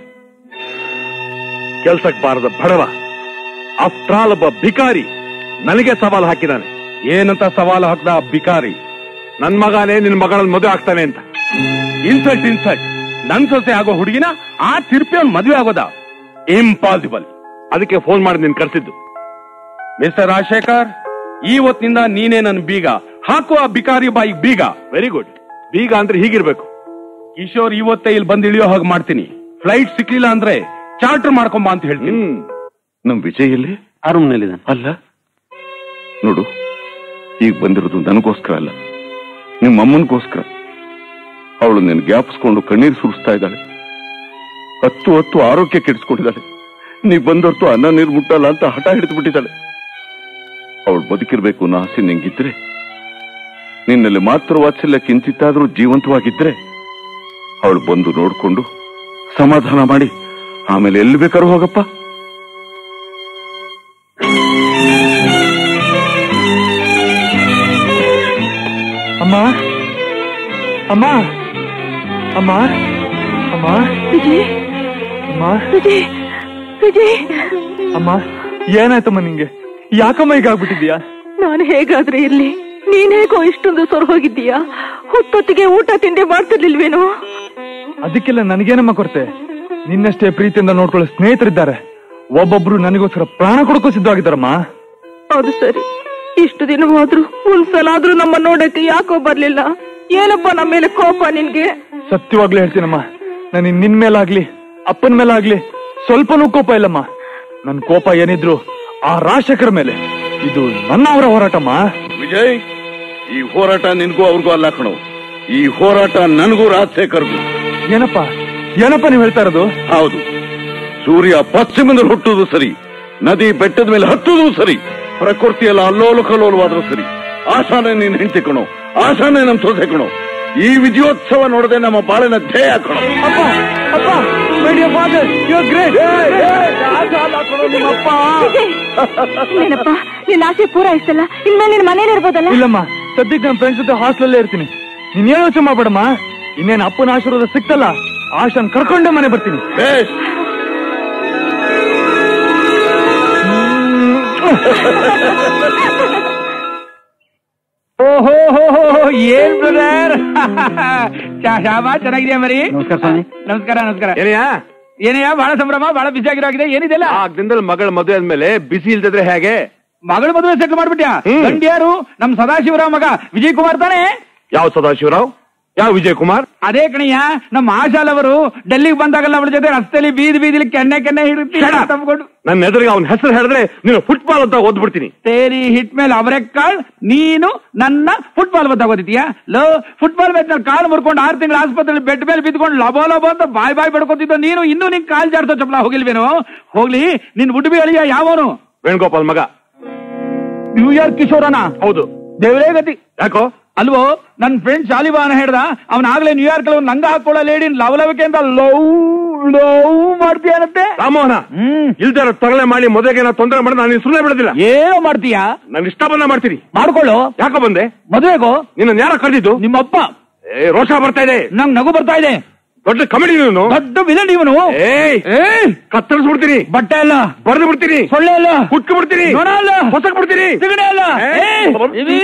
ಕೆಲ್ಸಕ್ ಬಾರದ ಬಡವ ಆಫ್ಟರ್ ಆಲ್ ಒಬ್ಬ ಭಿಕಾರಿ ನನಗೆ ಸವಾಲು ಹಾಕಿದಾನೆ ಏನಂತ ಸವಾಲು ಹಾಕ್ದ ಆ ಬಿಕಾರಿ ನನ್ ಮಗನೇ ನಿನ್ ಮಗಳಲ್ಲಿ ಮದುವೆ ಆಗ್ತಾನೆ ಅಂತ ಇನ್ಸಲ್ಟ್ ಇನ್ಸಲ್ಟ್ ನನ್ ಸೊಸೆ ಆಗೋ ಹುಡುಗಿನ ಆ ತಿರ್ಪಿ ಅವ್ನ್ ಮದ್ವೆ ಆಗೋದ ಇಂಪಾಸಿಬಲ್ ಅದಕ್ಕೆ ಫೋನ್ ಮಾಡಿ ನೀನ್ ಕರ್ಸಿದ್ದು ಮಿಸ್ಟರ್ ರಾಜಶೇಖರ್ ಇವತ್ತಿನಿಂದ ನೀನೇ ನನ್ ಬೀಗ ಹಾಕು ಆ ಬಿಕಾರಿ ಬಾಯಿ ಬೀಗ ವೆರಿ ಗುಡ್ ಬೀಗ ಅಂದ್ರೆ ಹೀಗಿರ್ಬೇಕು ಕಿಶೋರ್ ಇವತ್ತೇ ಇಲ್ಲಿ ಬಂದು ಇಳಿಯೋ ಹಾಗೆ ಮಾಡ್ತೀನಿ ಫ್ಲೈಟ್ ಸಿಕ್ಲಿಲ್ಲ ಅಂದ್ರೆ ಚಾರ್ಟರ್ ಮಾಡ್ಕೊಂಬ ಅಂತ ಹೇಳ್ತೀನಿ ಹ್ಮ್ ನಮ್ ವಿಜಯ್ ಎಲ್ಲಿ ಆ ರೂಮ್ನಲ್ಲಿದ್ದಾನೆ ಅಲ್ಲ ನೋಡು ಈಗ ಬಂದಿರೋದು ನನಗೋಸ್ಕರ ಅಲ್ಲ ನಿಮ್ಮ ಅಮ್ಮನಿಗೋಸ್ಕರ ಅವಳು ನಿನ್ ಜ್ಞಾಪಿಸ್ಕೊಂಡು ಕಣ್ಣೀರು ಸುರಿಸ್ತಾ ಇದ್ದಾಳೆ ಹತ್ತು ಹತ್ತು ಆರೋಗ್ಯ ಕೆಡಿಸ್ಕೊಂಡಿದ್ದಾಳೆ ನೀ ಬಂದೊರ್ತು ಅನ್ನ ನೀರು ಮುಟ್ಟಲ್ಲ ಅಂತ ಹಠ ಹಿಡಿದು ಬಿಟ್ಟಿದ್ದಾಳೆ ಅವಳು ಬದುಕಿರ್ಬೇಕು ಅನ್ನೋ ಆಸೆ ನಿಂಗಿದ್ರೆ ನಿನ್ನಲ್ಲಿ ಮಾತ್ರ ವಾತ್ಸಲ್ಯ ಕಿಂಚಿತ್ತಾದ್ರೂ ಜೀವಂತವಾಗಿದ್ರೆ ಅವಳು ಬಂದು ನೋಡ್ಕೊಂಡು ಸಮಾಧಾನ ಮಾಡಿ ಆಮೇಲೆ ಎಲ್ಲಿ ಬೇಕಾದ್ರೂ ಹೋಗಪ್ಪ ಅಮ್ಮ ಅಮ್ಮ ಅಮ್ಮ ಅಮ್ಮ ವಿಜಯ್ ಅಮ್ಮ ವಿಜಯ್ ವಿಜಯ್ ಅಮ್ಮ ಏನಾಯ್ತಮ್ಮ ನಿಂಗೆ ಯಾಕಮ್ಮ ಈಗ ಆಗ್ಬಿಟ್ಟಿದ್ಯಾ ನಾನು ಹೇಗಾದ್ರೆ ಇರ್ಲಿ ನೀನ್ ಹೇಗೋ ಇಷ್ಟೊಂದು ಸೊರ ಹೋಗಿದ್ದೀಯಾ ಹೊತ್ತೊತ್ತಿಗೆ ಊಟ ತಿಂಡಿ ಮಾಡ್ತಿರ್ಲಿಲ್ವೇನೋ ಅದಕ್ಕೆಲ್ಲ ನನಗೇನಮ್ಮ ಕೊರತೆ ನಿನ್ನಷ್ಟೇ ಪ್ರೀತಿಯಿಂದ ನೋಡ್ಕೊಳ್ಳೋ ಸ್ನೇಹಿತರಿದ್ದಾರೆ ಒಬ್ಬೊಬ್ರು ನನಗೋಸ್ಕರ ಪ್ರಾಣ ಕೊಡಕ್ಕೂ ಸಿದ್ಧವಾಗಿದ್ದಾರಮ್ಮ ಅದು ಸರಿ ಇಷ್ಟು ದಿನ ಹೋದ್ರು ಒಂದ್ಸಲ ಆದ್ರೂ ನಮ್ಮ ನೋಡಕ್ಕೆ ಯಾಕೋ ಬರ್ಲಿಲ್ಲ ಏನಪ್ಪ ನಮ್ಮ ಮೇಲೆ ಕೋಪ ನಿನ್ಗೆ ಸತ್ಯವಾಗ್ಲೂ ಹೇಳ್ತೀನಮ್ಮ ನಾನು ನಿನ್ ಮೇಲಾಗ್ಲಿ ಅಪ್ಪನ ಮೇಲಾಗ್ಲಿ ಸ್ವಲ್ಪನೂ ಕೋಪ ಇಲ್ಲಮ್ಮ ನನ್ ಕೋಪ ಏನಿದ್ರು ಆ ರಾಜಶೇಖರ ಮೇಲೆ ಇದು ನನ್ನ ಅವರ ಹೋರಾಟಮ್ಮ ವಿಜಯ್ ಈ ಹೋರಾಟ ನಿನ್ಗೂ ಅವ್ರಿಗೂ ಅಲ್ಲ ಕಣೋ ಈ ಹೋರಾಟ ನನಗೂ ರಾಜಶೇಖರ್ಗೂ ಏನಪ್ಪ ಏನಪ್ಪ ನೀವ್ ಹೇಳ್ತಾ ಇರೋದು ಹೌದು ಸೂರ್ಯ ಪಶ್ಚಿಮದಲ್ಲಿ ಹುಟ್ಟುದು ಸರಿ ನದಿ ಬೆಟ್ಟದ ಮೇಲೆ ಹತ್ತುದು ಸರಿ ಪ್ರಕೃತಿ ಎಲ್ಲ ಅಲ್ಲೋಲು ಕಲ್ಲೋಲವಾದ್ರೂ ಸರಿ ಆಶಾನೆ ನೀನ್ ಹೆಂಡತಿ ಕಣೋ ಆಶಾನೆ ನಮ್ ಸೊಸೆ ಕಣೋ ಈ ವಿಜಯೋತ್ಸವ ನೋಡದೆ ನಮ್ಮ ಬಾಳಿನ ಧ್ಯೇಯ ಕಣೋ ಅಪ್ಪ ಅಪ್ಪ my dear father, you are great. ಏನಪ್ಪ ನಿನ್ನ ಆಸೆ ಪೂರೈಸಲ್ಲ ಇನ್ಮೇಲೆ ನಿನ್ ಮನೇಲಿ ಇರ್ಬೋದಲ್ಲ ಇಲ್ಲಮ್ಮ ಸದ್ಯಕ್ಕೆ ನನ್ನ ಫ್ರೆಂಡ್ಸ್ ಜೊತೆ ಹಾಸ್ಟೆಲ್ ಇರ್ತೀನಿ ನೀನ್ ಏನು ಯೋಚನೆ ಮಾಡ್ಬೇಡಮ್ಮ ಇನ್ನೇನ್ ಅಪ್ಪನ ಆಶೀರ್ವಾದ ಸಿಕ್ತಲ್ಲ ಆಶನ್ ಕರ್ಕೊಂಡೇ ಮನೆ ಬರ್ತೀನಿ ಬೇಸ್ ಓಹೋ ಹೋ ಹೋ ಏನ್ ಬ್ರದರ್ ಶಾಬಾ ಚೆನ್ನಾಗಿದ್ಯಾ ಮರಿ ನಮಸ್ಕಾರ ಸ್ವಾಮಿ ನಮಸ್ಕಾರ ನಮಸ್ಕಾರ ಏನಯ್ಯ ಏನಯ್ಯ ಬಹಳ ಸಂಭ್ರಮ ಬಹಳ ಬಿಸಿ ಆಗಿರೋಗಿದೆ ಏನಿದೆಲ್ಲ ಆ ದಿನದಲ್ಲಿ ಮಗಳ ಮದುವೆ ಆದ್ಮೇಲೆ ಬಿಸಿ ಇಲ್ದಿದ್ರೆ ಹೇಗೆ ಮಗಳ ಮದುವೆ ಸೆಟ್ಲ್ ಮಾಡ್ಬಿಟ್ಯಾ ಹ್ಮ್. ಗಂಡ ಯಾರು ನಮ್ ಸದಾಶಿವರಾವ್ ಮಗ ವಿಜಯ್ ಕುಮಾರ್ ತಾನೇ ಯಾವ ಸದಾಶಿವರಾವ್ ಯಾವ ವಿಜಯ್ ಕುಮಾರ್ ಅದೇ ಕಣಯ್ಯ ನಮ್ಮ ಆಶಾಲ್ ಅವರು ಡೆಲ್ಲಿಗೆ ಬಂದಾಗಲ್ಲ ಅವಳ ಜೊತೆ ರಸ್ತೆಯಲ್ಲಿ ಬೀದಿ ಬೀದಿಲಿ ಕೆನ್ನೆ ಕೆನ್ನೆ ಹಿಡಿದು Shut up. ತಪ್ಕೊಂಡು ನನ್ನ ಎದುರಿಗೆ ಅವನ ಹೆಸರು ಹೇಳಿದ್ರೆ ನೀನು ಫುಟ್ಬಾಲ್ ಅಂತ ಓದ್ಬಿಡ್ತೀನಿ ಸೇರಿ ಹಿಟ್ ಮೇಲೆ ಅವರೆಕ್ಕಾಳ್ ನೀನು ನನ್ನ ಫುಟ್ಬಾಲ್ ಬದ್ದ ಓದಿದ್ಯಾ ಲೋ ಫುಟ್ಬಾಲ್ ಮ್ಯಾಚ್ ನಲ್ಲಿ ಕಾಲು ಮುರ್ಕೊಂಡು ಆರು ತಿಂಗಳ ಆಸ್ಪತ್ರೆಯಲ್ಲಿ ಬೆಡ್ ಮೇಲೆ ಬಿದ್ಕೊಂಡು ಲಬೋ ಲಬೋ ಅಂತ ಬಾಯ್ ಬಾಯ್ ಬಡ್ಕೊತಿದ್ದ ನೀನು ಇನ್ನೂ ನಿನ್ ಕಾಲ್ ಜಾಡ್ಸೋ ಚಪ್ಪಲ ಹೋಗಿಲ್ವೇನೋ ಹೋಗ್ಲಿ ನಿನ್ ಉಡುಪಿ ಅಳಿಯ ಯಾವನು ವೇಣುಗೋಪಾಲ್ ಮಗ ನ್ಯೂಯಾರ್ಕ್ ಕಿಶೋರನ ಹೌದು ದೇವರೇ ಗತಿ ಯಾಕೋ ಅಲ್ವೋ ನನ್ ಫ್ರೆಂಡ್ ಶಾಲಿವಾನ ಹೇಳ್ದ ಅವನ್ ಆಗ್ಲೇ ನ್ಯೂಯಾರ್ಕ್ ಅಲ್ಲಿ ಲಂಗ ಹಾಕೊಳ್ಳೋ ಲೇಡಿ ಲವಲವಿಕೆ ಅಂತ ಲವ್ ಲವ್ ಮಾಡ್ತೀಯನಂತೆ ರಾಮೋಹನ ಹ್ಮ್ ಇಲ್ದಾರ ತಗಲೆ ಮಾಡಿ ಮದುವೆಗೆ ಏನೋ ತೊಂದರೆ ಮಾಡಿ ನಾನು ಸುಮ್ಮನೆ ಬಿಡೋದಿಲ್ಲ ಏನೋ ಮಾಡ್ತೀಯಾ ನಾನು ಇಷ್ಟ ಬಂದ ಮಾಡ್ತೀನಿ ಮಾಡ್ಕೊಳ್ಳು ಯಾಕೋ ಬಂದೆ ಮದುವೆಗೋ ನಿನ್ನ ಯಾರ ಕರೆದಿದ್ದು ನಿಮ್ಮಪ್ಪ ಏ ರೋಷ ಬರ್ತಾ ಇದೆ ನಂಗ್ ನಗು ಬರ್ತಾ ಇದೆ ದೊಡ್ಡ ಕಮಿಟಿ ನೀನು ದೊಡ್ಡ ವಿಲನ್ ಇವನು ಏಯ್ ಏಯ್ ಕತ್ತರಿಸ್ಬಿಡ್ತೀನಿ ಬಟ್ಟೆ ಅಲ್ಲ ಬರೆದು ಬಿಡ್ತೀನಿ ಸೊಳ್ಳೆ ಅಲ್ಲ ಕುಟ್ಕ ಬಿಡ್ತೀನಿ ನೊಣ ಅಲ್ಲ ಹೊಸಕ್ ಬಿಡ್ತೀನಿ ಸಿಗಡೆ ಅಲ್ಲ ಏಯ್, ಇವಿ.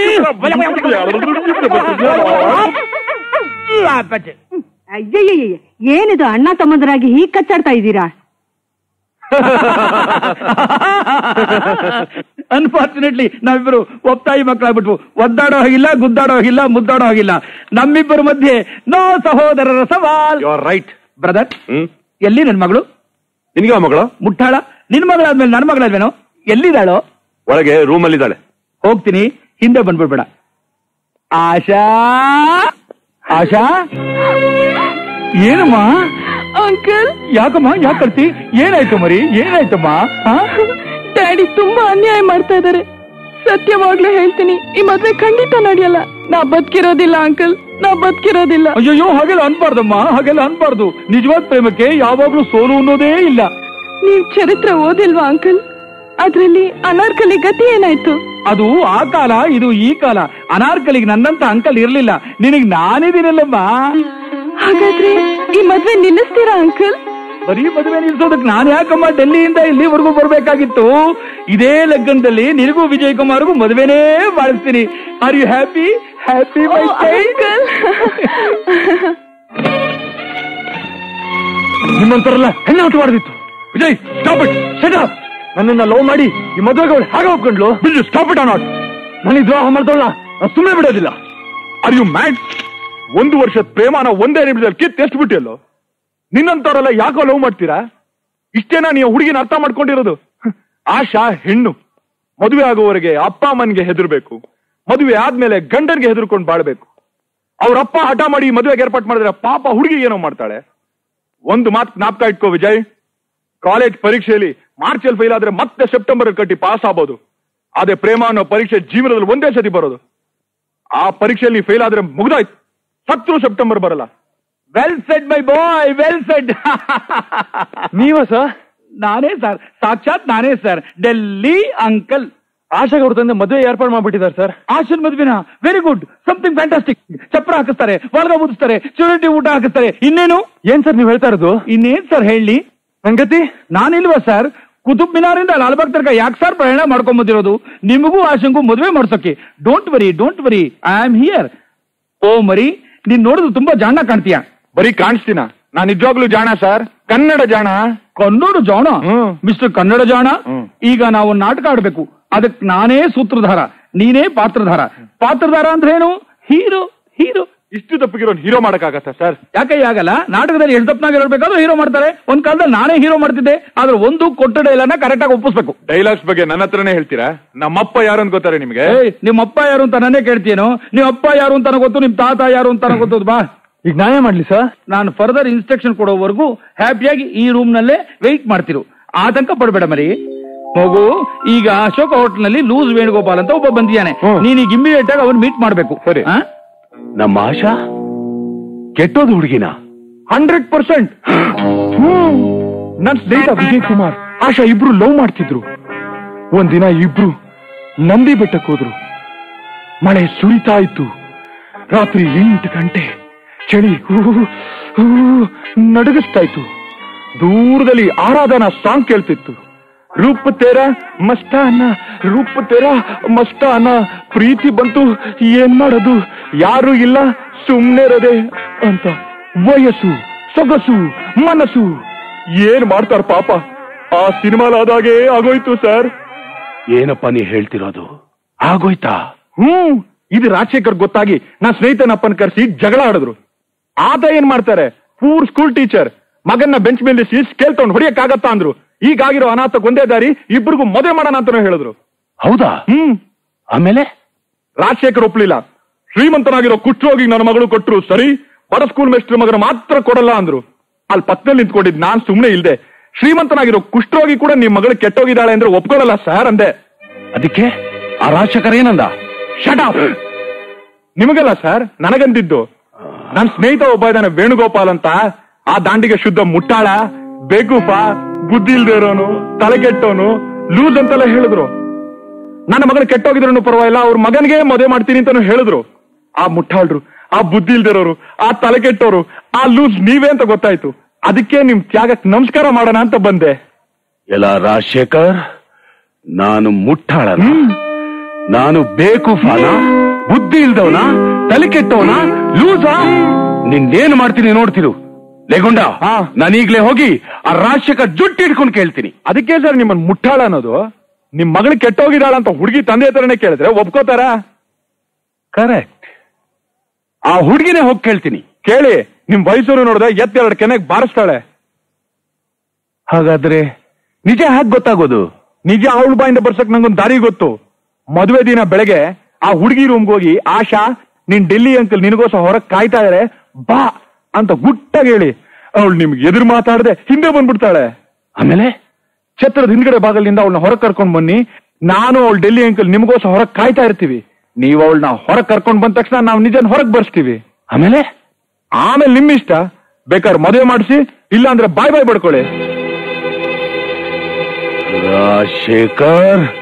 ಅಪ್ಪಚ್ಚೆ. ಅಯ್ಯಯ್ಯಯ್ಯ ಏನಿದು ಅಣ್ಣ ತಮ್ಮದರಾಗಿ ಹೀಗ್ ಕಚ್ಚಾಡ್ತಾ ಇದ್ದೀರಾ ಅನ್ಫಾರ್ಚುನೇಟ್ಲಿ ನಾವಿಬ್ಬರು ಒಪ್ತಾಯಿ ಮಕ್ಕಳಾಗ್ಬಿಟ್ವು ಒದ್ದಾಡೋ ಹಾಗಿಲ್ಲ ಗುದ್ದಾಡೋ ಹಾಗಿಲ್ಲ ಮುದ್ದಾಡೋ ಹಾಗಿಲ್ಲ ನಮ್ಮಿಬ್ಬರ ಮಧ್ಯೆ ನೋ ಸಹೋದರರ ಸವಾಲ್ ರೈಟ್ ಬ್ರದರ್ ಹ್ಮ್ ಎಲ್ಲಿ ನನ್ ಮಗಳು ನಿನ್ಗೆ ಮಗಳು ಮುಟ್ಟಾಳ ನಿನ್ ಮಗಳಾದ್ಮೇಲೆ ನನ್ನ ಮಗಳಾದ್ಮೇನೋ ಎಲ್ಲಿದ್ದಾಳೋ ಒಳಗೆ ರೂಮ್ ಅಲ್ಲಿ ಇದ್ದಾಳೆ ಹೋಗ್ತೀನಿ ಹಿಂದೆ ಬಂದ್ಬಿಡ್ಬೇಡ ಆಶಾ ಆಶಾ ಏನಮ್ಮ ಅಂಕಲ್ ಯಾಕಮ್ಮ ಯಾಕೆ ಕರ್ತಿ ಏನಾಯ್ತು ಮರಿ ಏನಾಯ್ತಮ್ಮ ಆ? ಡ್ಯಾಡಿ ತುಂಬಾ ಅನ್ಯಾಯ ಮಾಡ್ತಾ ಇದಾರೆ ಸತ್ಯವಾಗ್ಲೂ ಹೇಳ್ತೀನಿ ಈ ಮದ್ವೆ ಖಂಡಿತ ನಡೆಯಲ್ಲ ನಾ ಬದುಕಿರೋದಿಲ್ಲ ಅಂಕಲ್ ನಾ ಬದುಕಿರೋದಿಲ್ಲ ಅಯ್ಯೋ ಹಾಗೆಲ್ಲ ಅನ್ಬಾರ್ದಮ್ಮ ಹಾಗೆಲ್ಲ ಅನ್ಬಾರ್ದು ನಿಜವಾದ ಪ್ರೇಮಕ್ಕೆ ಯಾವಾಗ್ಲೂ ಸೋಲು ಅನ್ನೋದೇ ಇಲ್ಲ ನೀವ್ ಚರಿತ್ರೆ ಓದಿಲ್ವಾ ಅಂಕಲ್ ಅದ್ರಲ್ಲಿ ಅನಾರ್ಕಲಿ ಗತಿ ಏನಾಯ್ತು ಅದು ಆ ಕಾಲ ಇದು ಈ ಕಾಲ ಅನಾರ್ಕಲಿಗೆ ನನ್ನಂತ ಅಂಕಲ್ ಇರ್ಲಿಲ್ಲ ನಿನಗ್ ನಾನಿದ್ದೀನಲ್ಲಮ್ಮ ಹಾಗಾದ್ರೆ ಈ ಮದ್ವೆ ನಿಲ್ಲಿಸ್ತೀರಾ ಅಂಕಲ್ ಬರೀ ಮದುವೆ ನಿಲ್ಸೋದಕ್ಕೆ ನಾನು ಯಾಕಮ್ಮ ಡೆಲ್ಲಿಯಿಂದ ಇಲ್ಲಿವರೆಗೂ ಬರ್ಬೇಕಾಗಿತ್ತು ಇದೇ ಲಗ್ನದಲ್ಲಿ ನಿನಗೂ ವಿಜಯ್ ಕುಮಾರ್ಗೂ ಮದುವೆನೇ ಮಾಡಿಸ್ತೀನಿ are you happy happy my ನಿಮ್ಮಂತರಲ್ಲ ಹೆಣ್ಣು ಔಟ್ ಮಾಡಿದಿತ್ತು Vijay stop it shut up ನನ್ನನ್ನ ಲವ್ ಮಾಡಿ ಈ ಮದುವೆಗೆ ಅವಳು ಹಾಗೆ ಒಪ್ಕೊಂಡ್ಲು ಸ್ಟಾಪ್ ಇಟ್ ನಾಟ್ ನನಗೆ ದ್ರೋಹ ಮಾಡ್ದವಳ ಸುಮ್ಮನೆ ಬಿಡೋದಿಲ್ಲ ಆರ್ ಯು ಮ್ಯಾಡ್ ಒಂದು ವರ್ಷದ ಪ್ರೇಮನ ಒಂದೇ ನಿಮಿಷದಲ್ಲಿ ಕಿತ್ ಎಷ್ಟು ಬಿಟ್ಟಿಯಲ್ಲೋ ನಿನ್ನಂತವರೆಲ್ಲ ಯಾಕೋ ಲವ್ ಮಾಡ್ತೀರಾ ಇಷ್ಟೇನಾ ನೀವು ಹುಡುಗಿನ ಅರ್ಥ ಮಾಡ್ಕೊಂಡಿರೋದು ಹ್ಮ್. ಆಶಾ ಹೆಣ್ಣು ಮದುವೆ ಆಗುವವರೆಗೆ ಅಪ್ಪ ಅಮ್ಮನ್ಗೆ ಹೆದರ್ಬೇಕು ಮದುವೆ ಆದ್ಮೇಲೆ ಗಂಡನ್ಗೆ ಹೆದರ್ಕೊಂಡು ಬಾಳ್ಬೇಕು ಅವ್ರ ಅಪ್ಪ ಹಠ ಮಾಡಿ ಈ ಮದುವೆಗೆ ಏರ್ಪಾಟ್ ಮಾಡಿದ್ರೆ ಪಾಪ ಹುಡುಗಿ ಏನೋ ಮಾಡ್ತಾಳೆ ಒಂದು ಮಾತು ಜ್ಞಾಪಕ ಇಟ್ಕೋ ವಿಜಯ್ ಕಾಲೇಜ್ ಪರೀಕ್ಷೆಯಲ್ಲಿ ಮಾರ್ಚ್ ಅಲ್ಲಿ ಫೇಲ್ ಆದ್ರೆ ಮತ್ತೆ ಸೆಪ್ಟೆಂಬರ್ ಅಲ್ಲಿ ಕಟ್ಟಿ ಪಾಸ್ ಆಗ್ಬೋದು ಅದೇ ಪ್ರೇಮ ಅನ್ನೋ ಪರೀಕ್ಷೆ ಜೀವನದಲ್ಲಿ ಒಂದೇ ಸತಿ ಬರೋದು ಆ ಪರೀಕ್ಷೆಯಲ್ಲಿ ಫೇಲ್ ಆದ್ರೆ ಮುಗ್ದಾಯ್ತು ಸತ್ರು ಸೆಪ್ಟೆಂಬರ್ ಬರಲ್ಲ well said my boy well said ನೀವ ಸರ್ ನಾನೇ ಸರ್ ಸಾಕ್ಷಾತ್ ನಾನೇ ಸರ್ ಡೆಲ್ಲಿ ಅಂಕಲ್ ಆಶಾಗ ಅವ್ರ ತಂದೆ ಮದುವೆ ಏರ್ಪಾಡು ಮಾಡ್ಬಿಟ್ಟಿದ್ದಾರೆ ಸರ್ ಆಶನ್ ಮದ್ವೆನ ವೆರಿ ಗುಡ್ ಸಮಥಿಂಗ್ ಫ್ಯಾಂಟಾಸ್ಟಿಕ್ ಚಪ್ರ ಹಾಕಿಸ್ತಾರೆ ಒಳಗ ಮುದಿಸ್ತಾರೆ ಚುರುಟಿ ಊಟ ಹಾಕಿಸ್ತಾರೆ ಇನ್ನೇನು ಏನ್ ಸರ್ ನೀವ್ ಹೇಳ್ತಾ ಇರೋದು ಇನ್ನೇನ್ ಸರ್ ಹೇಳಿ ಸಂಗತಿ ನಾನಿಲ್ವಾ ಸರ್ ಕುತುಬ್ ಮಿನಾರಿಂದ ಲಾಲ್ಬಾಗ್ ತನಕ ಯಾಕೆ ಸರ್ ಪ್ರಯಾಣ ಮಾಡ್ಕೊಂಡ್ ಬಂದಿರೋದು ನಿಮಗೂ ಆಶಂಗೂ ಮದುವೆ ಮಾಡ್ಸೋಕೆ don't worry don't worry I am here oh ಮರಿ ನೀನ್ ನೋಡಿದ್ರು ತುಂಬಾ ಜಾಣ ಕಾಣ್ತೀಯ ಬರೀ ಕಾಣಿಸ್ತೀನ ನಾನ್ ನಿಜವಾಗ್ಲೂ ಜಾಣ ಸರ್ ಕನ್ನಡ ಜಾಣ ಕನ್ನಡ ಜಾಣ ಹ್ಮ್. ಮಿಸ್ಟರ್ ಕನ್ನಡ ಜಾಣ ಹ್ಮ್. ಈಗ ನಾವು ನಾಟಕ ಆಡ್ಬೇಕು ಅದಕ್ ನಾನೇ ಸೂತ್ರಧಾರ ನೀನೇ ಪಾತ್ರಧಾರ ಪಾತ್ರಧಾರ ಅಂದ್ರೆ ಏನು ಹೀರೋ ಹೀರೋ ಇಷ್ಟು ತಪ್ಪಿಗಿರೋ ಹೀರೋ ಮಾಡಕ್ಕಾಗತ್ತ ಸರ್ ಯಾಕೆ ಆಗಲ್ಲ ನಾಟಕದಲ್ಲಿ ಎಷ್ಟು ತಪ್ಪನಾಗ ಇರಬೇಕಾದ್ರೂ ಹೀರೋ ಮಾಡ್ತಾರೆ ಒಂದ್ ಕಾಲದಲ್ಲಿ ನಾನೇ ಹೀರೋ ಮಾಡ್ತಿದ್ದೆ ಆದ್ರೆ ಒಂದು ಕೊಟ್ಟ ಡೈಲಾಗ್ನ ಕರೆಕ್ಟ್ ಆಗಿ ಒಪ್ಪಿಸ್ಬೇಕು ಡೈಲಾಗ್ಸ್ ಬಗ್ಗೆ ನನ್ನ ಹತ್ರನೇ ಹೇಳ್ತೀರಾ ನಮ್ಮಪ್ಪ ಯಾರು ಅಂತ ಗೊತ್ತಾರೆ ನಿಮ್ಗೆ ಏಯ್ ನಿಮ್ಮ ಅಪ್ಪ ಯಾರು ಅಂತ ನನ್ನೇ ಕೇಳ್ತೀನೋ ನಿಮ್ಮ ಅಪ್ಪ ಯಾರು ಅಂತ ನನಗ್ ಗೊತ್ತು ನಿಮ್ ತಾತ ಯಾರು ಅಂತ ನನಗ್ ಗೊತ್ತು ಬಾ ಈಗ ನ್ಯಾಯ ಮಾಡ್ಲಿ ಸರ್ ನಾನು ಫರ್ದರ್ ಇನ್ಸ್ಟ್ರಕ್ಷನ್ ಕೊಡೋವರೆಗೂ ಹ್ಯಾಪಿಯಾಗಿ ಈ ರೂಮ್ ನಲ್ಲೇ ವೆಯ್ಟ್ ಮಾಡ್ತಿರು ಆತಂಕ ಪಡಬೇಡ ಮರಿ ಮಗು ಈಗ ಅಶೋಕ ಹೋಟೆಲ್ ನಲ್ಲಿ ಲೂಸ್ ವೇಣುಗೋಪಾಲ್ ಅಂತ ಒಬ್ಬ ಬಂದಿದ್ದಾನೆ ಹ್ಮ್. ನೀನೀಗ ಇಮಿಡಿಯೇಟ್ ಆಗಿ ಅವ್ನು ಮೀಟ್ ಮಾಡ್ಬೇಕು ಸರಿ. ಆ? ನಮ್ಮ ಆಶಾ ಕೆಟ್ಟೋದು ಹುಡುಗಿನ ಹಂಡ್ರೆಡ್ ಪರ್ಸೆಂಟ್ ನನ್ ಸ್ನೇಹಿತ ವಿಜಯ್ ಕುಮಾರ್ ಆಶಾ ಇಬ್ರು ಲವ್ ಮಾಡ್ತಿದ್ರು ಒಂದಿನ ಇಬ್ರು ನಂದಿ ಬೆಟ್ಟಕ್ಕೆ ಹೋದ್ರು ಮಳೆ ಸುರಿತಾ ಇತ್ತು ರಾತ್ರಿ ಎಂಟು ಗಂಟೆ ಚಳಿ ಹೂ, ಹೂ, ನಡುಗಿಸ್ತಾ ಇತ್ತು ದೂರದಲ್ಲಿ ಆರಾಧನಾ ಸಾಂಗ್ ಕೇಳ್ತಿತ್ತು ರೂಪ ತೇರ ಮಸ್ತಾನ ರೂಪ ತೇರ ಮಸ್ತಾನ ಪ್ರೀತಿ ಬಂತು ಏನ್ ಮಾಡೋದು ಯಾರು ಇಲ್ಲ ಸುಮ್ನೆ ರದೆ ಅಂತ ವಯಸ್ಸು ಸೊಗಸು ಮನಸ್ಸು ಏನ್ ಮಾಡ್ತಾರ ಪಾಪ ಆ ಸಿನಿಮಾಲಾದಾಗೆ ಆಗೋಯ್ತು ಸರ್ ಏನಪ್ಪ ನೀ ಹೇಳ್ತಿರೋದು ಆಗೋಯ್ತಾ ಹ್ಮ್ ಇದು ರಾಜಶೇಖರ್ ಗೊತ್ತಾಗಿ ನಾ ಸ್ನೇಹಿತನಪ್ಪನ್ ಕರೆಸಿ ಜಗಳ ಆಡಿದ್ರು ಆತ ಏನ್ ಮಾಡ್ತಾರೆ ಪೂರ್ ಸ್ಕೂಲ್ ಟೀಚರ್ ಮಗನ್ನ ಬೆಂಚ್ ಮೇಲೆ ಸ್ಕೇಲ್ ತಗೊಂಡು ಹೊಡಿಯಕ್ಕಾಗತ್ತಾ ಅಂದ್ರು ಈಗಾಗಿರೋ ಅನಾಥಕ್ ಒಂದೇ ದಾರಿ ಇಬ್ರಿಗೂ ಮದುವೆ ಮಾಡೋಣ ಅಂತಾನು ಹೇಳಿದ್ರು ಹೌದಾ ಹ್ಮ್ ಆಮೇಲೆ ರಾಜಶೇಖರ್ ಒಪ್ಲಿಲ್ಲ ಶ್ರೀಮಂತನಾಗಿರೋ ಕುಷ್ಠರೋಗಿ ನನ್ನ ಮಗಳು ಕೊಟ್ರು ಸರಿ ಬಡ ಸ್ಕೂಲ್ ಮೇಸ್ಟ್ರ್ ಮಗನ ಮಾತ್ರ ಕೊಡಲ್ಲ ಅಂದ್ರು ಅಲ್ಲಿ ಪಕ್ಕದಲ್ಲಿ ನಿಂತ್ಕೊಂಡಿದ್ ನಾನ್ ಸುಮ್ನೆ ಇಲ್ದೆ ಶ್ರೀಮಂತನಾಗಿರೋ ಕುಷ್ಠರೋಗಿ ಕೂಡ ನಿಮ್ ಮಗಳು ಕೆಟ್ಟೋಗಿದ್ದಾಳೆ ಅಂದ್ರೆ ಒಪ್ಕೊಳ್ಳಲ್ಲ ಸರ್ ಅಂದೆ ಅದಕ್ಕೆ ಆ ರಾಜಶೇಖರ್ ಏನಂದ ಶಟ್ ಅಪ್ ನಿಮಗಲ್ಲ ಸರ್ ನನಗಂದಿದ್ದು ನನ್ ಸ್ನೇಹಿತ ಒಬ್ಬ ಇದ್ದಾನೆ ವೇಣುಗೋಪಾಲ್ ಅಂತ ಆ ದಾಂಡಿಗೆ ಶುದ್ಧ ಮುಟ್ಟಾಳ ಬೇಕೂಪ ಬುದ್ಧಿ ಇಲ್ದೇ ಇರೋನು ತಲೆ ಕೆಟ್ಟೋನು ಲೂಸ್ ಅಂತೆಲ್ಲ ಹೇಳಿದ್ರು ನನ್ನ ಮಗನ ಕೆಟ್ಟೋಗಿದ್ರು ಪರವಾಗಿಲ್ಲ ಅವ್ರ ಮಗನಿಗೆ ಮದುವೆ ಮಾಡ್ತೀನಿ ಅಂತಾನು ಹೇಳಿದ್ರು ಆ ಮುಟ್ಟಾಳ್ರು ಆ ಬುದ್ಧಿ ಇಲ್ದಿರೋರು ಆ ತಲೆ ಕೆಟ್ಟೋರು ಆ ಲೂಸ್ ನೀವೇ ಅಂತ ಗೊತ್ತಾಯ್ತು ಅದಕ್ಕೆ ನಿಮ್ ತ್ಯಾಗಕ್ ನಮಸ್ಕಾರ ಮಾಡೋಣ ಅಂತ ಬಂದೆ ಎಲ್ಲ ರಾಜಶೇಖರ್ ನಾನು ಮುಟ್ಟಾಳನ ನಾನು ಬೇಕು ಫಾನ ಬುದ್ಧಿ ಇಲ್ದವನ ತಲೆ ಕೆಟ್ಟವನ ಲೂಸಾ ನಿನ್ನೇನು ಮಾಡ್ತೀನಿ ನೋಡ್ತಿರು ಲೇಗುಂಡ ನಾನೀಗ್ಲೇ ಹೋಗಿ ಆ ರಾಜಶೇಖರ್ ಜುಟ್ಟು ಹಿಡ್ಕೊಂಡು ಕೇಳ್ತೀನಿ ಅದಕ್ಕೆ ಸರ್ ನಿಮ್ಮನ್ ಮುಟ್ಟಾಳ ಅನ್ನೋದು ನಿಮ್ ಮಗಳು ಕೆಟ್ಟೋಗಿದ್ದಾಳ ಅಂತ ಹುಡುಗಿ ತಂದೆ ಹತ್ರನೇ ಕೇಳಿದ್ರೆ ಒಪ್ಕೋತಾರ ಕರೆಕ್ಟ್ ಆ ಹುಡುಗಿನೇ ಹೋಗಿ ಕೇಳ್ತೀನಿ ಕೇಳಿ ನಿಮ್ ವಯಸ್ಸರು ನೋಡಿದ್ರೆ ಎತ್ತೆರಡು ಕೆನೆಗ್ ಬಾರಿಸ್ತಾಳೆ ಹಾಗಾದ್ರೆ ನಿಜ ಹಾಗೆ ಗೊತ್ತಾಗೋದು ನಿಜ ಅವಳ ಬಾಯಿಂದ ಬರ್ಸಕ್ ನಂಗೊಂದ್ ದಾರಿ ಗೊತ್ತು ಮದುವೆ ದಿನ ಬೆಳಗ್ಗೆ ಆ ಹುಡುಗಿ ರೂಮ್ಗೆ ಹೋಗಿ ಆಶಾ ನಿನ್ ಡೆಲ್ಲಿ ಅಂಕಲ್ ನಿನಗೋಸ್ಕರ ಹೊರಗ್ ಕಾಯ್ತಾ ಇದಾರೆ ಬಾ ಅಂತ ಗುಟ್ಟಾಗಿ ಹೇಳಿ ಅವಳು ನಿಮ್ಗೆ ಎದುರು ಮಾತಾಡದೆ ಹಿಂದೆ ಬಂದ್ಬಿಡ್ತಾಳೆ ಆಮೇಲೆ ಛತ್ರದ ಹಿಂದ್ಗಡೆ ಭಾಗದಿಂದ ಅವಳನ್ನ ಹೊರಗ್ ಕರ್ಕೊಂಡ್ ಬನ್ನಿ ನಾನು ಅವಳು ಡೆಲ್ಲಿ ಅಂಕಲ್ ನಿಮ್ಗೋಸ್ಕರ ಹೊರಗ್ ಕಾಯ್ತಾ ಇರ್ತೀವಿ ನೀವು ಅವಳನ್ನ ಹೊರಗ್ ಕರ್ಕೊಂಡ್ ಬಂದ ತಕ್ಷಣ ನಾವು ನಿಜನ್ ಹೊರಗ್ ಬರ್ಸ್ತೀವಿ ಆಮೇಲೆ ಆಮೇಲೆ ನಿಮ್ ಇಷ್ಟ ಬೇಕಾದ್ರೆ ಮದುವೆ ಮಾಡಿಸಿ ಇಲ್ಲ ಅಂದ್ರೆ ಬಾಯ್ ಬಾಯ್ ಬಡ್ಕೊಳ್ಳಿ ರಾಜಶೇಖರ್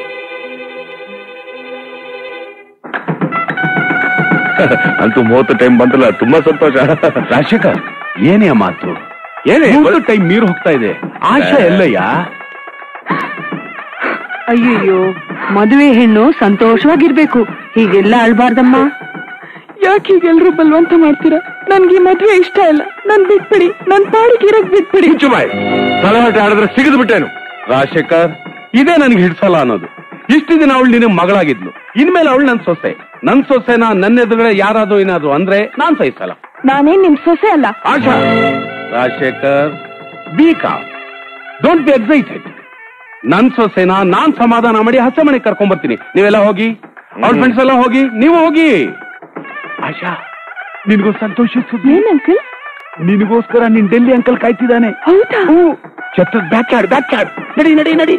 ಅಂತೂ ಮೂವತ್ತು ಟೈಮ್ ಬಂತಲ್ಲ ತುಂಬಾ ಸಂತೋಷ ರಾಜಶೇಖರ್ ಏನೇ ಆ ಮಾತು ಏನೇ ಟೈಮ್ ಮೀರು ಹೋಗ್ತಾ ಇದೆ ಆಶಾ ಎಲ್ಲಯ್ಯ ಅಯ್ಯಯ್ಯೋ ಮದುವೆ ಹೆಣ್ಣು ಸಂತೋಷವಾಗಿರ್ಬೇಕು ಹೀಗೆಲ್ಲ ಅಳ್ಬಾರ್ದಮ್ಮ ಯಾಕೆ ಹೀಗೆಲ್ರು ಬಲ್ವಂತ ಮಾಡ್ತೀರಾ ನನ್ಗೆ ಈ ಮದ್ವೆ ಇಷ್ಟ ಇಲ್ಲ ನನ್ ಬಿಟ್ಬಿಡಿ ನನ್ ಪಾಡಿಗೆ ಇರಕ್ ಬಿಟ್ಬಿಡಿ ಚುಬಾಯ್ ತಲಹಟೆ ಆಡಿದ್ರೆ ಸಿಗದು ಬಿಟ್ಟೇನು ರಾಜಶೇಖರ್ ಇದೇ ನನ್ಗೆ ಹಿಡ್ಸಲ್ಲ ಅನ್ನೋದು ಇಷ್ಟು ದಿನ ಅವಳು ನಿನಗೆ ಮಗಳಾಗಿದ್ಲು ಇನ್ಮೇಲೆ ಅವಳು ನನ್ ಸೊಸೆ ನನ್ ಸೊಸೆನ ನನ್ನ ಎದುರುಗಡೆ ಯಾರಾದ್ರೂ ಏನಾದ್ರು ಅಂದ್ರೆ ನಾನ್ ಸಹಿಸಲ್ಲ ನಾನೇನ್ ನಿಮ್ ಸೊಸೆ ಅಲ್ಲ Asha Rajashekhar be calm don't be excited ನನ್ ಸೊಸೆನ ನಾನ್ ಸಮಾಧಾನ ಮಾಡಿ ಹಸೆ ಮನೆಗೆ ಕರ್ಕೊಂಡ್ ಬರ್ತೀನಿ ನೀವೆಲ್ಲ ಹೋಗಿ ಅವ್ರ ಫ್ರೆಂಡ್ಸ್ ಎಲ್ಲ ಹೋಗಿ ನೀವು ಹೋಗಿ ಆಶಾ ನಿನಗೂ ಸಂತೋಷ ಏನ್ ಅಂಕಲ್ ನಿನಗೋಸ್ಕರ ನಿನ್ ಡೆಲ್ಲಿ ಅಂಕಲ್ ಕಾಯ್ತಿದ್ದಾನೆ ಹೌದಾ ಛತ್ರದ ಬ್ಯಾಕ್ ಆಡ್ ಬ್ಯಾಕ್ ಆಡ್ ನಡಿ ನಡಿ ನಡಿ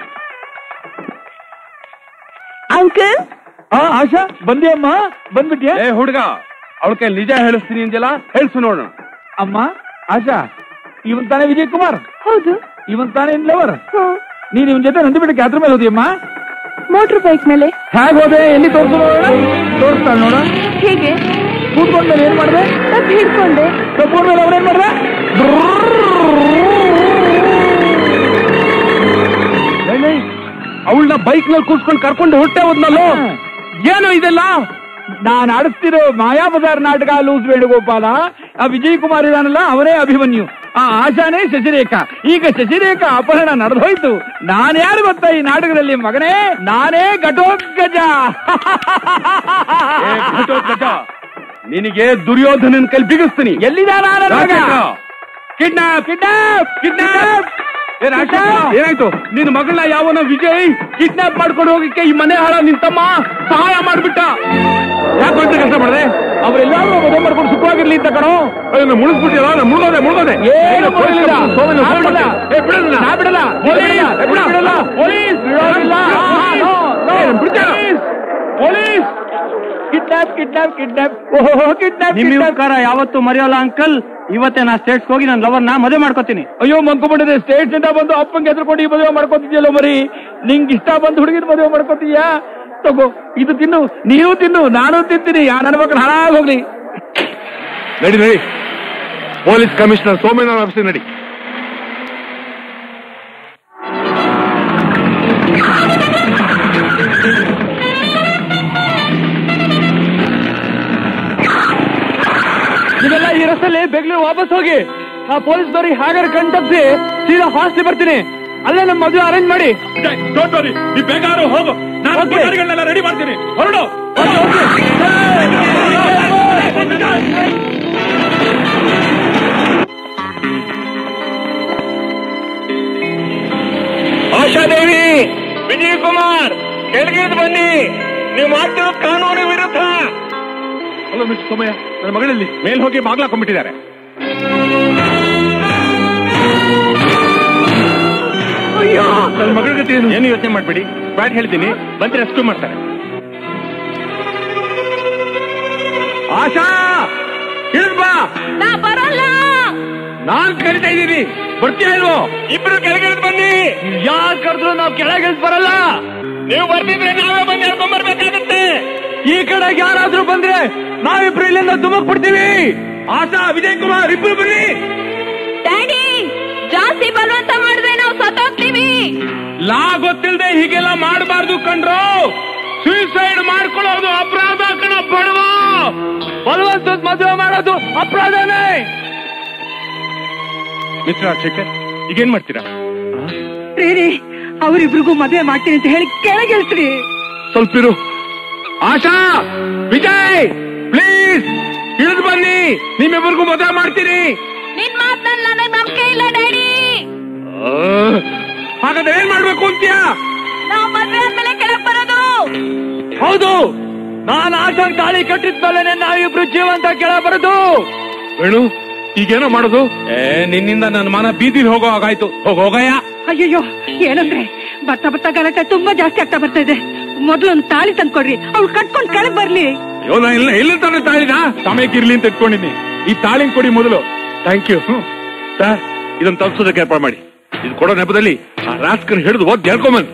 ಅಂಕಲ್ ಆ ಆಶಾ ಬಂದೆ ಅಮ್ಮ ಬಂದ್ಬಿಟ್ಯಾ ಏ ಹುಡುಗ ಅವಳ ಕೈ ನಿಜ ಹೇಳಿಸ್ತೀನಿ ಅಂಜಲ ಹೇಳ್ಸು ನೋಡೋಣ ಅಮ್ಮ ಆಶಾ ಇವನ್ ತಾನೇ ವಿಜಯ್ ಕುಮಾರ್ ಹೌದು ಇವನ್ ತಾನೇ ಲವರ್ ನೀನ್ ಇವನ್ ಜೊತೆ ನಂದಿ ಬಿಡಕ್ಕೆ ಯಾತ್ರ ಮೇಲೆ ಹೋದಿಯಮ್ಮ ಮೋಟರ್ ಬೈಕ್ ಮೇಲೆ ಹೇಗ್ ಹೋದೆ ಎಲ್ಲಿ ತೋರ್ಸು ನೋಡೋಣ ತೋರಿಸ್ತಾಳ ನೋಡ ಹೇಗೆ ಕೂತ್ಕೊಂಡ್ಮೇಲೆ ಏನ್ ಮಾಡ್ದೆ ತಪ್ಪು ಹಿಡ್ಕೊಂಡೆ ತಪ್ಪೂರ್ ಮೇಲೆ ಅವನೇನ್ ಮಾಡ್ದೆ ಅವಳನ್ನ ಬೈಕ್ ನಲ್ಲಿ ಕೂರ್ಸ್ಕೊಂಡು ಕರ್ಕೊಂಡು ಹೊಟ್ಟೆ ಹೋದ್ನಲ್ಲೋ ಏನು ಇದೆಲ್ಲ ನಾನ್ ಆಡಿಸ್ತಿರೋ ಮಾಯಾ ಬಜಾರ್ ನಾಟಕ ಲೂಸ್ ವೇಣುಗೋಪಾಲ ಆ ವಿಜಯ್ ಕುಮಾರ್ ಇದಾನಲ್ಲ ಅವನೇ ಅಭಿಮನ್ಯು ಆ ಆಶಾನೇ ಶಶಿರೇಖಾ ಈಗ ಶಶಿರೇಖಾ ಅಪಹರಣ ನಡೆದೋಯ್ತು ನಾನ್ ಯಾರು ಗೊತ್ತಾ ಈ ನಾಟಕದಲ್ಲಿ ಮಗನೇ ನಾನೇ ಘಟೋತ್ಕಜ ಏ, ಘಟೋತ್ಕಚ, ನಿನಗೆ ದುರ್ಯೋಧನನ್ ಕೈ ಬಿಗಿಸ್ತೀನಿ ಎಲ್ಲಿದಾನ ಕಿಡ್ನಾಪ್ ಕಿಡ್ನಾಪ್ ಕಿಡ್ನಾಪ್ ಏನಾಯ್ತು ನಿನ್ನ ಮಗಳನ್ನ ಯಾವನ ವಿಜಯ್ ಕಿಡ್ನಾಪ್ ಮಾಡ್ಕೊಂಡು ಹೋಗಕ್ಕೆ ಈ ಮನೆ ಹಾಳ ನಿಂತಮ್ಮ ಸಹಾಯ ಮಾಡ್ಬಿಟ್ಟ ಯಾಕೆ ಅಂತ ಕೆಲಸ ಮಾಡಿದೆ ಅವರೆಲ್ಲಾದ್ರೂ ಮದುವೆ ಮಾಡ್ಕೊಂಡು ಸುಖವಾಗಿರ್ಲಿ ಅಂತ ಕಣೋ ಅದನ್ನ ಮುಳುಗ್ಬಿಟ್ಟಿಲ್ಲ ನಾನು ಮುಳುಗೋದೆ ಮುಳುಗೋದೆ ಏನು ಮುಳುಗಲಿಲ್ಲ. ಸೋಮಣ್ಣ, ನಾ ಫೋನ್ ಬಿಡಲ್ಲ. ಮಾಡ್ತೀನಿ. ಏ, ಬಿಡಲ್ಲ. ನಾ ಬಿಡಲ್ಲ. ಪೊಲೀಸ್, ನಾ ಬಿಡ. ಬಿಡಲ್ಲ. ಪೊಲೀಸ್ ಬಿಡೋದಿಲ್ಲ. ಆ, ಆ, ನೋ, ನೋ. ಏ, ಬಿಡ್ತೀರ? ಪೊಲೀಸ್ ಕಿಡ್ನಾಪ್ ಕಿಡ್ನಾಪ್ ಕಿಡ್ನಾಪ್ ಓಹೋ ಕಿಡ್ನಾಪ್ ನಿಮ್ಮ ಉಪಕಾರ ಯಾವತ್ತೂ ಮರೆಯೋಲ್ಲ ಅಂಕಲ್ ಇವತ್ತೇ ನಾ ಸ್ಟೇಟ್ಸ್ ಹೋಗಿ ನನ್ನ ಲವರ್ನ ಮದುವೆ ಮಾಡ್ಕೋತೀನಿ ಅಯ್ಯೋ ಮಂಕೊಂಡ್ಬಿಟ್ಟಿದೆ ಸ್ಟೇಟ್ ನಿಂದ ಬಂದು ಅಪ್ಪಂಗೆ ಎದ್ರುಕೊಂಡು ಈ ಮದುವೆ ಮಾಡ್ಕೊತಿದ್ಯಲ್ಲ ಮರಿ ನಿಂಗೆ ಇಷ್ಟ ಬಂದು ಹುಡುಗಿನ ಮದುವೆ ಮಾಡ್ಕೊತೀಯಾ ತಗೋ ಇದು ತಿನ್ನು ನೀವು ತಿನ್ನು ನಾನು ತಿಂತೀನಿ ಯಾ ನನ್ನ ಮಕ್ಕಳು ಹಾಳಾಗಿ ಹೋಗ್ಲಿ ನಡಿ ನಡಿ ಪೊಲೀಸ್ ಕಮಿಷನರ್ ಸೋಮೇನ ಆಫೀಸ್ ನಡಿ ನೀವೆಲ್ಲ ಈ ರಸ್ತೆಯಲ್ಲಿ ಬೆಂಗಳೂರು ವಾಪಸ್ ಹೋಗಿ ನಾ ಪೊಲೀಸ್ನವ್ರಿಗೆ ಹಾಗಾದ್ರೆ ಕಣ್ತಪ್ಸಿ ಸೀದಾ ಹಾಸ್ಟೆಲ್ ಬರ್ತೀನಿ ಅಲ್ಲೇ ನಮ್ಮ ಮದುವೆ ಅರೇಂಜ್ ಮಾಡಿ ನೀವು ಬೇಕಾದ್ರೂ ಹೋಗು ನಾನು Okay. ಪುಟಾಣಿಗಳನ್ನೆಲ್ಲ ರೆಡಿ ಮಾಡ್ತೀನಿ ಹೊರಡು ಆಶಾದೇವಿ ವಿಜಯ್ ಕುಮಾರ್ ಕೆಳಗಿಳಿದು ಬನ್ನಿ ನೀವು ಮಾಡ್ತಿರೋ ಕಾನೂನು ವಿರುದ್ಧ ಹಲೋ ಮಿಸ್ ಸೋಮಯ್ಯ ನನ್ನ ಮಗಳಲ್ಲಿ ಮೇಲ್ ಹೋಗಿ ಬಾಗ್ಲಾಕೊಂಡ್ಬಿಟ್ಟಿದ್ದಾರೆ ನನ್ನ ಮಗಳ ಗತಿ ಏನು ಏನು ಯೋಚನೆ ಮಾಡ್ಬೇಡಿ ಬ್ಯಾಟ್ ಹೇಳ್ತೀನಿ ಬಂದ್ರೆ ರೆಸ್ಕ್ಯೂ ಮಾಡ್ತಾರೆ ಆಶಾ ಇಳಿದ್ ಬಾ ನಾ ಬರಲ್ಲ ನಾನ್ ಕರಿತಾ ಇದ್ದೀನಿ ಬರ್ತೀಯ ಇಲ್ವೋ ಇಬ್ರು ಕೆಳಗಿಳಿದು ಬನ್ನಿ ಯಾರ್ ಕರೆದ್ರು ನಾವು ಕೆಳಗೆ ಬರಲ್ಲ ನೀವು ಬರ್ತಿದ್ರೆ ನಾವೇ ಬಂದು ಹೇಳ್ಕೊಂಡ್ ಬರ್ಬೇಕಾಗತ್ತೆ ಈ ಕಡೆಗೆ ಯಾರಾದ್ರೂ ಬಂದ್ರೆ ನಾವಿಬ್ರು ಇಲ್ಲಿಂದ ದುಮಕ್ ಬಿಡ್ತೀವಿ ಆಶಾ ವಿಜಯ್ ಕುಮಾರ್ ಇಬ್ರು ಬರ್ರಿ ಡ್ಯಾಡಿ ಜಾಸ್ತಿ ಬಲವಂತ ಮಾಡಿದ್ರೆ ನಾವು ಸತ್ತೋಗ್ತೀವಿ ಲಾ ಗೊತ್ತಿಲ್ಲದೆ ಹೀಗೆಲ್ಲ ಮಾಡಬಾರ್ದು ಕಂಡ್ರು ಸೂಸೈಡ್ ಮಾಡ್ಕೊಳ್ಳೋದು ಅಪರಾಧ ಕಣ ಬಡವ ಬಲವಂತದ ಮದುವೆ ಮಾಡೋದು ಅಪರಾಧನೇ ಮಿಸ್ಟರ್ ರಾಜಶೇಖರ್ ಈಗೇನ್ ಮಾಡ್ತೀರಾ ರೀ ರೀ ಅವರಿಬ್ರಿಗೂ ಮದುವೆ ಮಾಡ್ತೀನಿ ಅಂತ ಹೇಳಿ ಕೆಳಗಿಳಿಸ್ರಿ ಸ್ವಲ್ಪ ಇರು ಆಶಾ ವಿಜಯ್ ಪ್ಲೀಸ್ ಇಳಿದು ಬನ್ನಿ ನಿಮ್ಮಿಬ್ಬರಿಗೂ ಮದುವೆ ಮಾಡ್ತೀನಿ ನಿನ್ ಮಾತನ್ನ ನನಗ್ ನಂಬಿಕೆ ಇಲ್ಲ ಡ್ಯಾಡಿ ಆ, ಹಾಗಾದ್ರೆ ಏನ್ ಮಾಡ್ಬೇಕು ಅಂತೀಯಾ ನಾವ್ ಮದ್ವೆ ಆದ್ಮೇಲೆ ಕೆಳಗ್ ಬರೋದು ಹೌದು ನಾನು ಆಶಾಂಗ್ ತಾಳಿ ಕಟ್ಟಿದ್ಮೇಲೆ ನಾವಿಬ್ರು ಜೀವಂತ ಕೆಳ ಬರೋದು ವೇಣು ಈಗೇನೋ ಮಾಡೋದು ಏ ನಿನ್ನಿಂದ ನನ್ನ ಮನ ಬೀದಿಲಿ ಹೋಗೋ ಹಾಗಾಯ್ತು ಹೋಗ ಹೋಗಯ್ಯ ಅಯ್ಯಯ್ಯೋ ಏನಂದ್ರೆ ಬರ್ತಾ ಬರ್ತಾ ಗಲಾಟೆ ತುಂಬಾ ಜಾಸ್ತಿ ಆಗ್ತಾ ಬರ್ತಾ ಇದೆ ಮೊದ್ಲು ಒಂದು ತಾಳಿ ತಂದ್ಕೊಡ್ರಿ ಅವ್ಳು ಕಟ್ಕೊಂಡ್ ಕೆಳಗ್ ಬರ್ಲಿ ಅಯ್ಯೋ ನಾ ಇಲ್ಲ ಇಲ್ಲ ತಾನೆ ತಾಳಿನ ಸಮಯಕ್ಕೆ ಇರ್ಲಿ ಅಂತ ಇಟ್ಕೊಂಡಿನಿ ಈ ತಾಳಿನ ಕೊಡಿ ಮೊದಲು ಥ್ಯಾಂಕ್ ಯು ಸರ್ ಇದನ್ನ ತಲ್ಸೋದಕ್ಕೆ ಏರ್ಪಾಡು ಮಾಡಿ ಇದು ಕೊಡೋ ನೆಪದಲ್ಲಿ ಆ ರಾಸ್ಕನ್ ಹಿಡಿದು ಓದ್ ಹೇಳ್ಕೊಂಬನ್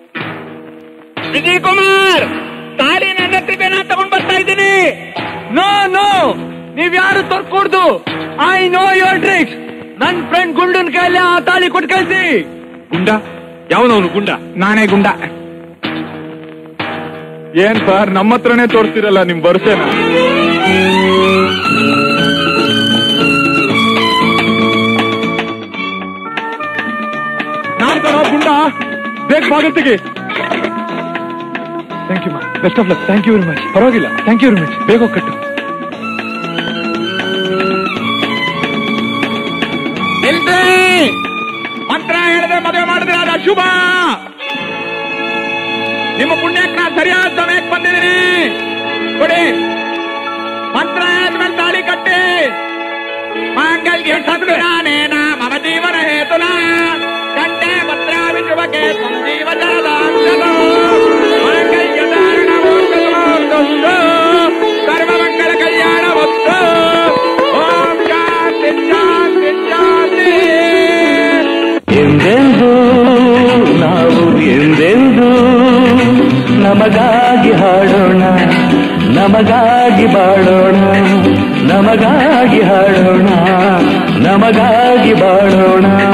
ವಿಜಯ್ ಕುಮಾರ್ ತಾಳಿ ನನ್ನ ಹತ್ತಿರ ನಾನು ತಗೊಂಡ್ ಬರ್ತಾ ಇದ್ದೀನಿ ನೋ ನೋ ನೀವ್ ಯಾರು ತರ್ಕೊಡ್ದು ಐ ನೋ ಯೋರ್ ಟ್ರಿಕ್ಸ್ ನನ್ ಫ್ರೆಂಡ್ ಗುಂಡನ್ ಕೈಲಿ ಆ ತಾಳಿ ಕೊಟ್ಟು ಕಳ್ಸಿ ಗುಂಡ ಯಾವನವನು ಗುಂಡ ನಾನೇ ಗುಂಡ ಏನ್ ಸರ್ ನಮ್ಮ ಹತ್ರನೇ ತೋರಿಸ್ತಿರಲ್ಲ ನಿಮ್ ಬರ್ಸೇನ ನಾನ್ ಕಣೋ ಗುಂಡ ಬೇಗ ಬಾಗಿಲು ತೆಗಿ thank you best of luck thank you very much ಪರವಾಗಿಲ್ಲ ಥ್ಯಾಂಕ್ ಯು ವೆರಿ ಮಚ್ ಬೇಗ ಹೋಗ್ ಕಟ್ಟು ನಿಲ್ಸಿ ಮಂತ್ರ ಹೇಳಿದ್ರೆ ಮದುವೆ ಮಾಡಿದ್ರೆ ಅದು ಅಶುಭ ನಿಮ್ಮ ಪುಣ್ಯಕ್ಕ ಸರಿಯಾದ ಸಮಯಕ್ಕೆ ಬಂದಿದ್ದೀನಿ ಕೊಡಿ ಮಂತ್ರ ಆದ್ಮೇಲೆ ತಾಳಿ ಕಟ್ಟಿ ಮಾಂಗಲ್ಯ ಸದ್ಗುಣಾನೇನ ಮಮ ಜೀವನ ಹೇತುನ ಕಂಠೆ ಭದ್ರ ವಿಶ್ವಕ್ಕೆ ಸಂಜೀವ ಜಲದಾಂಶನು ಮಾಂಗಲ್ಯ ಧಾರಣ ಸರ್ವ ಮಂಗಳ ಕಲ್ಯಾಣ ವಸ್ತು ಓಂ ಶಾಂತಿ ಶಾಂತಿ ಶಾಂತಿ ಎಂದೆಂದು ನಾವು ಎಂದೆಂದು ನಮಗಾಗಿ ಹಾಡೋಣ ನಮಗಾಗಿ ಬಾಳೋಣ ನಮಗಾಗಿ ಹಾಡೋಣ ನಮಗಾಗಿ ಬಾಳೋಣ